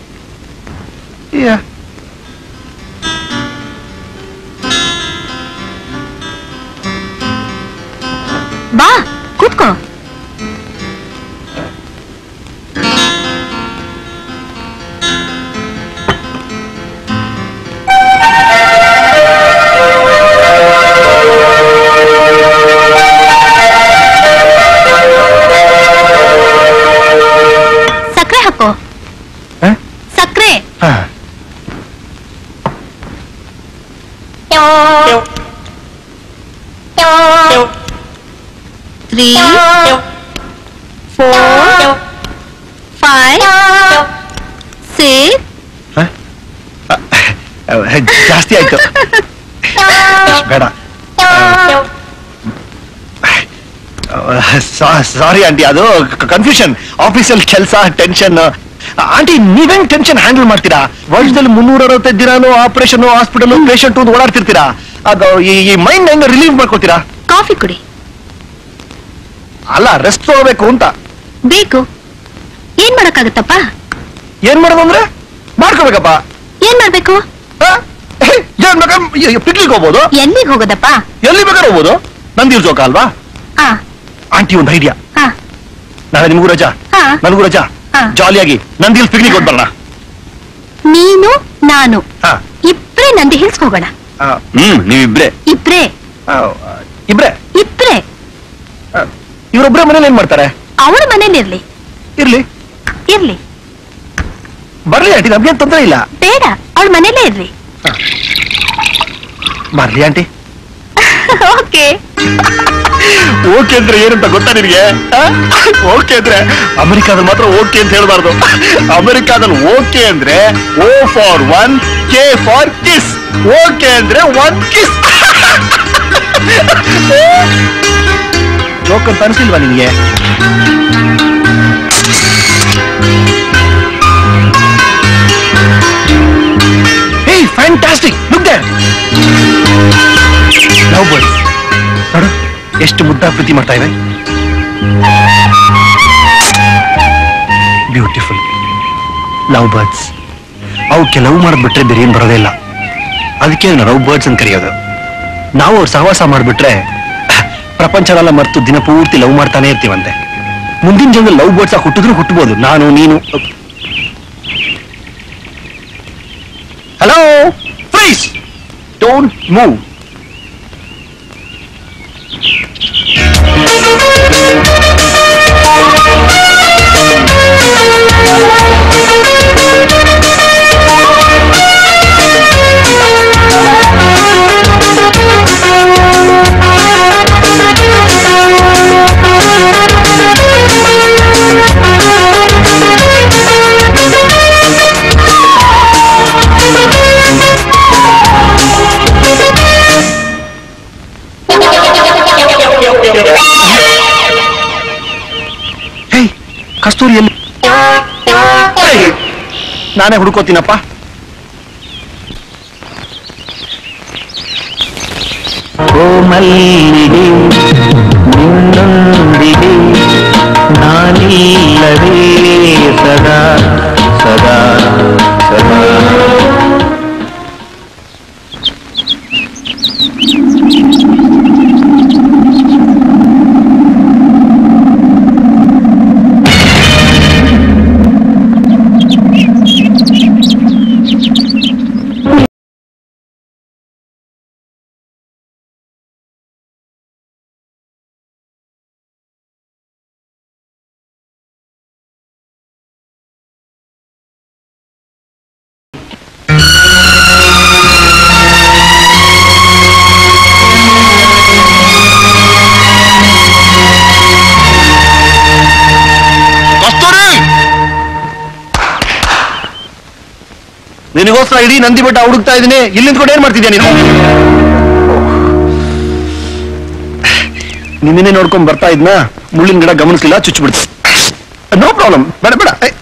ಬಾ ಕೂತ್ಕೋ ಸಕ್ಕರೆ ಹಾಕೋ ಸಕ್ಕರೆ ತ್ರೀ ಫೋರ್ ಫೈವ್ ಸಿಕ್ಸ್ ಜಾಸ್ತಿ ಆಯ್ತು ಇಷ್ಟ್ ಬೇಡ ಸಾರಿ ಆಂಟಿ ಅದು ಕನ್ಫ್ಯೂಷನ್ ಆಫೀಸಲ್ಲಿ ಕೆಲಸ ಟೆನ್ಷನ್ ಆಂಟಿ ನೀವೇನ್ ಟೆನ್ಷನ್ ಹ್ಯಾಂಡಲ್ ಮಾಡ್ತೀರಾ ವರ್ಷದಲ್ಲಿ ಮುನ್ನೂರ ಅರವತ್ತೈದು ದಿನಾನು ಆಪರೇಷನ್ ಹಾಸ್ಪಿಟಲ್ ಪೇಷಂಟ್ ಒಂದು ಓಡಾಡ್ತಿರ್ತೀರಾ ಅದು ಈ ಈ ಮೈಂಡ್ ಹೆಂಗ ರಿಲೀವ್ ಮಾಡ್ಕೋತೀರಾ ಕಾಫಿ ಕುಡಿ ಅಲ್ಲ ರೆಸ್ಟ್ ತಗೋಬೇಕು ಅಂತ ಬೇಕು ಏನ್ ಮಾಡಕ್ಕಾಗತ್ತಪ್ಪ ಏನ್ ಮಾಡೋದು ಅಂದ್ರೆ ಮಾಡ್ಕೋಬೇಕಪ್ಪ ಏನ್ ಮಾಡ್ಬೇಕು ಏನ್ ಬೇಕಾ ಪಿಕ್ನಿಕ್ ಹೋಗ್ಬೋದು ಎಲ್ಲಿಗೆ ಹೋಗೋದಪ್ಪ ಎಲ್ಲಿ ಬೇಕಾದ್ರೆ ಹೋಗ್ಬೋದು ನಂದಿರ್ ಜೋಕ ಅಲ್ವಾ ಆ ಆಂಟಿ ಒಂದು ಐಡಿಯಾ ಹಾ ನಾಳೆ ನಿಮಗೂ ರಜಾ ಹಾ ನನಗೂ ರಜಾ ಹಾ. ಜಾಲಿಯಾಗಿ ನಂದಿಲ್ ಪಿಕ್ನಿಕ್ ಹೋಗ್ಬರೋಣ ನೀನು ನಾನು ಹಾ. ಇಬ್ರೇ ನಂದಿ ಹಿಲ್ಸ್ ಹೋಗೋಣ ಹ್ಮ್ ನೀವಿಬ್ರೆ ಇಬ್ರೇ ಇಬ್ರೆ ಇಬ್ರೇ ಇವರೊಬ್ರೆ ಮನೇಲಿ ಏನ್ ಮಾಡ್ತಾರೆ ಅವಳ ಮನೇಲಿರ್ಲಿ ಇರ್ಲಿ ಇರ್ಲಿ ಬರ್ಲಿ ಆಂಟಿ ನಮ್ಗೇನ್ ತೊಂದ್ರೆ ಇಲ್ಲ ಬೇಡ ಅವಳ ಮನೇಲೇ ಇರ್ಲಿ ಬರ್ಲಿ ಆಂಟಿ ಓಕೆ ಓಕೆ ಅಂದ್ರೆ ಏನಂತ ಗೊತ್ತಾ ನಿನಗೆ ಓಕೆ ಅಂದ್ರೆ ಅಮೆರಿಕಾದಲ್ಲಿ ಮಾತ್ರ ಓಕೆ ಅಂತ ಹೇಳ್ಬಾರ್ದು ಅಮೆರಿಕಾದಲ್ಲಿ ಓಕೆ ಅಂದ್ರೆ O for one K for kiss okay ಅಂದ್ರೆ ಒನ್ ಕಿಸ್ ಜೋಕ್ ಅಂತ ಅನ್ಸಿಲ್ವಾ ನಿನ್ಗೆ hey fantastic look there love birds ನೋಡು ಎಷ್ಟು ಮುದ್ದ ಪ್ರೀತಿ ಮಾಡ್ತಾ ಇವೆ ಬ್ಯೂಟಿಫುಲ್ ಲವ್ ಬರ್ಡ್ಸ್ ಅವಕ್ಕೆ ಲವ್ ಮಾಡಿಬಿಟ್ರೆ ಬೇರೆ ಏನ್ ಬರೋದೇ ಇಲ್ಲ ಅದಕ್ಕೆ ಲವ್ ಬರ್ಡ್ಸ್ ಅಂತ ಕರೆಯೋದು ನಾವು ಅವ್ರ ಸಹವಾಸ ಮಾಡಿಬಿಟ್ರೆ ಪ್ರಪಂಚನೆಲ್ಲ ಮರ್ತು ದಿನ ಪೂರ್ತಿ ಲವ್ ಮಾಡ್ತಾನೆ ಇರ್ತೀವಂತೆ ಮುಂದಿನ ಜನ ಲವ್ ಬರ್ಡ್ಸ್ ಹುಟ್ಟಿದ್ರು ಹುಟ್ಟಬಹುದು ನಾನು ನೀನು hello please don't move Thank you. ಕಸ್ತೂರಿಯಲ್ಲಿ ನಾನೇ ಹುಡ್ಕೋತೀನಪ್ಪ ಕೋಮಲ್ಲಿಗೆ ನಿನ್ನೊಂದಿಗೆ ನಾನಿಲ್ಲವೇ ಸದಾ ಸದಾ ಸದಾ ನಿನಗೋಸ್ಕರ ಇಡೀ ನಂದಿ ಬೆಟ್ಟ ಹುಡುಕ್ತಾ ಇದೀನಿ ಇಲ್ಲಿ ನಿಂತ್ಕೊಂಡು ಏನ್ ಮಾಡ್ತಿದ್ಯಾ ನೀನು ನಿನ್ನೆ ನೋಡ್ಕೊಂಡ್ ಬರ್ತಾ ಇದ್ನ ಮುಳ್ಳಿನ ಗಿಡ ಗಮನಿಸ್ಲಿಲ್ಲ ಚುಚ್ಚಿಬಿಡ್ತು ನೋ ಪ್ರಾಬ್ಲಮ್ ಬೇಡ ಬೇಡ ಏ,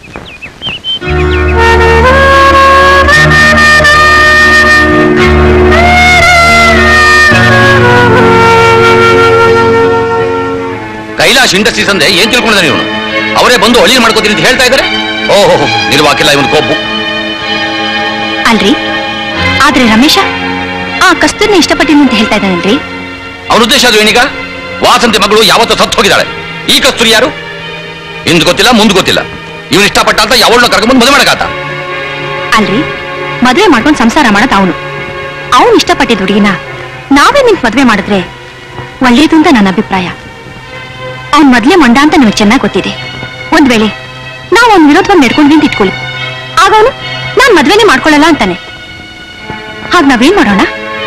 ಕೈಲಾಶ್ ಇಂಡಸ್ಟ್ರೀಸ್ ಅಂದ್ರೆ ಏನ್ ತಿಳ್ಕೊಂಡಿದ್ದಾನೆ ಇವನು ಅವರೇ ಬಂದು ಹಳ್ಳಿ ಮಾಡ್ಕೋತೀನಿ ಅಂತ ಹೇಳ್ತಾ ಇದ್ದಾರೆ ಓಹೋ ನಿರ್ವಾಕಿಲ್ಲ ಇವನು ಕೊಬ್ಬು ಅಲ್ರಿ ಆದ್ರೆ ರಮೇಶ ಆ ಕಸ್ತೂರ್ನ ಇಷ್ಟಪಟ್ಟಿನಿ ಅಂತ ಹೇಳ್ತಾ ಇದ್ದಾನಲ್ರಿ ಅವನ ಉದ್ದೇಶ ಅದು ಏನೀಗ ವಾಸಂತಿ ಮಗಳು ಯಾವತ್ತೂ ಸತ್ತು ಹೋಗಿದ್ದಾಳೆ ಈ ಕಸ್ತೂರಿ ಯಾರು ಹಿಂದ್ ಗೊತ್ತಿಲ್ಲ ಮುಂದ್ ಗೊತ್ತಿಲ್ಲ ಇವನು ಇಷ್ಟಪಟ್ಟ ಅಂತ ಯಾವಳನ್ನ ಕರ್ಕೊಂಡ್ಬಂದು ಮದುವೆ ಮಾಡಕಾತ ಅಲ್ರಿ ಮದ್ವೆ ಮಾಡ್ಕೊಂಡು ಸಂಸಾರ ಮಾಡತ್ ಅವನು ಅವನು ಇಷ್ಟಪಟ್ಟಿದ್ ಹುಡುಗಿನ ನಾವೇ ನಿಂತ್ ಮದ್ವೆ ಮಾಡಿದ್ರೆ ಒಳ್ಳೇದು ಅಂತ ನನ್ನ ಅಭಿಪ್ರಾಯ ಅವ್ನ್ ಮೊದ್ಲೇ ಮಂಡ ಅಂತ ನಿಮಗೆ ಚೆನ್ನಾಗಿ ಗೊತ್ತಿದೆ ಒಂದ್ ವೇಳೆ ನಾವು ಅವ್ನ ವಿರೋಧವಾಗಿ ನಡ್ಕೊಂಡು ನಿಂತು ಇಟ್ಕೊಳ್ಳಿ ಆಗ ಅವನು ನಾನ್ ಮದ್ವೆನೇ ಮಾಡ್ಕೊಳ್ಳಲ್ಲ ಅಂತಾನೆ ಹಾಗ್ ನಾವೇನ್ ಮಾಡೋಣ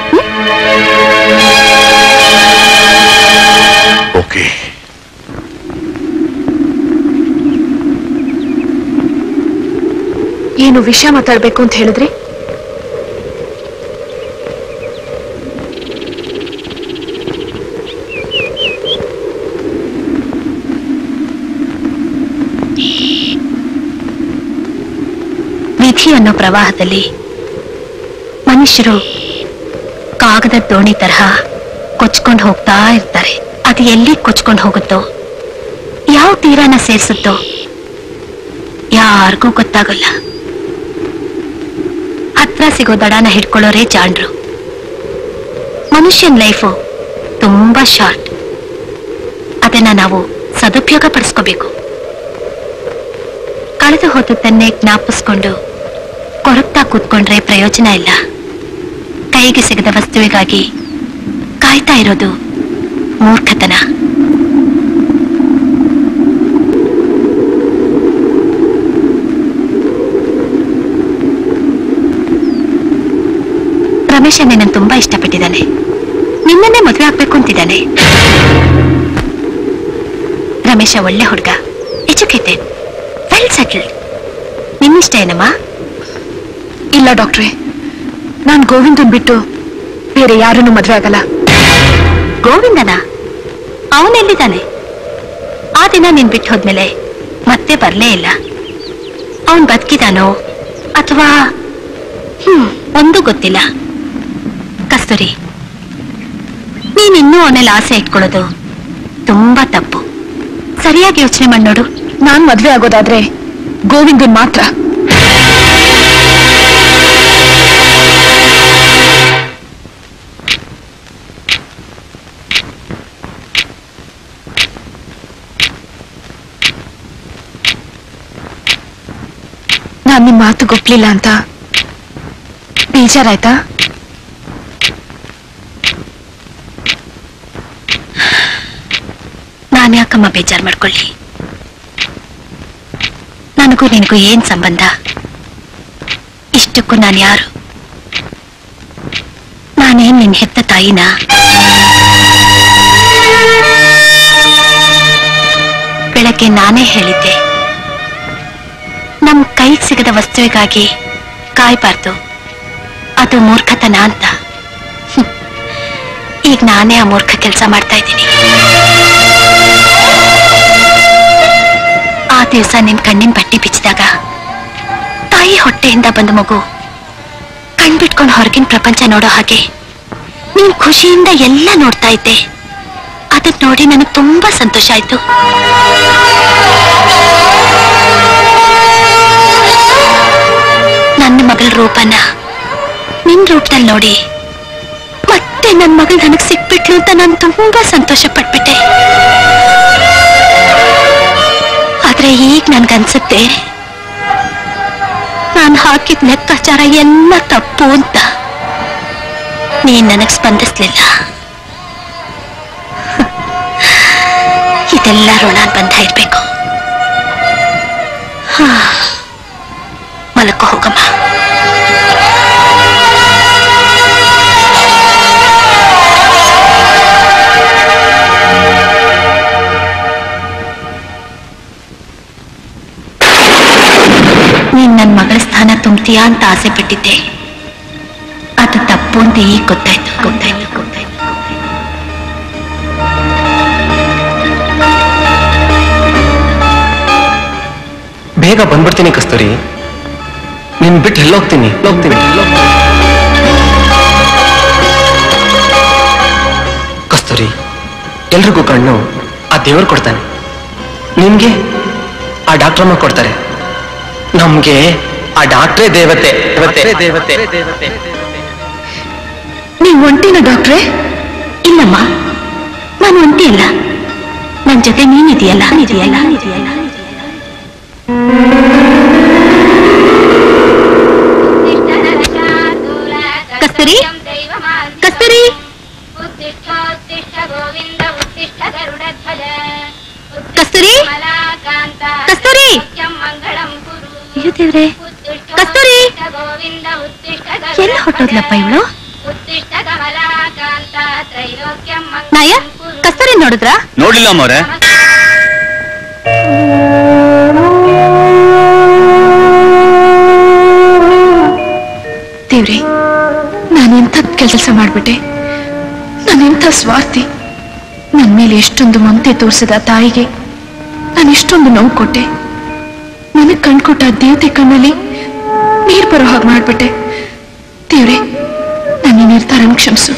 ಓಕೆ ಏನು ವಿಷಯ ಮಾತಾಡ್ಬೇಕು ಅಂತ ಹೇಳಿದ್ರಿ ವಿಧಿ ಅನ್ನೋ ಪ್ರವಾಹದಲ್ಲಿ ಮನುಷ್ಯರು ಕಾಗದ ದೋಣಿ ತರಹ ಕೊಚ್ಕೊಂಡು ಹೋಗ್ತಾ ಇರ್ತಾರೆ ಅದು ಎಲ್ಲಿ ಕೊಚ್ಕೊಂಡು ಹೋಗುತ್ತೋ ಯಾವ ತೀರಾನ ಸೇರಿಸುತ್ತೋ ಯಾರಿಗೂ ಗೊತ್ತಾಗಲ್ಲ ಹತ್ರ ಸಿಗೋ ದಡಾನ ಹಿಡ್ಕೊಳ್ಳೋರೇ ಜಾಣ್ರು ಮನುಷ್ಯನ್ ಲೈಫು ತುಂಬಾ ಶಾರ್ಟ್ ಅದನ್ನ ನಾವು ಸದುಪಯೋಗ ಪಡಿಸ್ಕೋಬೇಕು ಕಳೆದು ಹೋದದ್ದನ್ನೇ ಜ್ಞಾಪಿಸ್ಕೊಂಡು ಕೊರಗ್ತಾ ಕೂತ್ಕೊಂಡ್ರೆ ಪ್ರಯೋಜನ ಇಲ್ಲ ಕೈಗೆ ಸಿಗದ ವಸ್ತುವಿಗಾಗಿ ಕಾಯ್ತಾ ಇರೋದು ಮೂರ್ಖತನ ರಮೇಶ ನಿನ್ನನ್ನು ತುಂಬಾ ಇಷ್ಟಪಟ್ಟಿದ್ದಾನೆ ನಿನ್ನನ್ನೇ ಮದುವೆ ಆಗ್ಬೇಕು ಅಂತಿದ್ದಾನೆ ರಮೇಶ ಒಳ್ಳೆ ಹುಡುಗ ಎಜುಕೇಟೆಡ್ ವೆಲ್ ಸೆಟಲ್ಡ್ ನಿನ್ನಿಷ್ಟ ಏನಮ್ಮ ಇಲ್ಲ ಡಾಕ್ಟ್ರೆ ನಾನ್ ಗೋವಿಂದನ್ ಬಿಟ್ಟು ಬೇರೆ ಯಾರನ್ನೂ ಮದ್ವೆ ಆಗಲ್ಲ ಗೋವಿಂದನ ಅವನೆಲ್ಲಿದ್ದಾನೆ ಆ ದಿನ ನೀನ್ ಬಿಟ್ಟು ಹೋದ್ಮೇಲೆ ಮತ್ತೆ ಬರ್ಲೇ ಇಲ್ಲ ಅವನ್ ಬದುಕಿದಾನೋ ಅಥವಾ ಹ್ಮ್ ಒಂದು ಗೊತ್ತಿಲ್ಲ ಕಸ್ತೂರಿ ನೀನ್ ಇನ್ನೂ ಅವನಲ್ಲಿ ಆಸೆ ಇಟ್ಕೊಳ್ಳೋದು ತುಂಬಾ ತಪ್ಪು ಸರಿಯಾಗಿ ಯೋಚನೆ ಮಾಡಿ ನೋಡು ನಾನ್ ಮದ್ವೆ ಆಗೋದಾದ್ರೆ ಗೋವಿಂದನ್ ಮಾತ್ರ ನಾನ್ ನಿಮ್ ಮಾತು ಗೊಪ್ಲಿಲ್ಲ ಅಂತ ಬೇಜಾರಾಯ್ತಾ ನಾನು ಯಾಕಮ್ಮ ಬೇಜಾರ್ ಮಾಡ್ಕೊಳ್ಳಿ ನನಗೂ ನಿನಗೂ ಏನ್ ಸಂಬಂಧ ಇಷ್ಟಕ್ಕೂ ನಾನು ಯಾರು ನಾನೇನ್ ನಿನ್ ಹೆತ್ತ ತಾಯಿನಾ ಬೆಳಗ್ಗೆ ನಾನೇ ಹೇಳಿದ್ದೆ ನಮ್ ಕೈಗೆ ಸಿಗದ ವಸ್ತುವಿಗಾಗಿ ಕಾಯ್ಬಾರ್ದು ಅದು ಮೂರ್ಖತನ ಅಂತ ಹ್ಮ್. ಈಗ ನಾನೇ ಆ ಮೂರ್ಖ ಕೆಲಸ ಮಾಡ್ತಾ ಇದ್ದೀನಿ ಆ ದಿವಸ ನಿನ್ ಕಣ್ಣಿನ ಬಟ್ಟೆ ಬಿಚ್ಚಿದಾಗ ತಾಯಿ ಹೊಟ್ಟೆಯಿಂದ ಬಂದ ಮಗು ಕಣ್ಬಿಟ್ಕೊಂಡು ಹೊರಗಿನ ಪ್ರಪಂಚ ನೋಡೋ ಹಾಗೆ ನೀನ್ ಖುಷಿಯಿಂದ ಎಲ್ಲ ನೋಡ್ತಾ ಇದ್ದೆ ಅದನ್ನ ನೋಡಿ ನನಗೆ ತುಂಬಾ ಸಂತೋಷ ಆಯ್ತು ನನ್ನ ಮಗಳ ರೂಪನ ನಿನ್ ರೂಪದಲ್ಲಿ ನೋಡಿ ಮತ್ತೆ ನನ್ನ ಮಗಳು ನನಗ್ ಸಿಕ್ಬಿಟ್ಲು ಅಂತ ನಾನು ತುಂಬಾ ಸಂತೋಷ ಪಟ್ಬಿಟ್ಟೆ ಆದ್ರೆ ಈಗ ನನ್ಗನ್ಸುತ್ತೆ ನಾನು ಹಾಕಿದ ಲೆಕ್ಕಾಚಾರ ಎಲ್ಲ ತಪ್ಪು ಅಂತ ನೀನ್ ನನಗ್ ಸ್ಪಂದಿಸ್ಲಿಲ್ಲ ಇದೆಲ್ಲ ಋಣ ಬಂಧ ಇರ್ಬೇಕು ಹಾ. ಮಲಕ್ಕೋ ಹೋಗಮ್ಮ ನೀನ್ ನನ್ ಮಗಳ ಸ್ಥಾನ ತುಂಬ್ತೀಯಾ ಅಂತ ಆಸೆ ಪಟ್ಟಿದ್ದೆ ಅದು ತಪ್ಪು ಅಂತ ಈಗ ಗೊತ್ತಾಯ್ತು ಗೊತ್ತಾಯ್ತು ಗೊತ್ತಾಯ್ತು ಬೇಗ ಬಂದ್ಬಿಡ್ತೀನಿ ಕಸ್ತೂರಿ ನಿನ್ ಬಿಟ್ಟು ಎಲ್ಲೋಗ್ತೀನಿ ಹೋಗ್ತೀನಿ ಕಸ್ತೂರಿ ಎಲ್ರಿಗೂ ಕಣ್ಣು ಆ ದೇವರು ಕೊಡ್ತಾನೆ ನಿಮ್ಗೆ ಆ ಡಾಕ್ಟ್ರಮ್ಮ ಕೊಡ್ತಾರೆ ನಮ್ಗೆ ಆ ಡಾಕ್ಟ್ರೇ ದೇವತೆ ದೇವತೆ ದೇವತೆ ದೇವತೆ ನೀವ್ ಒಂಟಿನ ಡಾಕ್ಟ್ರೆ ಇಲ್ಲಮ್ಮ ನಾನು ಒಂಟಿ ಇಲ್ಲ ನನ್ ಜೊತೆ ನೀನಿದೆಯಲ್ಲ ಇದೆಯಲ್ಲ ಇದೆಯಲ್ಲ ಕಸ್ತೂರಿ ಕಸ್ತೂರಿ ಕಸ್ತೂರಿ ಕಸ್ತೂರಿ ಅಯ್ಯೋ ದೇವ್ರೆ ಕಸ್ತೂರಿ ಎಲ್ಲಿ ಹೊಟ್ಟೋದ್ಲಪ್ಪ ಇವಳು ನಾಯ ಕಸ್ತೂರಿ ನೋಡಿದ್ರಾ ನೋಡ್ಲಿಲ್ಲ ಅಮ್ಮವ್ರೆ ದೇವ್ರೆ ನಾನೆಂಥ ಕೆಲಸ ಮಾಡ್ಬಿಟ್ಟೆ ನಾನೆಂಥ ಸ್ವಾರ್ಥಿ ನನ್ ಮೇಲೆ ಎಷ್ಟೊಂದು ಮಮತೆ ತೋರಿಸಿದ ತಾಯಿಗೆ ನಾನು ಎಷ್ಟೊಂದು ನೋವು ಕೊಟ್ಟೆ ನನಗ್ ಕಣ್ಕೊಟ್ಟ ಆ ದೇವತೆ ಕಣ್ಣಲ್ಲಿ ನೀರ್ ಬರೋ ಹಾಗೆ ಮಾಡ್ಬಿಟ್ಟೆ ದೇವ್ರೆ ನನ್ನ ಈ ನಿರ್ಧಾರನ ಕ್ಷಮಿಸು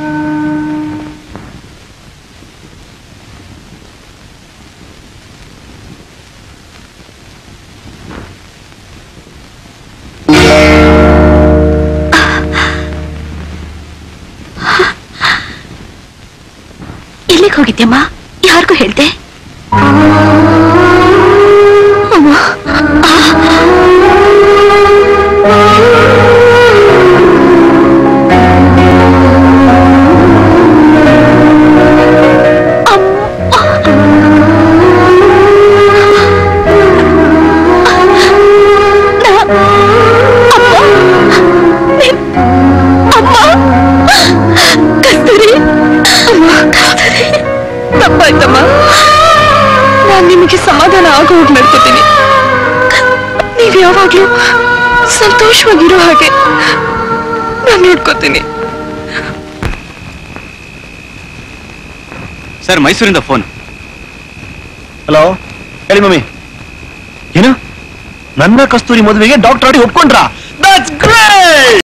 ಎಲ್ಲಿಗೆ ಹೋಗಿದ್ಯಮ್ಮ ಯಾರಿಗೂ ಹೇಳ್ದೆ ಅವ್ವ. ಕಸ್ತೂರಿ ಅಮ್ಮ ಕಸ್ತೂರಿ ತಪ್ಪಾಯ್ತಮ್ಮ ನಾನ್ ನಿಮಗೆ ಸಮಾಧಾನ ಆಗೋ ಹೋಗಿ ನಡ್ಕೋತೀನಿ ನೀವ್ ಯಾವಾಗ್ಲೂ ಸಂತೋಷವಾಗಿರೋ ಹಾಗೆ ನಾನ್ ನೋಡ್ಕೋತೀನಿ ಸರ್ ಮೈಸೂರಿಂದ ಫೋನ್ ಹಲೋ ಹೇಳಿ ಮಮ್ಮಿ ಏನು ನನ್ನ ಕಸ್ತೂರಿ ಮದುವೆಗೆ ಡಾಕ್ಟರ್ ಆಡಿ ಒಪ್ಕೊಂಡ್ರಾ ದಟ್ಸ್ ಗ್ರೇಟ್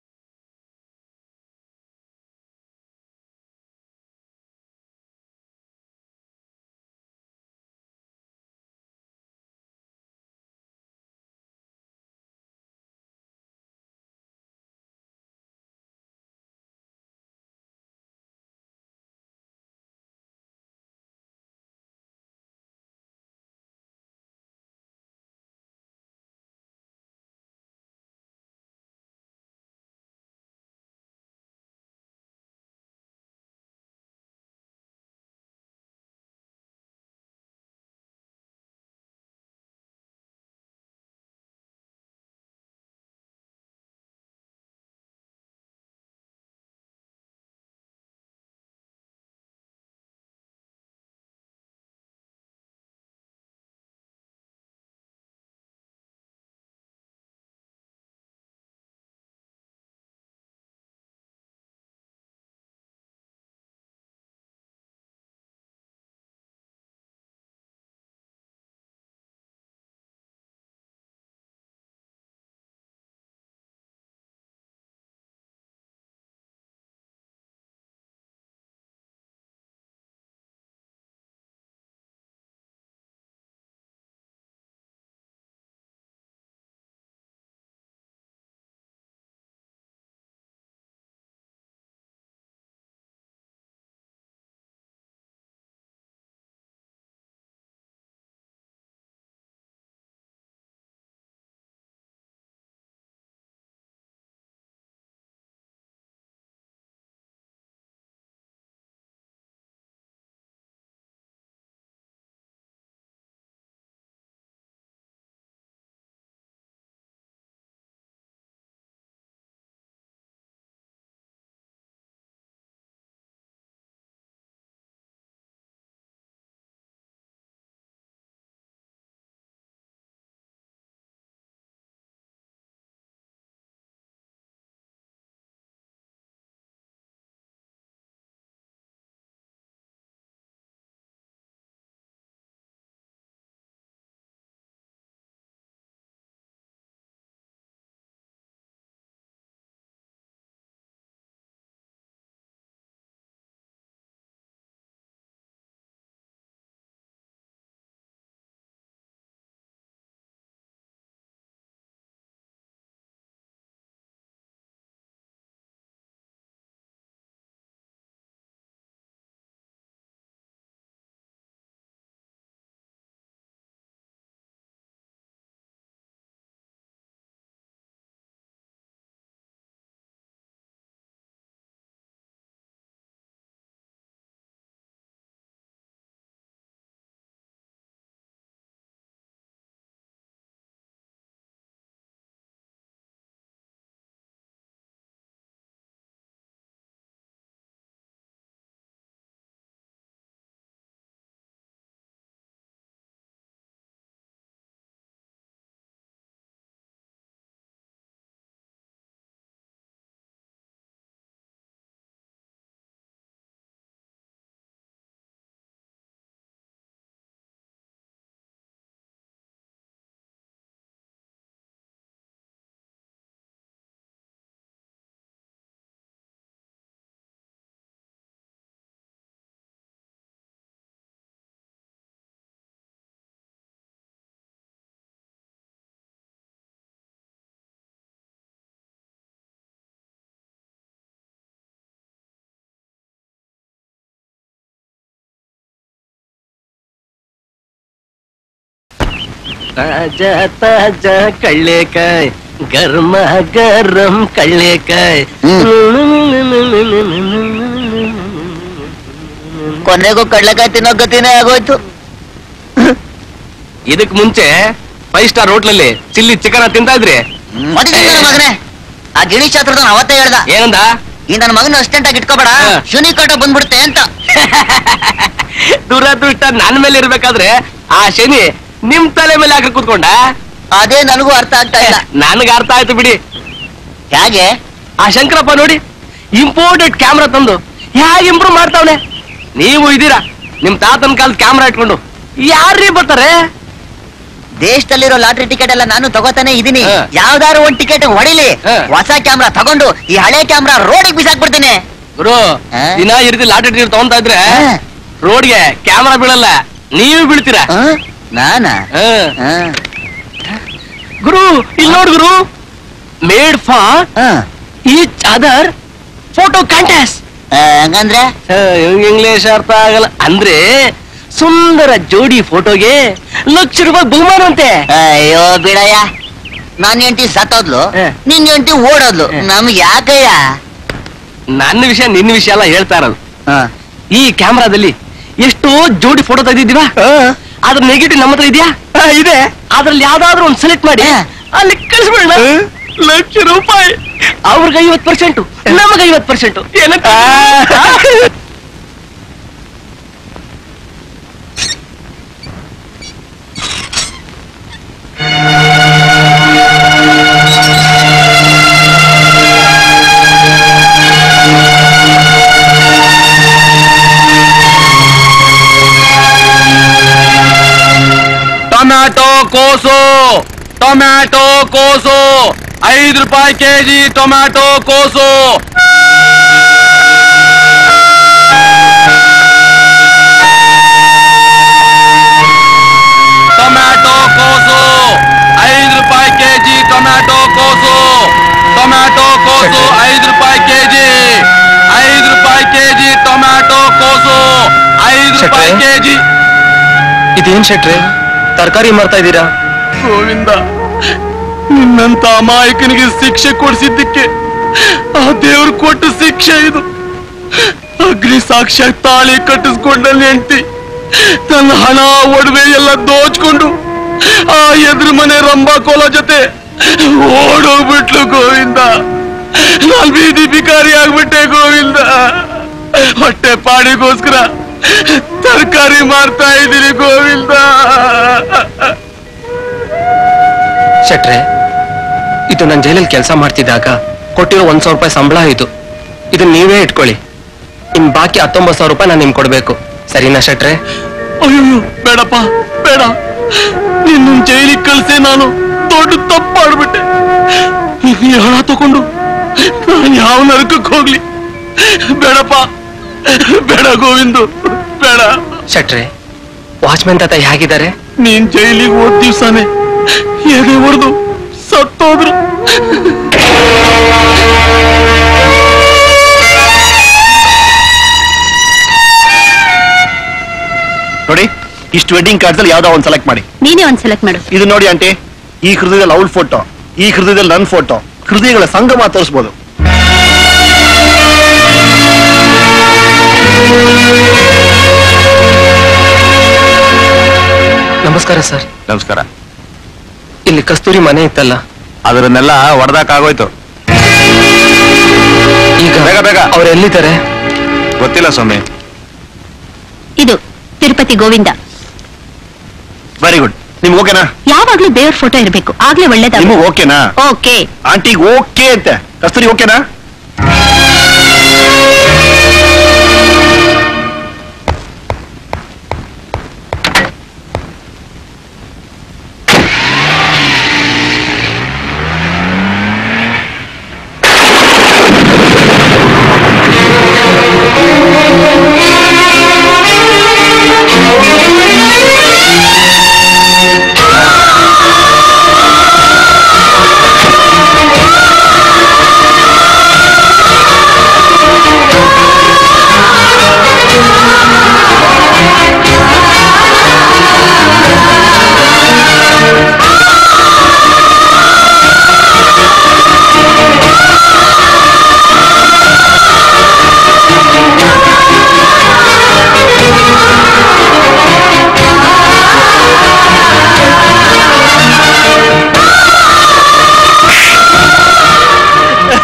ತಾಜಾ ತಾಜಾ ಕಳ್ಳೆಕಾಯ್ ಗರ್ಮ ಗರಂ ಕಳ್ಳೆಕಾಯ್ ಕೊನೆಗೂ ಕಡ್ಲೆಕಾಯಿ ತಿನ್ನೋ ಗತಿನೇ ಆಗೋಯ್ತು ಇದಕ್ ಮುಂಚೆ ಫೈವ್ ಸ್ಟಾರ್ ಹೋಟ್ಲಲ್ಲಿ ಚಿಲ್ಲಿ ಚಿಕನ್ ತಿಂತಾ ಇದ್ರಿ ಮತ್ತೆ ನನ್ನ ಮಗನೇ ಆ ಗಿಣಿ ಶಾಸ್ತ್ರದ ಅವತ್ತೇ ಹೇಳ್ದ ಏನಂದ ಈ ನನ್ನ ಮಗನ ಅಸ್ಟೆಂಟ್ ಆಗಿ ಇಟ್ಕೋಬೇಡ ಶುನಿ ಕಾಟ ಬಂದ್ಬಿಡುತ್ತೆ ಅಂತ ದುರದೃಷ್ಟ ನನ್ ಮೇಲೆ ಇರ್ಬೇಕಾದ್ರೆ ಆ ಶನಿ ನಿಮ್ ತಲೆ ಮೇಲೆ ಹಾಕಿ ಕೂತ್ಕೊಂಡ ಅದೇ ನನಗೂ ಅರ್ಥ ಆಗ್ತಾ ಇಲ್ಲ ನನ್ಗೆ ಅರ್ಥ ಆಯ್ತು ಬಿಡಿ ಹೇಗೆ ಆ ಶಂಕರಪ್ಪ ನೋಡಿ ಇಂಪೋರ್ಟೆಡ್ ಕ್ಯಾಮ್ರಾ ತಂದು ಹೇಗೆ ಇಂಪ್ರೂವ್ ಮಾಡ್ತಾವನೆ ನೀವು ಇದೀರಾ ನಿಮ್ ತಾತನ ಕಾಲದ ಕ್ಯಾಮ್ರಾ ಇಟ್ಕೊಂಡು ಯಾರ್ರೀ ಬರ್ತಾರೆ ದೇಶದಲ್ಲಿರೋ ಲಾಟ್ರಿ ಟಿಕೆಟ್ ಎಲ್ಲ ನಾನು ತಗೋತಾನೆ ಇದೀನಿ ಯಾವ್ದಾದ್ರು ಒಂದ್ ಟಿಕೆಟ್ ಹೊಡಿಲಿ ಹೊಸ ಕ್ಯಾಮ್ರಾ ತಗೊಂಡು ಈ ಹಳೆ ಕ್ಯಾಮ್ರಾ ರೋಡಿಗೆ ಬಿಸಾಕ್ಬಿಡ್ತೀನಿ ಗುರು ದಿನ ಈ ರೀತಿ ಲಾಟರಿ ಟಿಕೆಟ್ ತಗೊಂತಾ ಇದ್ರೆ ರೋಡ್ಗೆ ಕ್ಯಾಮ್ರಾ ಬೀಳಲ್ಲ ನೀವು ಬೀಳ್ತೀರಾ ನಾನಾ ಗುರು ಇಲ್ಲಿ ನೋಡ್ ಗುರು made for each other photo contest ಹಂಗಂದ್ರೆ ಇಂಗ್ಲಿಷ್ ಅರ್ಥ ಆಗಲ್ಲ ಅಂದ್ರೆ ಸುಂದರ ಜೋಡಿ ಫೋಟೋಗೆ ಲಕ್ಷ ರೂಪಾಯಿ ಬಹುಮಾನ ಅಂತೆ ಅಯ್ಯೋ ಬಿಡಯ್ಯ ನಾನ್ ಹೆಂಡತಿ ಸತ್ತೋದ್ಲು ನಿನ್ ಹೆಂಡತಿ ಓಡೋದ್ಲು ನಮ್ಗೆ ಯಾಕಯ್ಯ ನನ್ನ ವಿಷಯ ನಿನ್ನ ವಿಷಯ ಎಲ್ಲ ಹೇಳ್ತಾ ಇರೋದು ಈ ಕ್ಯಾಮ್ರಾದಲ್ಲಿ ಎಷ್ಟೋ ಜೋಡಿ ಫೋಟೋ ತೆಗೆದಿದ್ದೀವಾ ಅದ್ರ ನೆಗೆಟಿವ್ ನಮ್ಮ ಹತ್ರ ಇದೆಯಾ ಇದೆ ಅದ್ರಲ್ಲಿ ಯಾವ್ದಾದ್ರು ಒಂದು ಸೆಲೆಕ್ಟ್ ಮಾಡಿ ಅಲ್ಲಿ ಕಳಿಸ್ಬಿಡೋಣ ಲಕ್ಷ ರೂಪಾಯಿ ಅವ್ರಿಗೆ ಐವತ್ ಪರ್ಸೆಂಟ್ ನಮಗೆ ಐವತ್ ಪರ್ಸೆಂಟ್ ಏನಂತ ಟೊಮ್ಯಾಟೊ ಕೋಸು ಟೊಮ್ಯಾಟೊ ಕೋಸು ಐದು ರೂಪಾಯಿ ಕೆಜಿ ಟೊಮ್ಯಾಟೊ ಕೋಸು ಟೊಮ್ಯಾಟೊ ಕೋಸು ಐದು ರೂಪಾಯಿ ಕೆಜಿ ಟೊಮ್ಯಾಟೊ ಕೋಸು ಟೊಮ್ಯಾಟೊ ಕೋಸು ಐದು ರೂಪಾಯಿ ಕೆಜಿ ಐದು ರೂಪಾಯಿ ಕೆಜಿ ಟೊಮ್ಯಾಟೊ ಕೋಸು ಐದು ರೂಪಾಯಿ ಕೆಜಿ ಇದೇನ್ ಶೆಟ್ರೆ ತರಕಾರಿ ಮಾರ್ತಾ ಇದ್ದೀರಾ ಗೋವಿಂದ ನಿನ್ನಂತ ಅಮಾಯಕನಿಗೆ ಶಿಕ್ಷೆ ಕೊಡಿಸಿದ್ದಕ್ಕೆ ಆ ದೇವ್ರು ಕೊಟ್ಟ ಶಿಕ್ಷೆ ಇದು ಅಗ್ನಿ ಸಾಕ್ಷ್ಯ ತಾಳಿ ಕಟ್ಟಿಸ್ಕೊಂಡಲ್ಲಿ ಹೆಂಡತಿ ತನ್ನ ಹಣ ಒಡವೆ ಎಲ್ಲ ದೋಚ್ಕೊಂಡು ಆ ಎದುರು ಮನೆ ರಂಬಾಕೋಲ ಜೊತೆ ಓಡೋಗ್ಬಿಟ್ಲು ಗೋವಿಂದ ನಾನ್ ಬೀದಿ ಬಿಕಾರಿ ಆಗ್ಬಿಟ್ಟೆ ಗೋವಿಂದ ಹೊಟ್ಟೆ ಪಾಡಿಗೋಸ್ಕರ ತರಕಾರಿ ಮಾರ್ತಾ ಇದ್ದೀನಿ ಗೋವಿಂದ ಶೆಟ್ರೆ ಇದು ನಾನು ಜೈಲಲ್ಲಿ ಕೆಲಸ ಮಾಡ್ತಿದ್ದಾಗ ಕೊಟ್ಟಿರೋ ಒಂದ್ ಸಾವಿರ ರೂಪಾಯಿ ಸಂಬಳ ಇದು ಇದನ್ನ ನೀವೇ ಇಟ್ಕೊಳ್ಳಿ ಇನ್ ಬಾಕಿ ಹತ್ತೊಂಬತ್ತು ಸಾವಿರ ರೂಪಾಯಿ ನಾನು ನಿಮ್ಗೆ ಕೊಡ್ಬೇಕು ಸರಿನಾ ಶೆಟ್ರೆ ಅಯ್ಯೋ ಬೇಡಪ್ಪ ಬೇಡ ನಿನ್ನ ಜೈಲಿಗೆ ಕಳ್ಸಿ ನಾನು ದೊಡ್ಡ ತಪ್ಪು ಮಾಡ್ಬಿಟ್ಟೆ ಈ ಹಣ ತಗೊಂಡು ನಾನು ಯಾವ ನರಕಕ್ಕೆ ಹೋಗ್ಲಿ ಬೇಡಪ್ಪ ಬೇಡ ಗೋವಿಂದು ಬೇಡ ಶೆಟ್ರೆ ವಾಚ್ಮೆನ್ ತಾತ ಹೇಗಿದ್ದಾರೆ ನೀನ್ ಜೈಲಿಗೆ ಹೋದ ದಿವ್ಸನೇ ಎದೆ ಹೊಡೆದು ಸತ್ತೋದ್ರು ನೋಡಿ ಇಷ್ಟು ವೆಡ್ಡಿಂಗ್ ಕಾರ್ಡ್ಸ್ ಅಲ್ಲಿ ಯಾವ್ದೋ ಒಂದ್ ಸೆಲೆಕ್ಟ್ ಮಾಡಿ ನೀನೇ ಒಂದ್ ಸೆಲೆಕ್ಟ್ ಮಾಡು ಇದು ನೋಡಿ ಆಂಟಿ ಈ ಹೃದಯದಲ್ಲಿ ಅವಳ ಫೋಟೋ ಈ ಹೃದಯದಲ್ಲಿ ನನ್ನ ಫೋಟೋ ಹೃದಯಗಳ ಸಂಗಮ ತೋರಿಸ್ಬೋದು ನಮಸ್ಕಾರ ಸರ್ ನಮಸ್ಕಾರ ಇಲ್ಲಿ ಕಸ್ತೂರಿ ಮನೆ ಇತ್ತಲ್ಲ ಅದರನ್ನೆಲ್ಲ ಹೊಡೆದಾಕಾಗೋಯ್ತು ಈಗ ಬೇಗ ಬೇಗ ಅವ್ರು ಎಲ್ಲಿದ್ದಾರೆ ಗೊತ್ತಿಲ್ಲ ಸ್ವಾಮಿ ಇದು ತಿರುಪತಿ ಗೋವಿಂದ ವೆರಿ ಗುಡ್ ನಿಮ್ಗೆ ಓಕೆನಾ ಯಾವಾಗ್ಲೂ ದೇವ್ರ ಫೋಟೋ ಇರ್ಬೇಕು ಆಗ್ಲೇ ಒಳ್ಳೇದಾಗ ನಿಮ್ಗೆ ಓಕೆನಾ ಓಕೆ ಆಂಟಿಗೆ ಓಕೆ ಅಂತೆ ಕಸ್ತೂರಿ ಓಕೆನಾ ಆ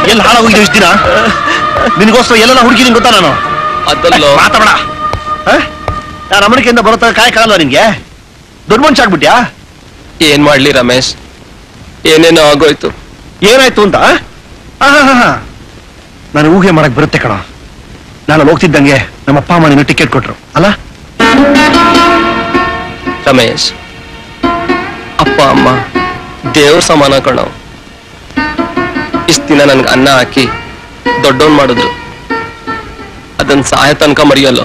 ಎಲ್ಲಿ ಹಾಳಾಗೋಗಿದ್ದು ಇಷ್ಟು ದಿನ ನಿನಗೋಸ್ಕರ ಎಲ್ಲೆಲ್ಲ ಹುಡುಕಿದೀನಿ ಗೊತ್ತಾ ನಾನು ಅದಲ್ಲೋ ಮಾತಾಡ ನಾನು ಅಮೆರಿಕೆಯಿಂದ ಬರೋ ಕಾಯಕ್ಕಾಗಲ್ಲ ನಿನ್ಗೆ ದೊಡ್ಡ ಮನುಷ್ಯ ಆಗ್ಬಿಟ್ಯಾ ಏನ್ ಮಾಡ್ಲಿ ರಮೇಶ್ ಏನೇನೋ ಆಗೋಯ್ತು ಏನಾಯ್ತು ಅಂತ ನಾನು ಊಹೆ ಮಾಡಕ್ ಬರುತ್ತೆ ಕಣ ನಾನು ಅಲ್ಲಿ ಹೋಗ್ತಿದ್ದಂಗೆ ನಮ್ಮ ಅಪ್ಪ ಅಮ್ಮ ನೀನು ಟಿಕೆಟ್ ಕೊಟ್ರು ಅಲ್ಲ ರಮೇಶ್ ಅಪ್ಪ ಅಮ್ಮ ದೇವ್ರ ಸಮಾನ ಕಣವ್ ಇಷ್ಟ ದಿನ ನನ್ಗೆ ಅನ್ನ ಹಾಕಿ ದೊಡ್ಡವನ್ ಮಾಡಿದ್ರು ಅದನ್ ಸಾಯ ತನಕ ಮರೆಯಲ್ಲ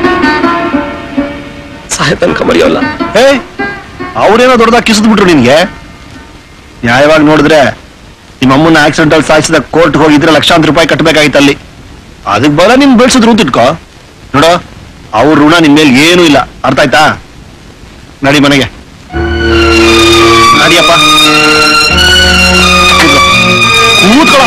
ಸಾಯ ತನಕ ಮರೆಯೋಲ್ಲ ಏ ಅವ್ರೇನೋ ದೊಡ್ಡದಾಗ ಕಿಸಿದ್ ಬಿಟ್ರು ನಿನ್ಗೆ ನ್ಯಾಯವಾಗಿ ನೋಡಿದ್ರೆ ನಿಮ್ಮ ಅಮ್ಮನ ಆಕ್ಸಿಡೆಂಟ್ ಅಲ್ಲಿ ಸಾಯಿಸಿದ ಕೋರ್ಟ್ ಹೋಗಿದ್ರೆ ಲಕ್ಷಾಂತರ ರೂಪಾಯಿ ಕಟ್ಟಬೇಕಾಗಿತ್ತು ಅಲ್ಲಿ ಅದಕ್ಕೆ ಬರ ನಿನ್ ಬೆಳ್ಸಿದ್ರು ಅಂತ ಇಟ್ಕೋ ನೋಡೋ ಅವ್ರ ಋಣ ನಿನ್ ಮೇಲೆ ಏನೂ ಇಲ್ಲ ಅರ್ಥ ಆಯ್ತಾ ನಡಿ ಮನೆಗೆ ನಡಿಯಪ್ಪ ಕೂತ್ಕೊಳ್ಳೋ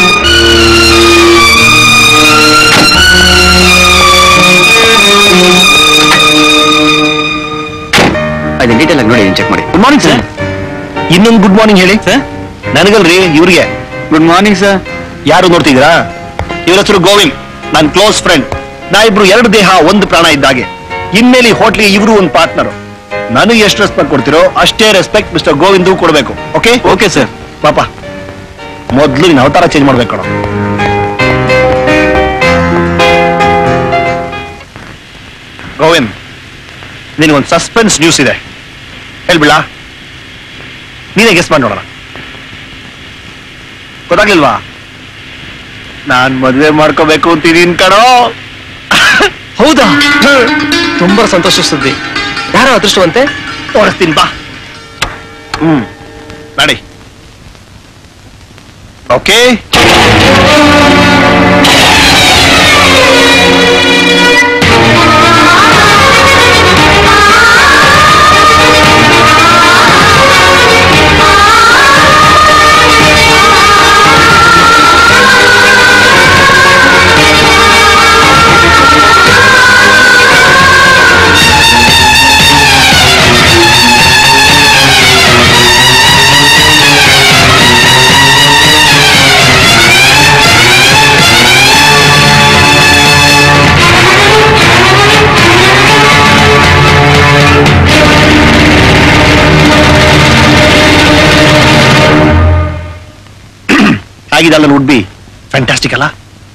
ಅದನ್ನ ಡೀಟೇಲ್ ಆಗಿ ನೋಡಿ ಚೆಕ್ ಮಾಡಿ ಗುಡ್ ಮಾರ್ನಿಂಗ್ ಸರ್ ಇನ್ನೊಂದು ಗುಡ್ ಮಾರ್ನಿಂಗ್ ಹೇಳಿ ಸರ್ ನನಗಲ್ರಿ ಇವ್ರಿಗೆ ಗುಡ್ ಮಾರ್ನಿಂಗ್ ಸರ್ ಯಾರು ನೋಡ್ತಿದ್ದೀರಾ ಇವ್ರ ಹೆಸರು ಗೋವಿಂದ್ ನನ್ನ ಕ್ಲೋಸ್ ಫ್ರೆಂಡ್ ನಾ ಇಬ್ರು ಎರಡು ದೇಹ ಒಂದು ಪ್ರಾಣ ಇದ್ದಾಗೆ ಇನ್ಮೇಲೆ ಈ ಹೋಟ್ಲಿಗೆ ಇವರು ಒಂದು ಪಾರ್ಟ್ನರ್ ನನಗೆ ಎಷ್ಟು ರೆಸ್ಪೆಕ್ಟ್ ಕೊಡ್ತಿರೋ ಅಷ್ಟೇ ರೆಸ್ಪೆಕ್ಟ್ ಮಿಸ್ಟರ್ ಗೋವಿಂದ್ ಕೊಡಬೇಕು ಓಕೆ ಓಕೆ ಸರ್ ಪಾಪ ಮೊದ್ಲು ನಿನ್ನ ಅವತಾರ ಚೇಂಜ್ ಮಾಡ್ಬೇಕು ಕಣ ಗೋವಿಂದ್ ನಿನಗೊಂದು ಸಸ್ಪೆನ್ಸ್ ನ್ಯೂಸ್ ಇದೆ ಹೇಳ್ಬಿಡ ನೀನೇ ಗೆಸ್ ಮಾಡಿ ನೋಡೋಣ ಗೊತ್ತಾಗ್ಲಿಲ್ವಾ ನಾನ್ ಮದ್ವೆ ಮಾಡ್ಕೋಬೇಕು ಅಂತೀನಿ ಕಣೋ ಹೌದಾ ತುಂಬಾ ಸಂತೋಷ ಸುದ್ದಿ ಯಾರ ಅದೃಷ್ಟವಂತೆ ತೋರಿಸ್ತೀನಿ ಬಾ ಹ್ಮ್ ನಡಿ ಓಕೆ ಆಗಿದಲ್ಲ ವುಡ್ ಬಿ ಫ್ಯಾಂಟಾಸ್ಟಿಕ್ ಅಲ್ಲ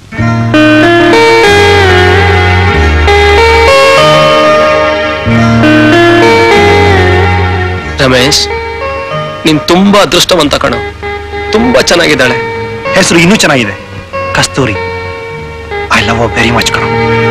ರಮೇಶ್ ನೀನ್ ತುಂಬಾ ಅದೃಷ್ಟವಂತ ಕಣ ತುಂಬಾ ಚೆನ್ನಾಗಿದ್ದಾಳೆ ಹೆಸರು ಇನ್ನೂ ಚೆನ್ನಾಗಿದೆ Kasturi I love very much ಕಣ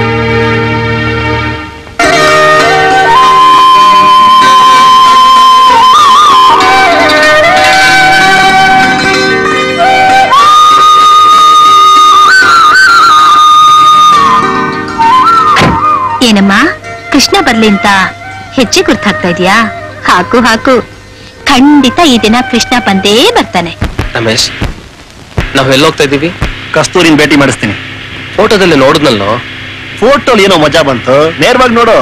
ಏನಮ್ಮ ಕೃಷ್ಣ ಬರ್ಲಿ ಅಂತ ಹೆಜ್ಜೆ ಗುರ್ತಾಗ್ತಾ ಇದೀಯಾ ಹಾಕು ಹಾಕು ಖಂಡಿತ ಈ ದಿನ ಕೃಷ್ಣ ಬಂದೇ ಬರ್ತಾನೆ ರಮೇಶ್ ನಾವ್ ಎಲ್ಲೋಗ್ತಾ ಇದೀವಿ ಕಸ್ತೂರಿನ ಭೇಟಿ ಮಾಡಿಸ್ತೀನಿ ಫೋಟೋದಲ್ಲಿ ನೋಡಿದ್ನಲ್ಲೋ ಫೋಟೋಲ್ ಏನೋ ಮಜಾ ಬಂತು ನೇರವಾಗಿ ನೋಡು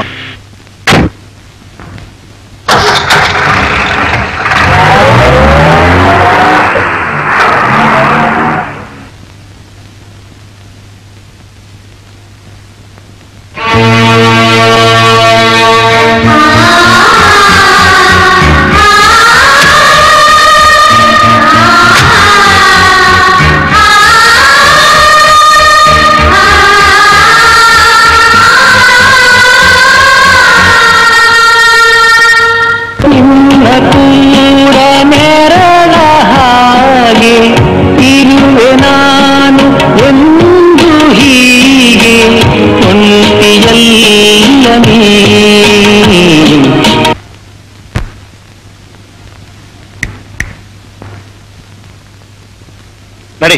ನಿನ್ನ ಕೂಡ ನೆರಳ ಹಾಗೆ ಇರುವೆ ನಾನು ಎಂದು ಹೀಗೆ ಒಂಟಿಯಲ್ಲ ನೀ ನಡಿ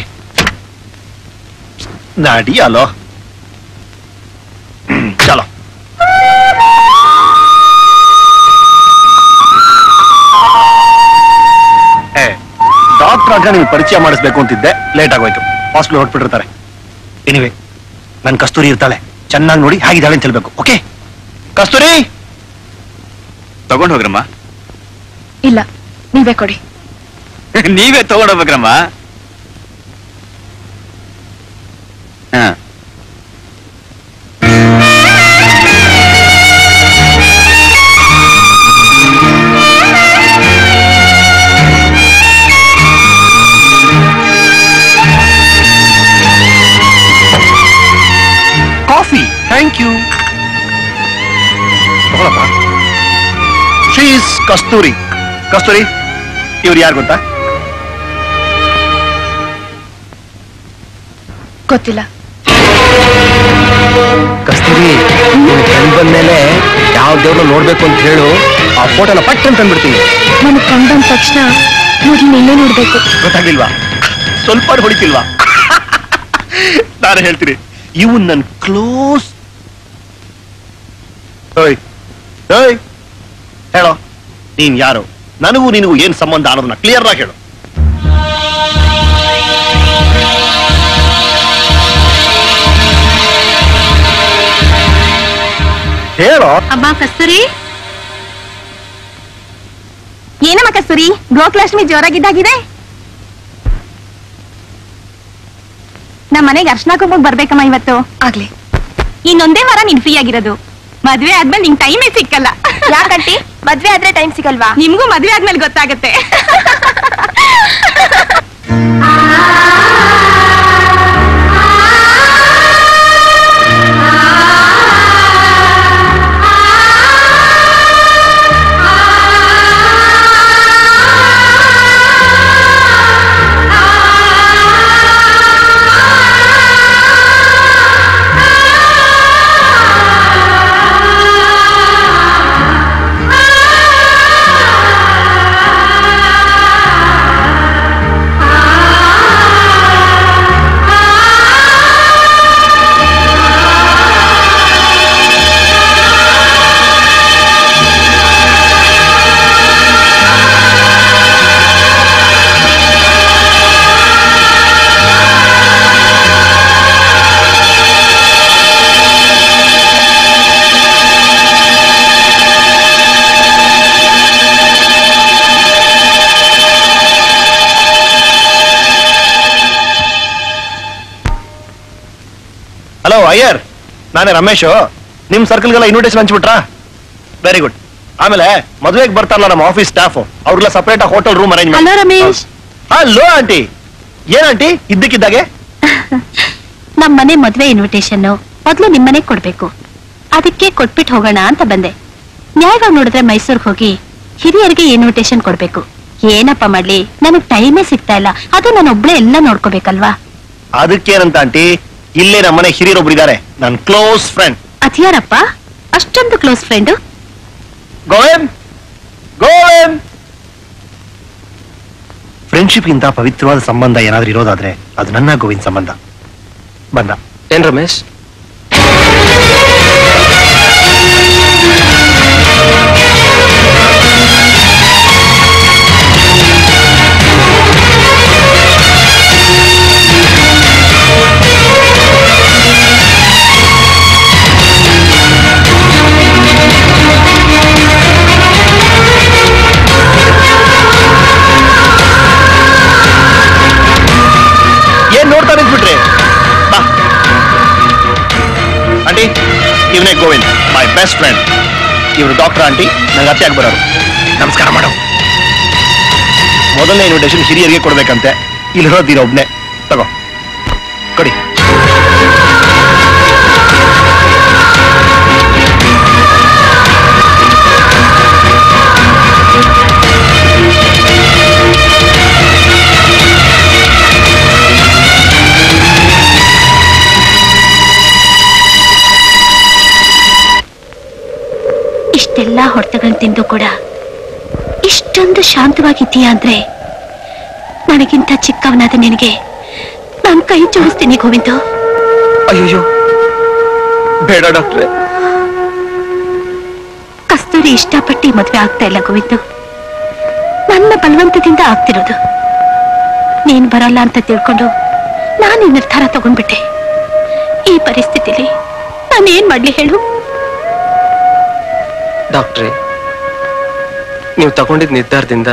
ನಡಿ ಅಲೋ ಚಲೋ ಏ ಡಾಕ್ಟರ್ ಆಗ ನೀವು ಪರಿಚಯ ಮಾಡಿಸ್ಬೇಕು ಅಂತಿದ್ದೆ ಲೇಟ್ ಆಗೋಯ್ತು ಹಾಸ್ಪಿಟಲ್ ಹೊಟ್ಬಿಟ್ಟಿರ್ತಾರೆ ಎನಿವೆ ನನ್ ಕಸ್ತೂರಿ ಇರ್ತಾಳೆ ಚೆನ್ನಾಗಿ ನೋಡಿ ಹೇಗಿದ್ದಾಳೆ ಅಂತ ಹೇಳ್ಬೇಕು ಓಕೆ ಕಸ್ತೂರಿ ತಗೊಂಡ್ ಹೋಗ್ರಮ್ಮ ಇಲ್ಲ ನೀವೇ ಕೊಡಿ ನೀವೇ ತಗೊಂಡೋಗ್ಬೇಕ್ರಮ್ಮ ಹಾ ಕಾಫಿ ಥ್ಯಾಂಕ್ ಯು ತಗೊಳಪ್ಪ ಶೀಸ್ ಕಸ್ತೂರಿ ಕಸ್ತೂರಿ ಇವ್ರು ಯಾರು ಗೊತ್ತಾ ಗೊತ್ತಿಲ್ಲ ಕಸ್ತೂರಿ ನೀನು ಕಂಡು ಬಂದ್ಮೇಲೆ ಯಾವ ದೇವ್ರನ್ನ ನೋಡ್ಬೇಕು ಅಂತ ಹೇಳು ಆ ಫೋಟೋನ ಪಟ್ ಅಂತ ತಂದ್ಬಿಡ್ತೀನಿ ನನಗೆ ಕಂಡ ತಕ್ಷಣ ಮೊದಲು ನಿನ್ನೆ ನೋಡ್ಬೇಕು ಗೊತ್ತಾಗ್ಲಿಲ್ವಾ ಸ್ವಲ್ಪ ಹೊಡಿತಿಲ್ವಾ ನಾನು ಹೇಳ್ತೀನಿ ಇವು ನನ್ ಕ್ಲೋಸ್ ಓಯ್ ಓಯ್ ಹೇಳೋ ನೀನ್ ಯಾರು ನನಗೂ ನಿನಗೂ ಏನ್ ಸಂಬಂಧ ಅನ್ನೋದನ್ನ ಕ್ಲಿಯರ್ ಆಗಿ ಹೇಳು ಹೇಳೋ ಅಮ್ಮ ಕಸ್ತೂರಿ ಏನಮ್ಮ ಕಸ್ತೂರಿ ಗೋಕುಲಕ್ಷ್ಮಿ ಜೋರಾಗಿದ್ದಾಗಿದೆ ನಮ್ಮ ಮನೆಗೆ ಅರ್ಶನ ಕುಂಕುಮಕ್ಕೆ ಬರ್ಬೇಕಮ್ಮ ಇವತ್ತು ಆಗ್ಲಿ ಇನ್ನೊಂದೇ ವಾರ ನೀನ್ ಫ್ರೀ ಆಗಿರೋದು ಮದ್ವೆ ಆದ್ಮೇಲೆ ನಿಂಗ್ ಟೈಮೇ ಸಿಕ್ಕಲ್ಲ ಯಾಕಂಟಿ ಮದ್ವೆ ಆದ್ರೆ ಟೈಮ್ ಸಿಗಲ್ವಾ ನಿಮ್ಗೂ ಮದ್ವೆ ಆದ್ಮೇಲೆ ಗೊತ್ತಾಗತ್ತೆ ಹಲೋ ಅಯ್ಯರ್ ನಾನೇ ರಮೇಶ್ ನಿಮ್ ಸರ್ಕಲ್ಗೆಲ್ಲ ಇನ್ವಿಟೇಷನ್ ಹಂಚ್ಬಿಟ್ರಾ ವೆರಿ ಗುಡ್ ಆಮೇಲೆ ಮದುವೆಗೆ ಬರ್ತಾರಲ್ಲ ನಮ್ಮ ಆಫೀಸ್ ಸ್ಟಾಫ್ ಅವ್ರಿಗೆಲ್ಲ separate hotel room arrange Hello, ರಮೇಶ್. ಹಲೋ ಆಂಟಿ ಏನ್ ಆಂಟಿ ಇದ್ದಕ್ಕಿದ್ದಾಗೆ ನಮ್ ಮನೆ ಮದ್ವೆ ಇನ್ವಿಟೇಷನ್ ಮೊದ್ಲು ನಿಮ್ಮನೆ ಕೊಡ್ಬೇಕು ಅದಕ್ಕೆ ಕೊಟ್ಬಿಟ್ಟು ಹೋಗೋಣ ಅಂತ ಬಂದೆ ನ್ಯಾಯವಾಗಿ ನೋಡಿದ್ರೆ ಮೈಸೂರ್ಗೆ ಹೋಗಿ ಹಿರಿಯರಿಗೆ ಇನ್ವಿಟೇಷನ್ ಕೊಡ್ಬೇಕು ಏನಪ್ಪ ಮಾಡ್ಲಿ ನನಗ್ ಟೈಮೇ ಸಿಗ್ತಾ ಇಲ್ಲ ಅದು ನಾನು ಒಬ್ಳೆ ಎಲ್ಲ ನೋಡ್ಕೋಬೇಕಲ್ವಾ ಅದಕ್ಕೇನಂತ ಆಂಟಿ ಇಲ್ಲೇ ನಮ್ಮ ಮನೆ ಹಿರಿಯರೊಬ್ರು ಇದ್ದಾರೆ ನನ್ನ ಕ್ಲೋಸ್ ಫ್ರೆಂಡ್ ಅದ್ಯಾರಪ್ಪ ಅಷ್ಟೊಂದು ಕ್ಲೋಸ್ ಫ್ರೆಂಡ್ ಗೋವೆನ್ ಗೋವೆನ್ ಫ್ರೆಂಡ್ಶಿಪ್ ಇಂತ ಪವಿತ್ರವಾದ ಸಂಬಂಧ ಏನಾದ್ರೂ ಇರೋದಾದ್ರೆ ಅದು ನನ್ನ ಗೋವಿಂದ್ ಸಂಬಂಧ ಬಂದ ಏನ್ ರಮೇಶ್ ಏನ್ ನೋಡ್ತಾ ನಿಂತ್ಬಿಟ್ರಿ ಬಾ ಆಂಟಿ ಇವನೇ ಗೋವಿಂದ್ ಮೈ ಬೆಸ್ಟ್ ಫ್ರೆಂಡ್ ಇವರು ಡಾಕ್ಟರ್ ಆಂಟಿ ನಂಗೆ ಅತ್ತೆಯಾಗಿ ಬರೋರು ನಮಸ್ಕಾರ ಮಾಡು ಮೊದಲನೇ ಇನ್ವಿಟೇಷನ್ ಹಿರಿಯರಿಗೆ ಕೊಡ್ಬೇಕಂತೆ ಇಲ್ಲಿರೋದು ಒಬ್ನೇ ತಗೋ ಕೊಡಿ ಇಷ್ಟೆಲ್ಲ ಹೊಡೆತಗಳನ್ನ ತಿಂದು ಕೂಡ ಇಷ್ಟೊಂದು ಶಾಂತವಾಗಿದ್ದೀಯಾ ಅಂದ್ರೆ ನನಗಿಂತ ಚಿಕ್ಕವನಾದ ನಿನಗೆ ನಾನು ಕೈ ಜೋಡಿಸ್ತೀನಿ ಗೋವಿಂದು ಅಯ್ಯೋ ಬೇಡ ಡಾಕ್ಟ್ರೆ ಕಸ್ತೂರಿ ಇಷ್ಟಪಟ್ಟು ಈ ಮದ್ವೆ ಆಗ್ತಾ ಇಲ್ಲ ಗೋವಿಂದು ನನ್ನ ಬಲವಂತದಿಂದ ಆಗ್ತಿರೋದು ನೀನ್ ಬರಲ್ಲ ಅಂತ ತಿಳ್ಕೊಂಡು ನಾನು ಈ ನಿರ್ಧಾರ ತಗೊಂಡ್ಬಿಟ್ಟೆ ಈ ಪರಿಸ್ಥಿತಿಲಿ ನಾನೇನ್ ಮಾಡ್ಲಿ ಹೇಳು ಡಾಕ್ಟ್ರೆ ನೀವು ತಗೊಂಡಿದ್ದ ನಿರ್ಧಾರದಿಂದ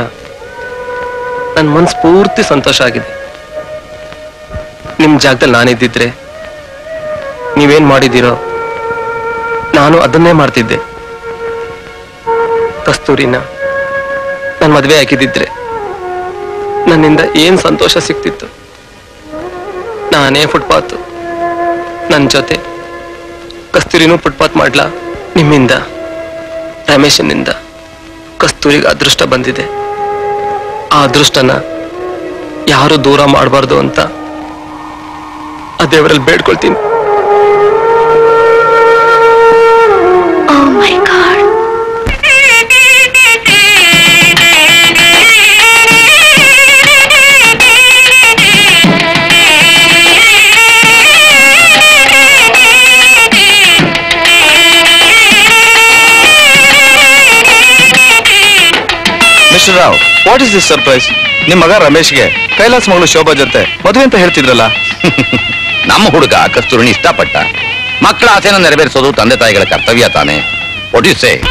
ನನ್ನ ಮನ್ಸು ಪೂರ್ತಿ ಸಂತೋಷ ಆಗಿದೆ ನಿಮ್ ಜಾಗದಲ್ಲಿ ನಾನಿದ್ದಿದ್ರೆ ನೀವೇನ್ ಮಾಡಿದ್ದೀರೋ ನಾನು ಅದನ್ನೇ ಮಾಡ್ತಿದ್ದೆ ಕಸ್ತೂರಿನ ನನ್ನ ಮದುವೆ ಹಾಕಿದಿದ್ರೆ ನನ್ನಿಂದ ಏನ್ ಸಂತೋಷ ಸಿಕ್ತಿತ್ತು ನಾನೇ ಫುಟ್ಪಾತ್ ನನ್ನ ಜೊತೆ ಕಸ್ತೂರಿನೂ ಫುಟ್ಪಾತ್ ಮಾಡ್ಲಾ ನಿಮ್ಮಿಂದ ರಮೇಶನಿಂದ ಕಸ್ತೂರಿಗೆ ಅದೃಷ್ಟ ಬಂದಿದೆ ಆ ಅದೃಷ್ಟನ ಯಾರು ದೂರ ಮಾಡಬಾರ್ದು ಅಂತ ಆ ದೇವರಲ್ಲಿ ಬೇಡ್ಕೊಳ್ತೀನಿ Oh my god. Mister Rao what is this surprise ನಿಮ್ ಮಗ ರಮೇಶ್ಗೆ ಕೈಲಾಸ್ ಮಗಳು ಶೋಭಾ ಜೊತೆ ಮದುವೆ ಅಂತ ಹೇಳ್ತಿದ್ರಲ್ಲ ನಮ್ಮ ಹುಡುಗ ಕಸ್ತೂರಿನಿ ಇಷ್ಟಪಟ್ಟ ಮಕ್ಕಳ ಆಸೆನ ನೆರವೇರಿಸೋದು ತಂದೆ ತಾಯಿಗಳ ಕರ್ತವ್ಯ ತಾನೆ ಒಟ್ ಯು ಸೇ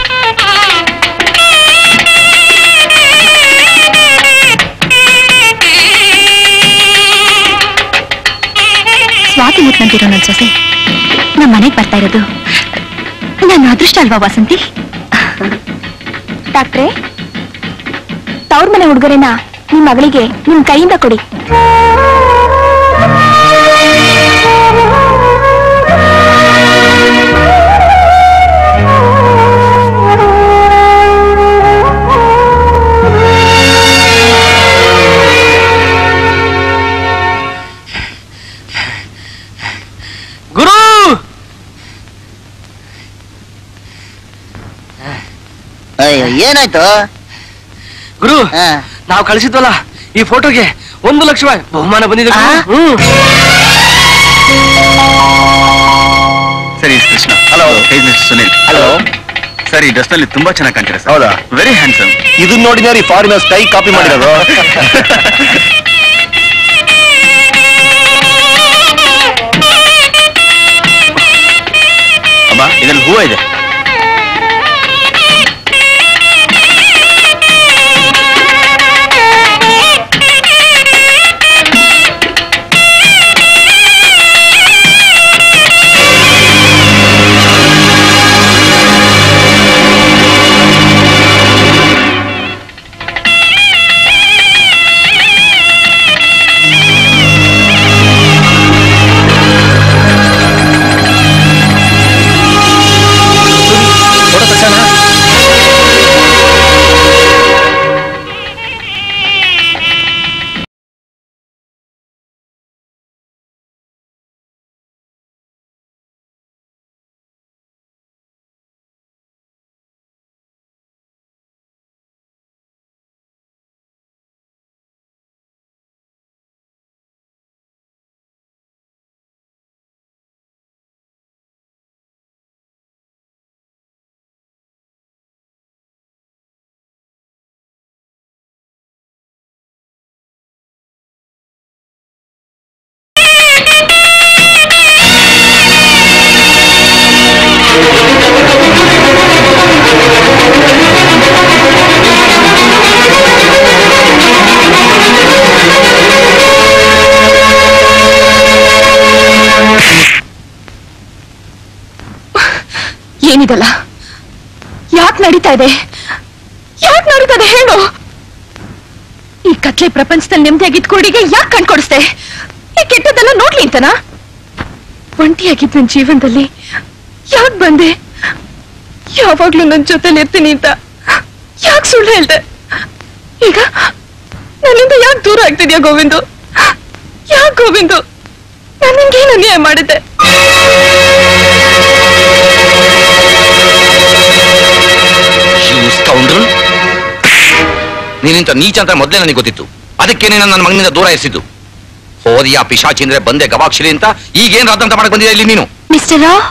ಸ್ವಾತಿ ಮುತ್ನಂತಿರೋ ನನ್ನ ಸೊಸೆ ನಮ್ಮ ಮನೆಗೆ ಬರ್ತಾ ಇರೋದು ನನ್ನ ಅದೃಷ್ಟ ಅಲ್ವಾ ವಾಸಂತಿ ಡಾಕ್ಟ್ರೆ ತವ್ರ ಮನೆ ಹುಡುಗರೇನ ನಿಮ್ ಮಗಳಿಗೆ ನಿಮ್ ಕೈಯಿಂದ ಕೊಡಿ ಗುರು ಅಯ್ಯೋ ಏನಾಯ್ತು ಗುರು ನಾವು ಕಳಿಸಿದ್ವಲ್ಲ ಈ ಫೋಟೋಗೆ ಒಂದು ಲಕ್ಷ ರೂಪಾಯಿ ಬಹುಮಾನ ಬಂದಿದೆ ಗುರು. ಹ್ಮ್. ಸರಿ Krishna hello mister Sunil hello sir ಈ ಡ್ರೆಸ್ ನಲ್ಲಿ ತುಂಬಾ ಚೆನ್ನಾಗಿ ಕಾಣ್ತೀರಾ ಹೌದಾ ವೆರಿ ಹ್ಯಾಂಡ್ಸಮ್ ಇದನ್ನ ನೋಡಿದ್ರೆ ಫಾರಿನರ್ಸ್ ಕೈ ಕಾಪಿ ಮಾಡಿರೋದು ಅಮ್ಮ ಇದ್ರಲ್ಲಿ ಹೂವ ಇದೆ ಏನಿದಲ್ಲ ಯಾಕೆ ನಡೀತಾ ಇದೆ ಯಾಕೆ ನಡೀತಾ ಇದೆ ಹೇಳು ಈ ಕತ್ಲೆ ಪ್ರಪಂಚದಲ್ಲಿ ನೆಮ್ಮದಿಯಾಗಿದ್ದ ಯಾಕೆ ಕಣ್ಕೊಡಿಸ್ದೆ ಈ ಕೆಟ್ಟದೆಲ್ಲ ನೋಡ್ಲಿ ಅಂತನಾ ಒಂಟಿಯಾಗಿದ್ದ ನನ್ನ ಜೀವನದಲ್ಲಿ ಯಾಕೆ ಬಂದೆ ಯಾವಾಗ್ಲೂ ನನ್ನ ಜೊತೆಲಿ ಇರ್ತೀನಿ ಅಂತ ಯಾಕೆ ಸುಳ್ಳು ಹೇಳ್ದೆ ಈಗ ನನ್ನಿಂದ ಯಾಕೆ ದೂರ ಆಗ್ತಿದ್ಯಾ ಗೋವಿಂದು ಯಾಕೆ ಗೋವಿಂದು ನಾನು ನಿನ್ಗೇನು ಅನ್ಯಾಯ ಮಾಡಿದ್ದೆ You scoundrel. ನೀನಿಂತ ನೀಚ ಅಂತ ಮೊದಲೇ ನನಗೆ ಗೊತ್ತಿತ್ತು ಅದಕ್ಕೆ ನೀನು ನನ್ನ ಮಗನಿಂದ ದೂರ ಎಸಿದ್ದು ಹೋದಿಯ ಪಿಶಾಚಿ ಅಂದ್ರೆ ಬಂದೆ ಗವಾಕ್ಷರಿ ಅಂತ ಈಗೇನ್ ರಾದಂತ ಮಾಡಕ್ ಬಂದಿದೆ ಇಲ್ಲಿ ನೀನು mister Rao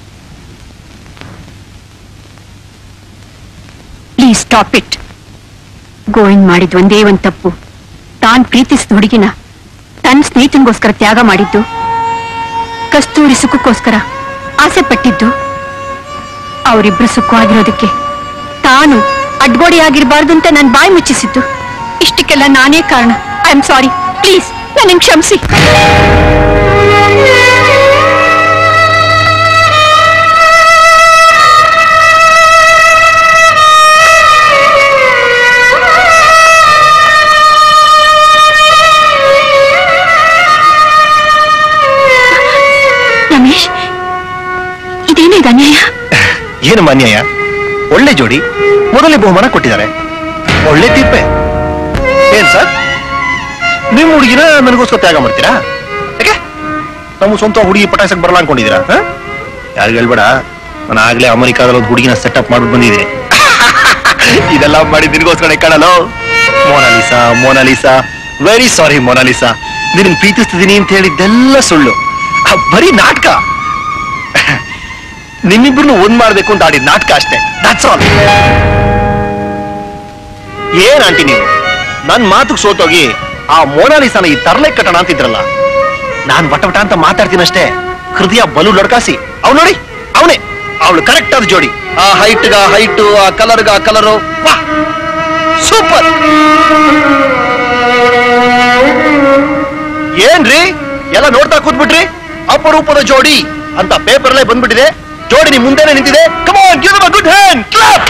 please stop it Govind ಮಾಡಿದ್ ಒಂದೇ ಒಂದ್ ತಪ್ಪು ತಾನ್ ಪ್ರೀತಿಸಿದ ಹುಡುಗಿನ ತನ್ನ ಸ್ನೇಹಿತನಿಗೋಸ್ಕರ ತ್ಯಾಗ ಮಾಡಿದ್ದು ಕಸ್ತೂರಿ ಸುಖಕ್ಕೋಸ್ಕರ ಆಸೆ ಪಟ್ಟಿದ್ದು ಅವರಿಬ್ರು ಸುಖವಾಗಿರೋದಕ್ಕೆ ತಾನು ಅಡ್ಗೋಡಿ ಆಗಿರಬಾರ್ದು ಅಂತ ನನ್ ಬಾಯಿ ಮುಚ್ಚಿಸಿದ್ದು ಇಷ್ಟಕ್ಕೆಲ್ಲ ನಾನೇ ಕಾರಣ ಐ ಆಮ್ ಸಾರಿ ಪ್ಲೀಸ್ ನನ್ನ ಕ್ಷಮಿಸಿ ಏನು ಅನ್ಯಾಯ ಒಳ್ಳೆ ಜೋಡಿ ಮೊದಲನೇ ಬಹುಮಾನ ಕೊಟ್ಟಿದ್ದಾರೆ ಒಳ್ಳೆ ತೀರ್ಪೆ ಏನ್ ಸರ್ ನಿಮ್ ಹುಡುಗಿನ ನನಗೋಸ್ಕರ ತ್ಯಾಗ ಮಾಡ್ತೀರಾ ಯಾಕೆ ನಮ್ಮ ಸ್ವಂತ ಹುಡುಗಿ ಪಟಾಸಕ್ ಬರಲ್ಲ ಅನ್ಕೊಂಡಿದ್ದೀರಾ ಯಾರಿಗೂ ಹೇಳ್ಬೇಡ ನಾನು ಆಗ್ಲೇ ಅಮೆರಿಕಾದಲ್ಲಿ ಒಂದು ಹುಡುಗಿನ ಸೆಟಪ್ ಮಾಡ್ಬಿಟ್ಟು ಬಂದಿದ್ದೀನಿ ಇದೆಲ್ಲ ಮಾಡಿ ನಿನಗೋಸ್ಕರ ಕಾಣಲು Monalisa Monalisa very sorry Monalisa ನಿನ್ನ ಪ್ರೀತಿಸ್ತಿದ್ದೀನಿ ಅಂತ ಹೇಳಿದ್ದೆಲ್ಲ ಸುಳ್ಳು ಆ, ಬರೀ ನಾಟಕ ನಿಮ್ಮಿಬ್ರು ಒಂದ್ ಮಾಡ್ಬೇಕು ಅಂತ ಆಡಿದ ನಾಟಕ ಅಷ್ಟೇ ದಟ್ಸ್ ಆಲ್ ಏನ್ ಆಂಟಿ ನೀವು ನನ್ ಮಾತು ಸೋತೋಗಿ ಆ ಮೋನಾಲಿಸಾನ ಈ ತರ್ಲೆ ಕಟ್ಟಣ ಅಂತಿದ್ರಲ್ಲ ನಾನ್ ವಟ ವಟ ಅಂತ ಮಾತಾಡ್ತೀನಿ ಅಷ್ಟೇ ಹೃದಯ ಬಲು ಲಡ್ಕಾಸಿ ಅವ್ ನೋಡಿ ಅವನೇ ಅವಳು ಕರೆಕ್ಟ್ ಆದ ಜೋಡಿ ಆ ಹೈಟ್ಗ ಹೈಟ್ ಆ ಕಲರ್ಗ ಆ ಕಲರು ವಾ ಸೂಪರ್ ಏನ್ರಿ ಎಲ್ಲ ನೋಡ್ತಾ ಕೂತ್ಬಿಟ್ರಿ ಅಪರೂಪದ ಜೋಡಿ ಅಂತ ಪೇಪರ್ಲೇ ಬಂದ್ಬಿಟ್ಟಿದೆ ಜೋಡಿ ನಿಮ್ ಮುಂದೆನೆ ನಿಂತಿದೆ come on give a good hand clap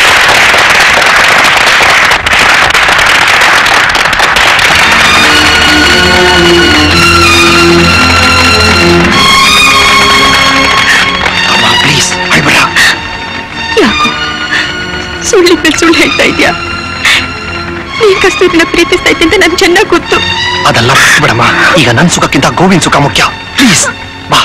please ಅಳ್ಬೇಡ ಯಾಕೋ ಸುಳ್ಳಿದ್ಮೇಲೆ ಸುಳ್ಳು ಹೇಳ್ತಾ ಇದ್ಯಾ ನೀನ್ ಕಸ್ತೂರಿನ ಪ್ರೀತಿಸ್ತಾ ಇದ್ದೆ ಅಂತ ನನ್ ಚೆನ್ನಾಗ್ ಗೊತ್ತು ಅದೆಲ್ಲ ಬಿಡಮ್ಮ ಈಗ ನನ್ ಸುಖಕ್ಕಿಂತ ಗೋವಿಂದ್ ಸುಖ ಮುಖ್ಯ ಪ್ಲೀಸ್ ಬಾ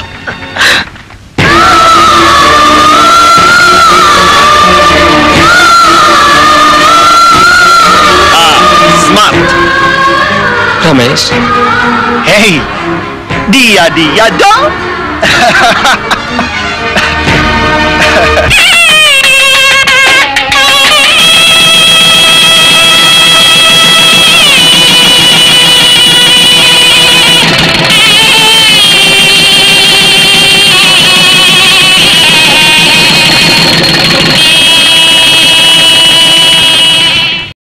ಸ್ಮಾರ್ಟ್ ರಮೇಶ್ ಹೇಯ್ ದಿಯಾ ದಿಯಾ ದೋ